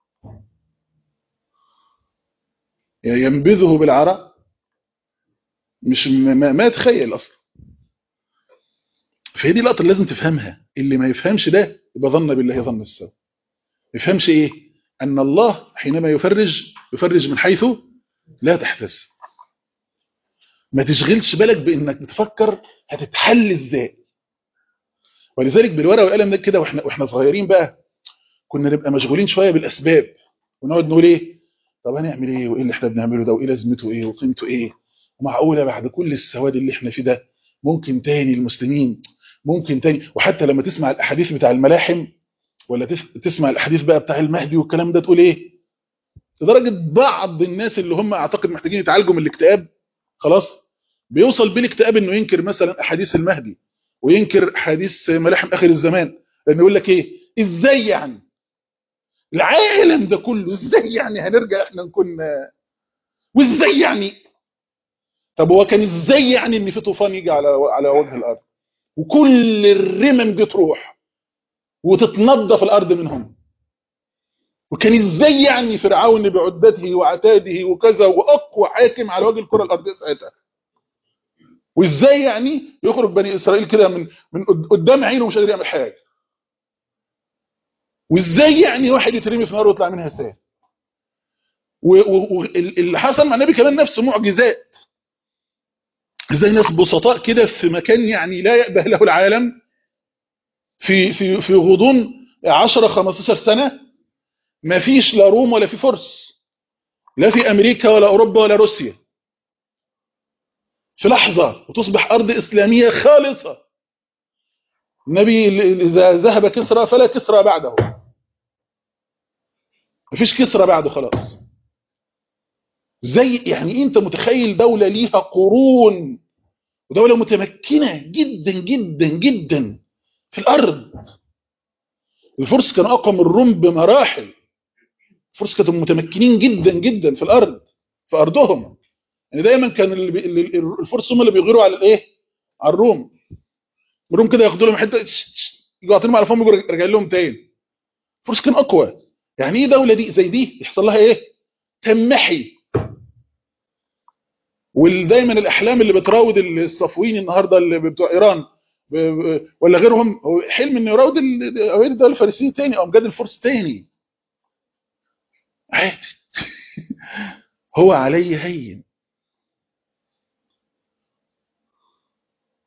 ينبذه بالعراء مش ما, ما يتخيل اصلا فهي دي لقطه اللي لازم تفهمها اللي ما يفهمش ده يبقى ظن بالله ظن السوء ما يفهمش ايه ان الله حينما يفرج يفرج من حيث لا تحتسب ما تشغلش بالك بانك بتفكر هتتحل ازاي ولذلك بالورقه والقلم ده كده واحنا واحنا صغيرين بقى كنا نبقى مشغولين شويه بالاسباب ونقعد نقول ايه طب هنعمل ايه وايه اللي احنا بنعمله ده وايه لازمته ايه وقيمته ايه ومعقوله بعد كل السواد اللي احنا فيه ده ممكن تاني المسلمين ممكن تاني وحتى لما تسمع الاحاديث بتاع الملاحم ولا تسمع الاحاديث بقى بتاع المهدي والكلام ده تقول ايه لدرجه بعض الناس اللي هم اعتقد محتاجين يتعالجوا من الاكتئاب خلاص بيوصل بالاكتئاب انه ينكر مثلا احاديث المهدي وينكر حديث ملاحم اخر الزمان لان يقول لك ايه ازاي يعني العالم ده كله ازاي يعني هنرجع احنا نكون وازاي يعني طب هو كان ازاي يعني ان في طوفان يجي على على وجه الارض وكل الرمم دي تروح وتتنظف الارض منهم وكان ازاي يعني فرعون بعدته وعتاده وكذا واقوى حاكم على وجه الكره الارضيه ساعتها وازاي يعني يخرج بني اسرائيل كده من من قدام عينه مش قادر يعمل حاجه وازاي يعني واحد يترمي في نار ويطلع منها سام واللي حصل مع النبي كمان نفسه معجزات ازاي ناس بسطاء كده في مكان يعني لا يأبه له العالم في في في غضون 10 15 سنه ما فيش لا روم ولا في فرس لا في امريكا ولا اوروبا ولا روسيا في لحظه وتصبح ارض اسلاميه خالصه النبي اذا ذهب كسرى فلا كسرى بعده مفيش كسرى بعده خلاص زي يعني انت متخيل دولة ليها قرون ودولة متمكنة جدا جدا جدا في الارض الفرس كانوا اقوى من الروم بمراحل الفرس كانوا متمكنين جدا جدا في الارض في ارضهم يعني دايما كان الفرس هم اللي بيغيروا على الايه على الروم الروم كده ياخدوا لهم حته يجوا عاطينهم على فم يجوا راجعين لهم تاني الفرس كان اقوى يعني ايه دوله دي زي دي يحصل لها ايه تمحي ودايما الاحلام اللي بتراود الصفويين النهارده اللي بتوع ايران ولا غيرهم هو حلم انه يراود الدوله الفارسيه تاني او امجاد الفرس تاني عادي هو علي هين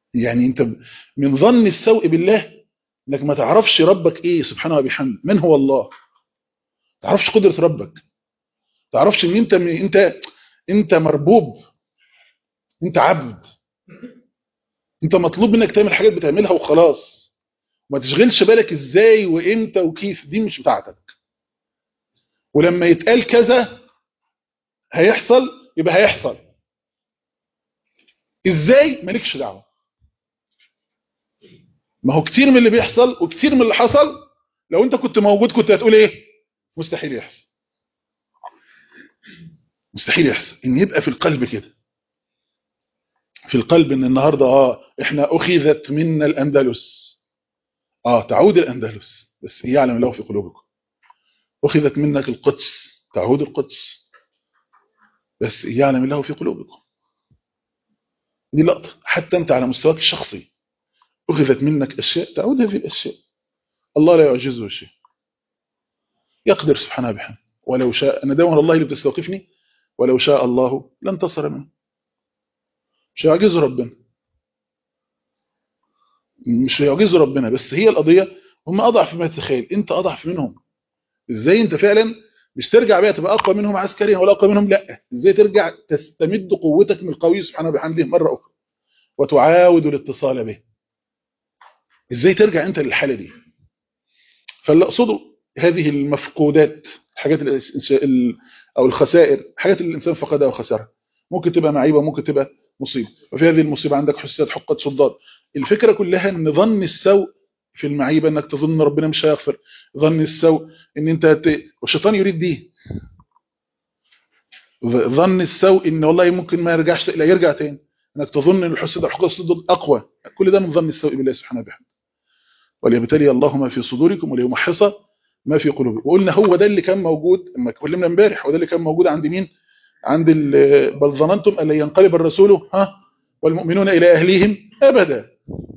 يعني انت ب- من ظن السوء بالله انك ما تعرفش ربك ايه سبحانه وبحمده من هو الله ما تعرفش قدرة ربك ما تعرفش ان انت انت انت مربوب انت عبد انت مطلوب منك تعمل حاجات بتعملها وخلاص ما تشغلش بالك ازاي وامتى وكيف دي مش بتاعتك ولما يتقال كذا هيحصل يبقى هيحصل ازاي مالكش دعوه ما هو كتير من اللي بيحصل وكتير من اللي حصل لو انت كنت موجود كنت هتقول ايه مستحيل يحصل مستحيل يحصل ان يبقى في القلب كده في القلب ان النهارده اه احنا اخذت منا الاندلس اه تعود الاندلس بس يعلم الله في قلوبكم اخذت منك القدس تعود القدس بس يعلم الله في قلوبكم دي لقطه حتى انت على مستواك الشخصي اخذت منك اشياء تعود هذه الاشياء الله لا يعجزه شيء يقدر سبحانه بحمده ولو شاء انا دايما الله اللي بتستوقفني ولو شاء الله لانتصر منه مش هيعجزه ربنا مش هيعجزه ربنا بس هي القضيه هم اضعف مما تتخيل انت اضعف منهم ازاي انت فعلا مش ترجع بقى تبقى اقوى منهم عسكريا ولا اقوى منهم لا ازاي ترجع تستمد قوتك من القوي سبحانه وبحمده مره اخرى وتعاود الاتصال به ازاي ترجع انت للحاله دي فاللي اقصده هذه المفقودات الحاجات الإنس- ال- او الخسائر الحاجات اللي الانسان فقدها وخسرها ممكن تبقى معيبه وممكن تبقى مصيبه وفي هذه المصيبه عندك حسات حقات صداد الفكره كلها ان ظن السوء في المعيبه انك تظن ربنا مش هيغفر ظن السوء ان انت ت... والشيطان يريد دي ظ- ظن السوء ان والله ممكن ما يرجعش لا يرجع تاني انك تظن ان الحسد والحقد الصدق اقوى كل ده من ظن السوء بالله سبحانه وبحمده وليبتلي الله ما في صدوركم وليمحص ما في قلوبكم وقلنا هو ده اللي كان موجود لما اتكلمنا امبارح هو ده اللي كان موجود عند مين عند ال- بل ظننتم ان لن ينقلب الرسول ها والمؤمنون الى اهليهم ابدا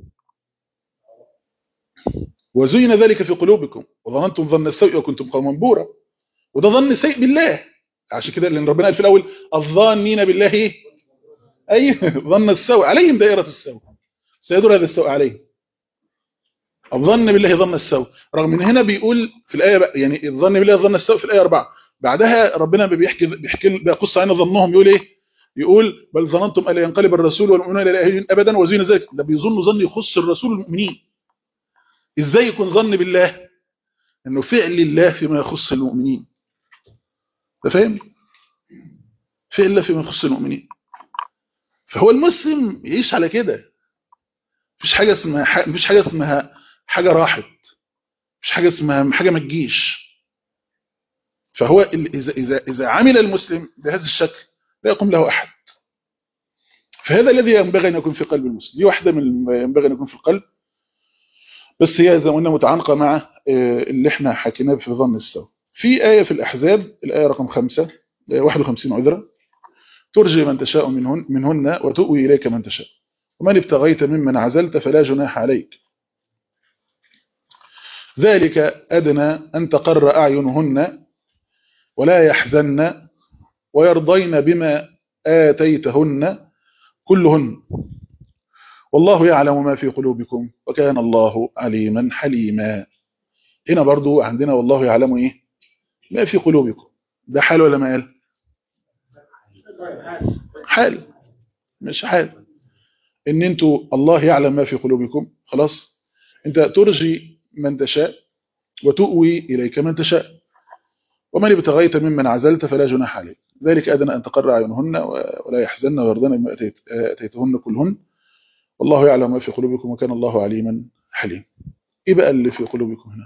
وزين ذلك في قلوبكم وظننتم ظن السوء وكنتم قوما بورا وده ظن سيء بالله عشان كده لان ربنا قال في الاول الظانين بالله ايه ايوه ظن السوء عليهم دائره السوء سيدور هذا السوء عليهم الظن بالله ظن السوء رغم ان هنا بيقول في الايه بقى يعني الظن بالله ظن السوء في الايه 4 بعدها ربنا بيحكي بيحكي بيقص عن ظنهم يقول ايه يقول بل ظننتم الا ينقلب الرسول والمؤمنون الى اهلهم ابدا وزين ذلك ده بيظن ظن يخص الرسول والمؤمنين ازاي يكون ظن بالله انه فعل الله فيما يخص المؤمنين انت فاهم فعل الله فيما يخص المؤمنين فهو المسلم يعيش على كده مفيش حاجه اسمها ح... مفيش حاجه اسمها حاجه راحت مفيش حاجه اسمها حاجه ما تجيش فهو ال- اذا اذا اذا عمل المسلم بهذا الشكل لا يقوم له احد فهذا الذي ينبغي ان يكون في قلب المسلم دي واحده من ما ينبغي ان يكون في القلب بس هي زي ما قلنا متعانقه مع آه، اللي احنا حكيناه في ظن السوء في ايه في الاحزاب الايه رقم 5 51 عذرا ترجي من تشاء منهن منهن وتؤوي اليك من تشاء ومن ابتغيت ممن عزلت فلا جناح عليك ذلك ادنى ان تقر اعينهن ولا يحزن ويرضين بما آتيتهن كلهن والله يعلم ما في قلوبكم وكان الله عليما حليما هنا برضو عندنا والله يعلم ايه ما في قلوبكم ده حال ولا مال حال مش حال ان انتوا الله يعلم ما في قلوبكم خلاص انت ترجي من تشاء وتؤوي اليك من تشاء ومن ابتغيت ممن عزلت فلا جناح عليك ذلك أدنى أن تقر أعينهن ولا يحزن ويرضن بما أتيت أتيتهن كلهن والله يعلم ما في قلوبكم وكان الله عليما حليم إيه بقى اللي في قلوبكم هنا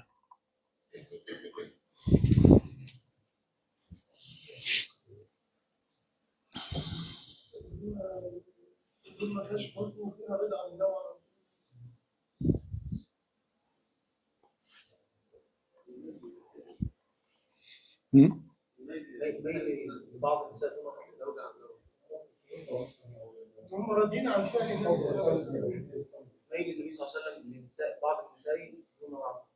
هم؟ بعض النساء زوجة عن هم راضيين عن فعل النبي صلى الله عليه وسلم ميل النبي صلى الله عليه وسلم للنساء بعض النساء يزوجون بعض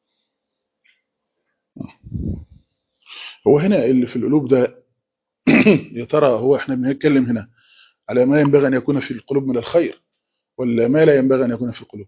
هو هنا اللي في القلوب ده يا ترى هو احنا بنتكلم هنا على ما ينبغي أن يكون في القلوب من الخير ولا ما لا ينبغي أن يكون في القلوب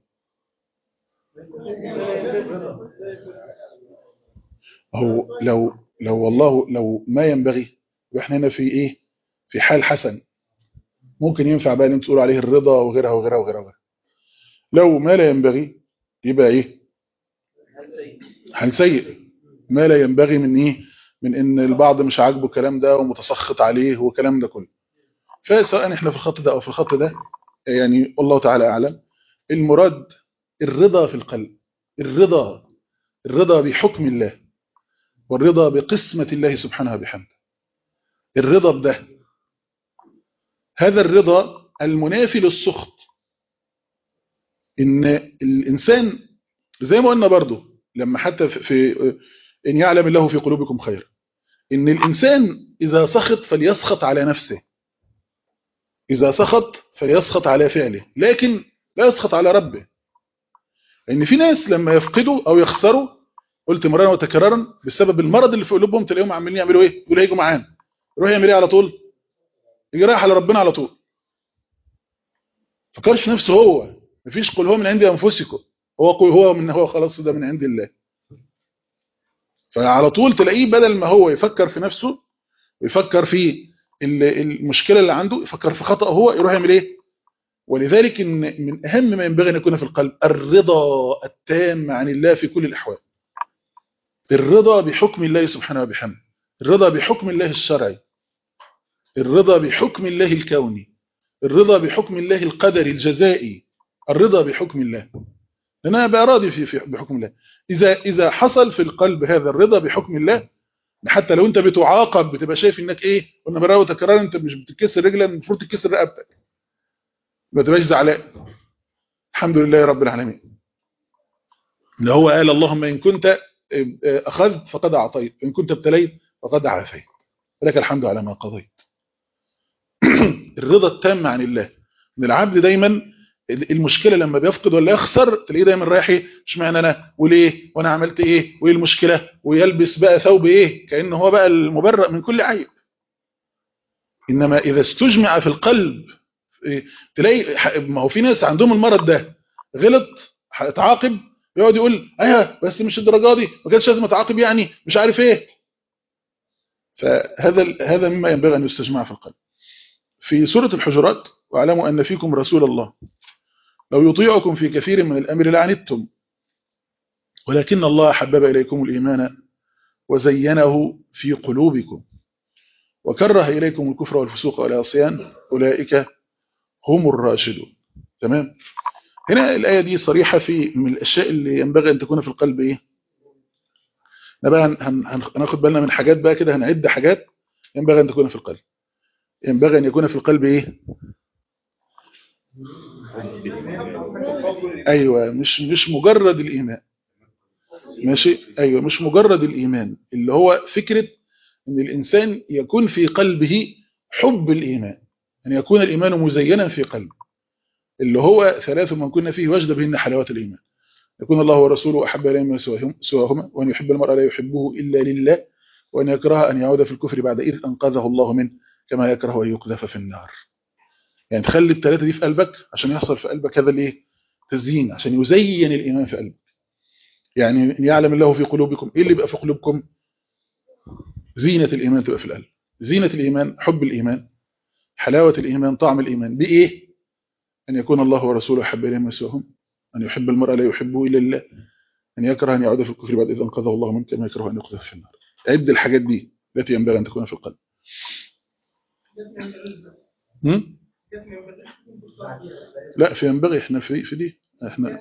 هو لو لو والله لو ما ينبغي واحنا هنا في ايه في حال حسن ممكن ينفع بقى ان انتوا تقولوا عليه الرضا وغيرها وغيرها وغيرها, وغيرها. لو ما لا ينبغي يبقى ايه حال سيء ما لا ينبغي من ايه من ان البعض مش عاجبه الكلام ده ومتسخط عليه والكلام ده كله فسواء احنا في الخط ده او في الخط ده يعني الله تعالى اعلم المراد الرضا في القلب الرضا الرضا بحكم الله والرضا بقسمة الله سبحانه وبحمده الرضا بده هذا الرضا المنافي للسخط ان الانسان زي ما قلنا برضو لما حتى في, في ان يعلم الله في قلوبكم خير ان الانسان اذا سخط فليسخط على نفسه اذا سخط فليسخط على فعله لكن لا يسخط على ربه لان في ناس لما يفقدوا او يخسروا قلت مرارا وتكرارا بسبب المرض اللي في قلوبهم تلاقيهم عمالين يعملوا ايه يقولوا هيجوا معانا يروح يعمل ايه على طول يجي رايح على ربنا على طول فكرش في نفسه هو مفيش قل هو من عند انفسكم هو قل هو من هو خلاص ده من عند الله فعلى طول تلاقيه بدل ما هو يفكر في نفسه ويفكر في المشكله اللي عنده يفكر في خطأ هو يروح يعمل ايه ولذلك إن من اهم ما ينبغي ان يكون في القلب الرضا التام عن الله في كل الاحوال الرضا بحكم الله سبحانه وبحمده الرضا بحكم الله الشرعي الرضا بحكم الله الكوني الرضا بحكم الله القدري الجزائي الرضا بحكم الله أنا بقى راضي في, في بحكم الله إذا, إذا حصل في القلب هذا الرضا بحكم الله حتى لو أنت بتعاقب بتبقى شايف إنك إيه قلنا مرة وتكرار أنت مش بتتكسر رجلا المفروض تتكسر رقبتك ما تبقاش زعلان الحمد لله رب العالمين اللي هو قال اللهم إن كنت أخذت فقد أعطيت إن كنت ابتليت فقد عافيت ولك الحمد على ما قضيت الرضا التام عن الله ان العبد دايما المشكلة لما بيفقد ولا يخسر تلاقيه دايما رايح ايه اشمعنى انا وليه وانا عملت ايه وايه المشكلة ويلبس بقى ثوب ايه كأنه هو بقى المبرأ من كل عيب انما اذا استجمع في القلب تلاقي ما هو في ناس عندهم المرض ده غلط اتعاقب يقعد يقول ايوه بس مش الدرجه دي ما كانش لازم اتعاقب يعني مش عارف ايه فهذا هذا مما ينبغي ان يستجمع في القلب في سورة الحجرات واعلموا أن فيكم رسول الله لو يطيعكم في كثير من الأمر لعنتم ولكن الله حبب إليكم الإيمان وزينه في قلوبكم وكره إليكم الكفر والفسوق والعصيان أولئك هم الراشدون تمام هنا الآية دي صريحة في من الأشياء اللي ينبغي أن تكون في القلب إيه نبقى هناخد بالنا من حاجات بقى كده هنعد حاجات ينبغي أن تكون في القلب ينبغي أن يكون في القلب إيه أيوة مش مش مجرد الإيمان ماشي أيوة مش مجرد الإيمان اللي هو فكرة أن الإنسان يكون في قلبه حب الإيمان أن يكون الإيمان مزينا في قلبه اللي هو ثلاث من كنا فيه وجد بهن حلاوة الإيمان يكون الله ورسوله أحب إليهما سواهما وأن يحب المرء لا يحبه إلا لله وأن يكره أن يعود في الكفر بعد إذ أنقذه الله منه كما يكره أن يقذف في النار يعني تخلي الثلاثة دي في قلبك عشان يحصل في قلبك هذا الايه تزيين عشان يزين الإيمان في قلبك يعني ان يعلم الله في قلوبكم إيه اللي بقى في قلوبكم زينة الإيمان تبقى في القلب زينة الإيمان حب الإيمان حلاوة الإيمان طعم الإيمان بإيه أن يكون الله ورسوله أحب إليهم سواهم أن يحب المرء لا يحبه إلا الله أن يكره أن يعود في الكفر بعد إذا انقذه الله منه كما يكره أن يقذف في النار عد الحاجات دي التي ينبغي أن تكون في القلب هم؟ لا في ينبغي احنا في في دي احنا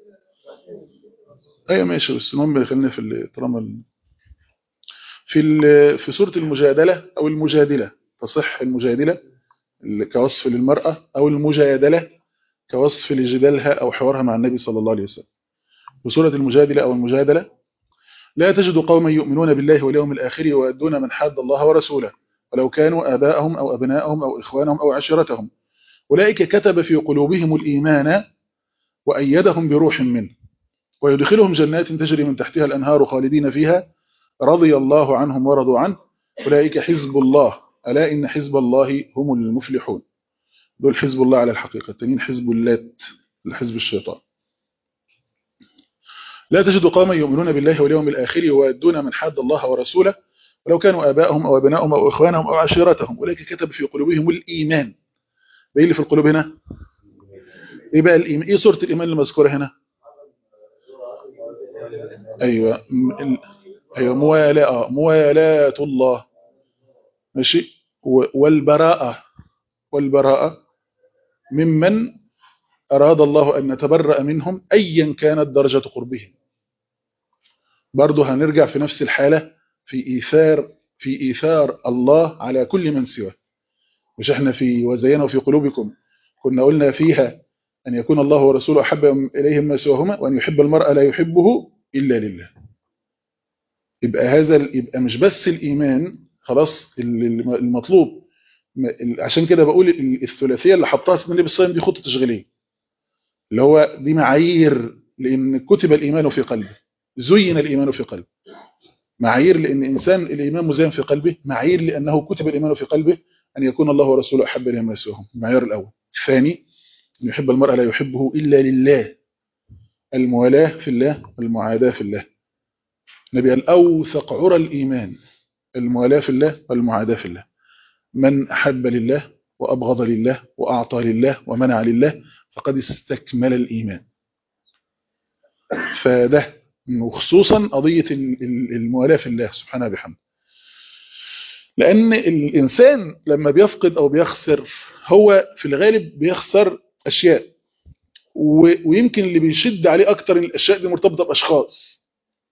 ايوه ماشي بس المهم خلينا في طالما في في سوره المجادله او المجادله تصح المجادله كوصف للمراه او المجادله كوصف لجدالها او حوارها مع النبي صلى الله عليه وسلم في سوره المجادله او المجادله لا تجد قوما يؤمنون بالله واليوم الاخر ويؤدون من حاد الله ورسوله ولو كانوا آباءهم أو أبناءهم أو إخوانهم أو عشيرتهم أولئك كتب في قلوبهم الإيمان وأيدهم بروح منه ويدخلهم جنات تجري من تحتها الأنهار خالدين فيها رضي الله عنهم ورضوا عنه أولئك حزب الله ألا إن حزب الله هم المفلحون دول حزب الله على الحقيقة التانيين حزب اللات حزب الشيطان لا تجد قوما يؤمنون بالله واليوم الآخر ويؤدون من حاد الله ورسوله ولو كانوا آباءهم أو أبناءهم أو إخوانهم أو عشيرتهم أولئك كتب في قلوبهم الإيمان ايه اللي في القلوب هنا ايه بقى الإيمان ايه صورة الإيمان المذكورة هنا ايوه م- ال- ايوه موالاة موالاة الله ماشي و- والبراءة والبراءة ممن أراد الله أن نتبرأ منهم أيا كانت درجة قربهم برضه هنرجع في نفس الحالة في إيثار في إيثار الله على كل من سواه مش احنا في وزينه في قلوبكم كنا قلنا فيها أن يكون الله ورسوله أحب إليهم ما سواهما وأن يحب المرأة لا يحبه إلا لله يبقى هذا ال- يبقى مش بس الإيمان خلاص ال- ال- المطلوب م- ال- عشان كده بقول ال- الثلاثية اللي حطها سيدنا النبي صلى الله عليه وسلم دي خطة تشغيلية اللي هو دي معايير لأن كتب الإيمان في قلبه زين الإيمان في قلبه معايير لأن إنسان الإيمان مزين في قلبه معايير لأنه كتب الإيمان في قلبه أن يكون الله ورسوله أحب إليه ما سواهم المعيار الأول الثاني أن يحب المرء لا يحبه إلا لله الموالاة في الله المعاداة في الله النبي قال أوثق عرى الإيمان الموالاة في الله والمعاداة في الله من أحب لله وأبغض لله وأعطى لله ومنع لله فقد استكمل الإيمان فده وخصوصا قضية ال- ال- الموالاة في الله سبحانه بحمد لأن الإنسان لما بيفقد أو بيخسر هو في الغالب بيخسر أشياء و- ويمكن اللي بيشد عليه أكتر إن الأشياء دي مرتبطة بأشخاص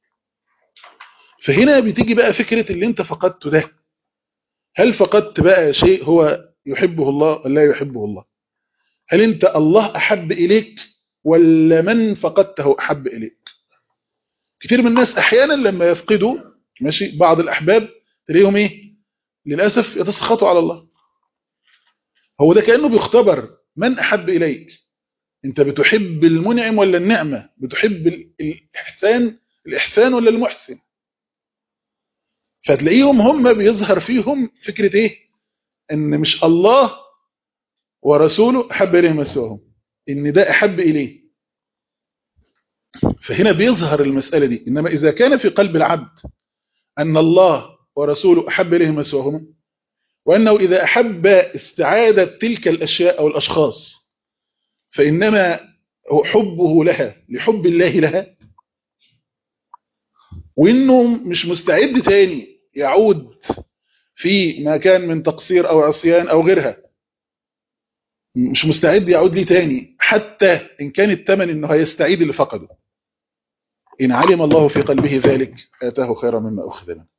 فهنا بتيجي بقى فكرة اللي انت فقدته ده هل فقدت بقى شيء هو يحبه الله ولا لا يحبه الله هل انت الله أحب إليك ولا من فقدته أحب إليك كتير من الناس أحيانا لما يفقدوا ماشي بعض الأحباب تلاقيهم إيه للأسف يتسخطوا على الله هو ده كأنه بيختبر من أحب إليك انت بتحب المنعم ولا النعمة بتحب ال- الإحسان الإحسان ولا المحسن فتلاقيهم هم بيظهر فيهم فكرة ايه ان مش الله ورسوله احب اليه ما سواهم ان ده احب اليه فهنا بيظهر المسألة دي انما اذا كان في قلب العبد ان الله ورسوله احب اليه ما سواهما وانه اذا احب استعادة تلك الاشياء او الاشخاص فانما هو حبه لها لحب الله لها وانه مش مستعد تاني يعود في ما كان من تقصير او عصيان او غيرها مش مستعد يعود لي تاني حتى ان كان الثمن انه هيستعيد اللي فقده ان علم الله في قلبه ذلك اتاه خيرا مما اخذ منه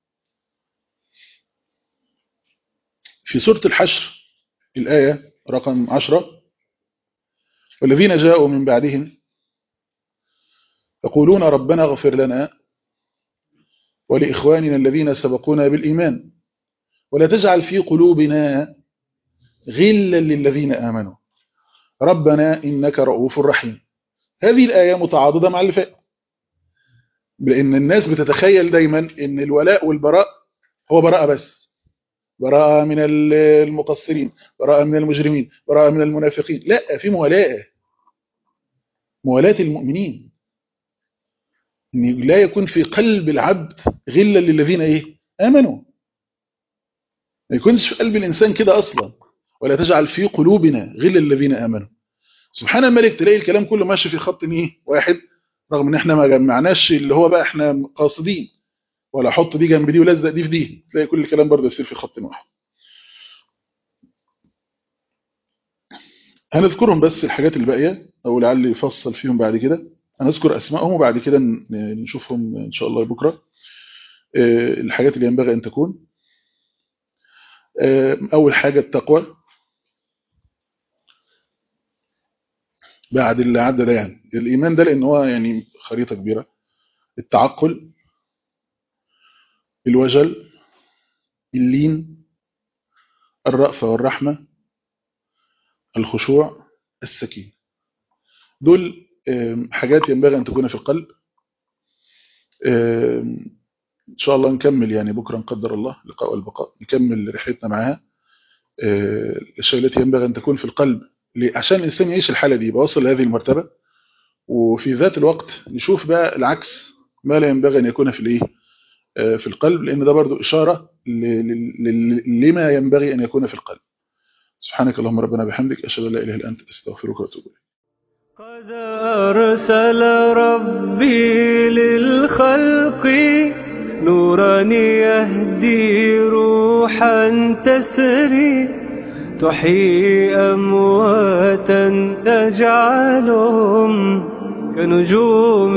في سورة الحشر الآية رقم عشرة والذين جاءوا من بعدهم يقولون ربنا اغفر لنا ولإخواننا الذين سبقونا بالإيمان ولا تجعل في قلوبنا غلا للذين آمنوا ربنا إنك رؤوف رحيم هذه الآية متعاضدة مع اللي فات لأن الناس بتتخيل دايما إن الولاء والبراء هو براءة بس براءة من المقصرين براءة من المجرمين براءة من المنافقين لا في موالاة موالاة المؤمنين إن لا يكون في قلب العبد غلا للذين إيه آمنوا ما يكونش في قلب الإنسان كده أصلا ولا تجعل في قلوبنا غلا للذين آمنوا سبحان الملك تلاقي الكلام كله ماشي في خط إيه واحد رغم ان احنا ما جمعناش اللي هو بقى احنا قاصدين ولا احط دي جنب دي ولزق دي في دي تلاقي كل الكلام برضه يصير في خط واحد هنذكرهم بس الحاجات الباقيه او لعل يفصل فيهم بعد كده هنذكر اسمائهم وبعد كده نشوفهم ان شاء الله بكره الحاجات اللي ينبغي ان تكون اول حاجه التقوى بعد اللي عدى ده يعني الايمان ده لان هو يعني خريطه كبيره التعقل الوجل اللين الرأفة والرحمة الخشوع السكين دول حاجات ينبغي أن تكون في القلب إن شاء الله نكمل يعني بكرة نقدر الله لقاء والبقاء نكمل رحلتنا معها آه، الأشياء التي ينبغي أن تكون في القلب ليه؟ عشان الإنسان يعيش الحالة دي يبقى وصل لهذه المرتبة وفي ذات الوقت نشوف بقى العكس ما لا ينبغي أن يكون في الإيه آه، في القلب لأن ده برضو إشارة ل- ل- ل- لما ينبغي أن يكون في القلب سبحانك اللهم ربنا بحمدك أشهد أن لا إله إلا أنت أستغفرك وأتوب إليك قد أرسل ربي للخلق نورا يهدي روحا تسري تحيي أمواتا تجعلهم كنجوم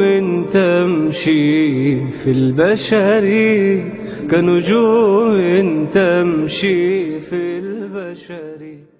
تمشي في البشر كنجوم تمشي في البشر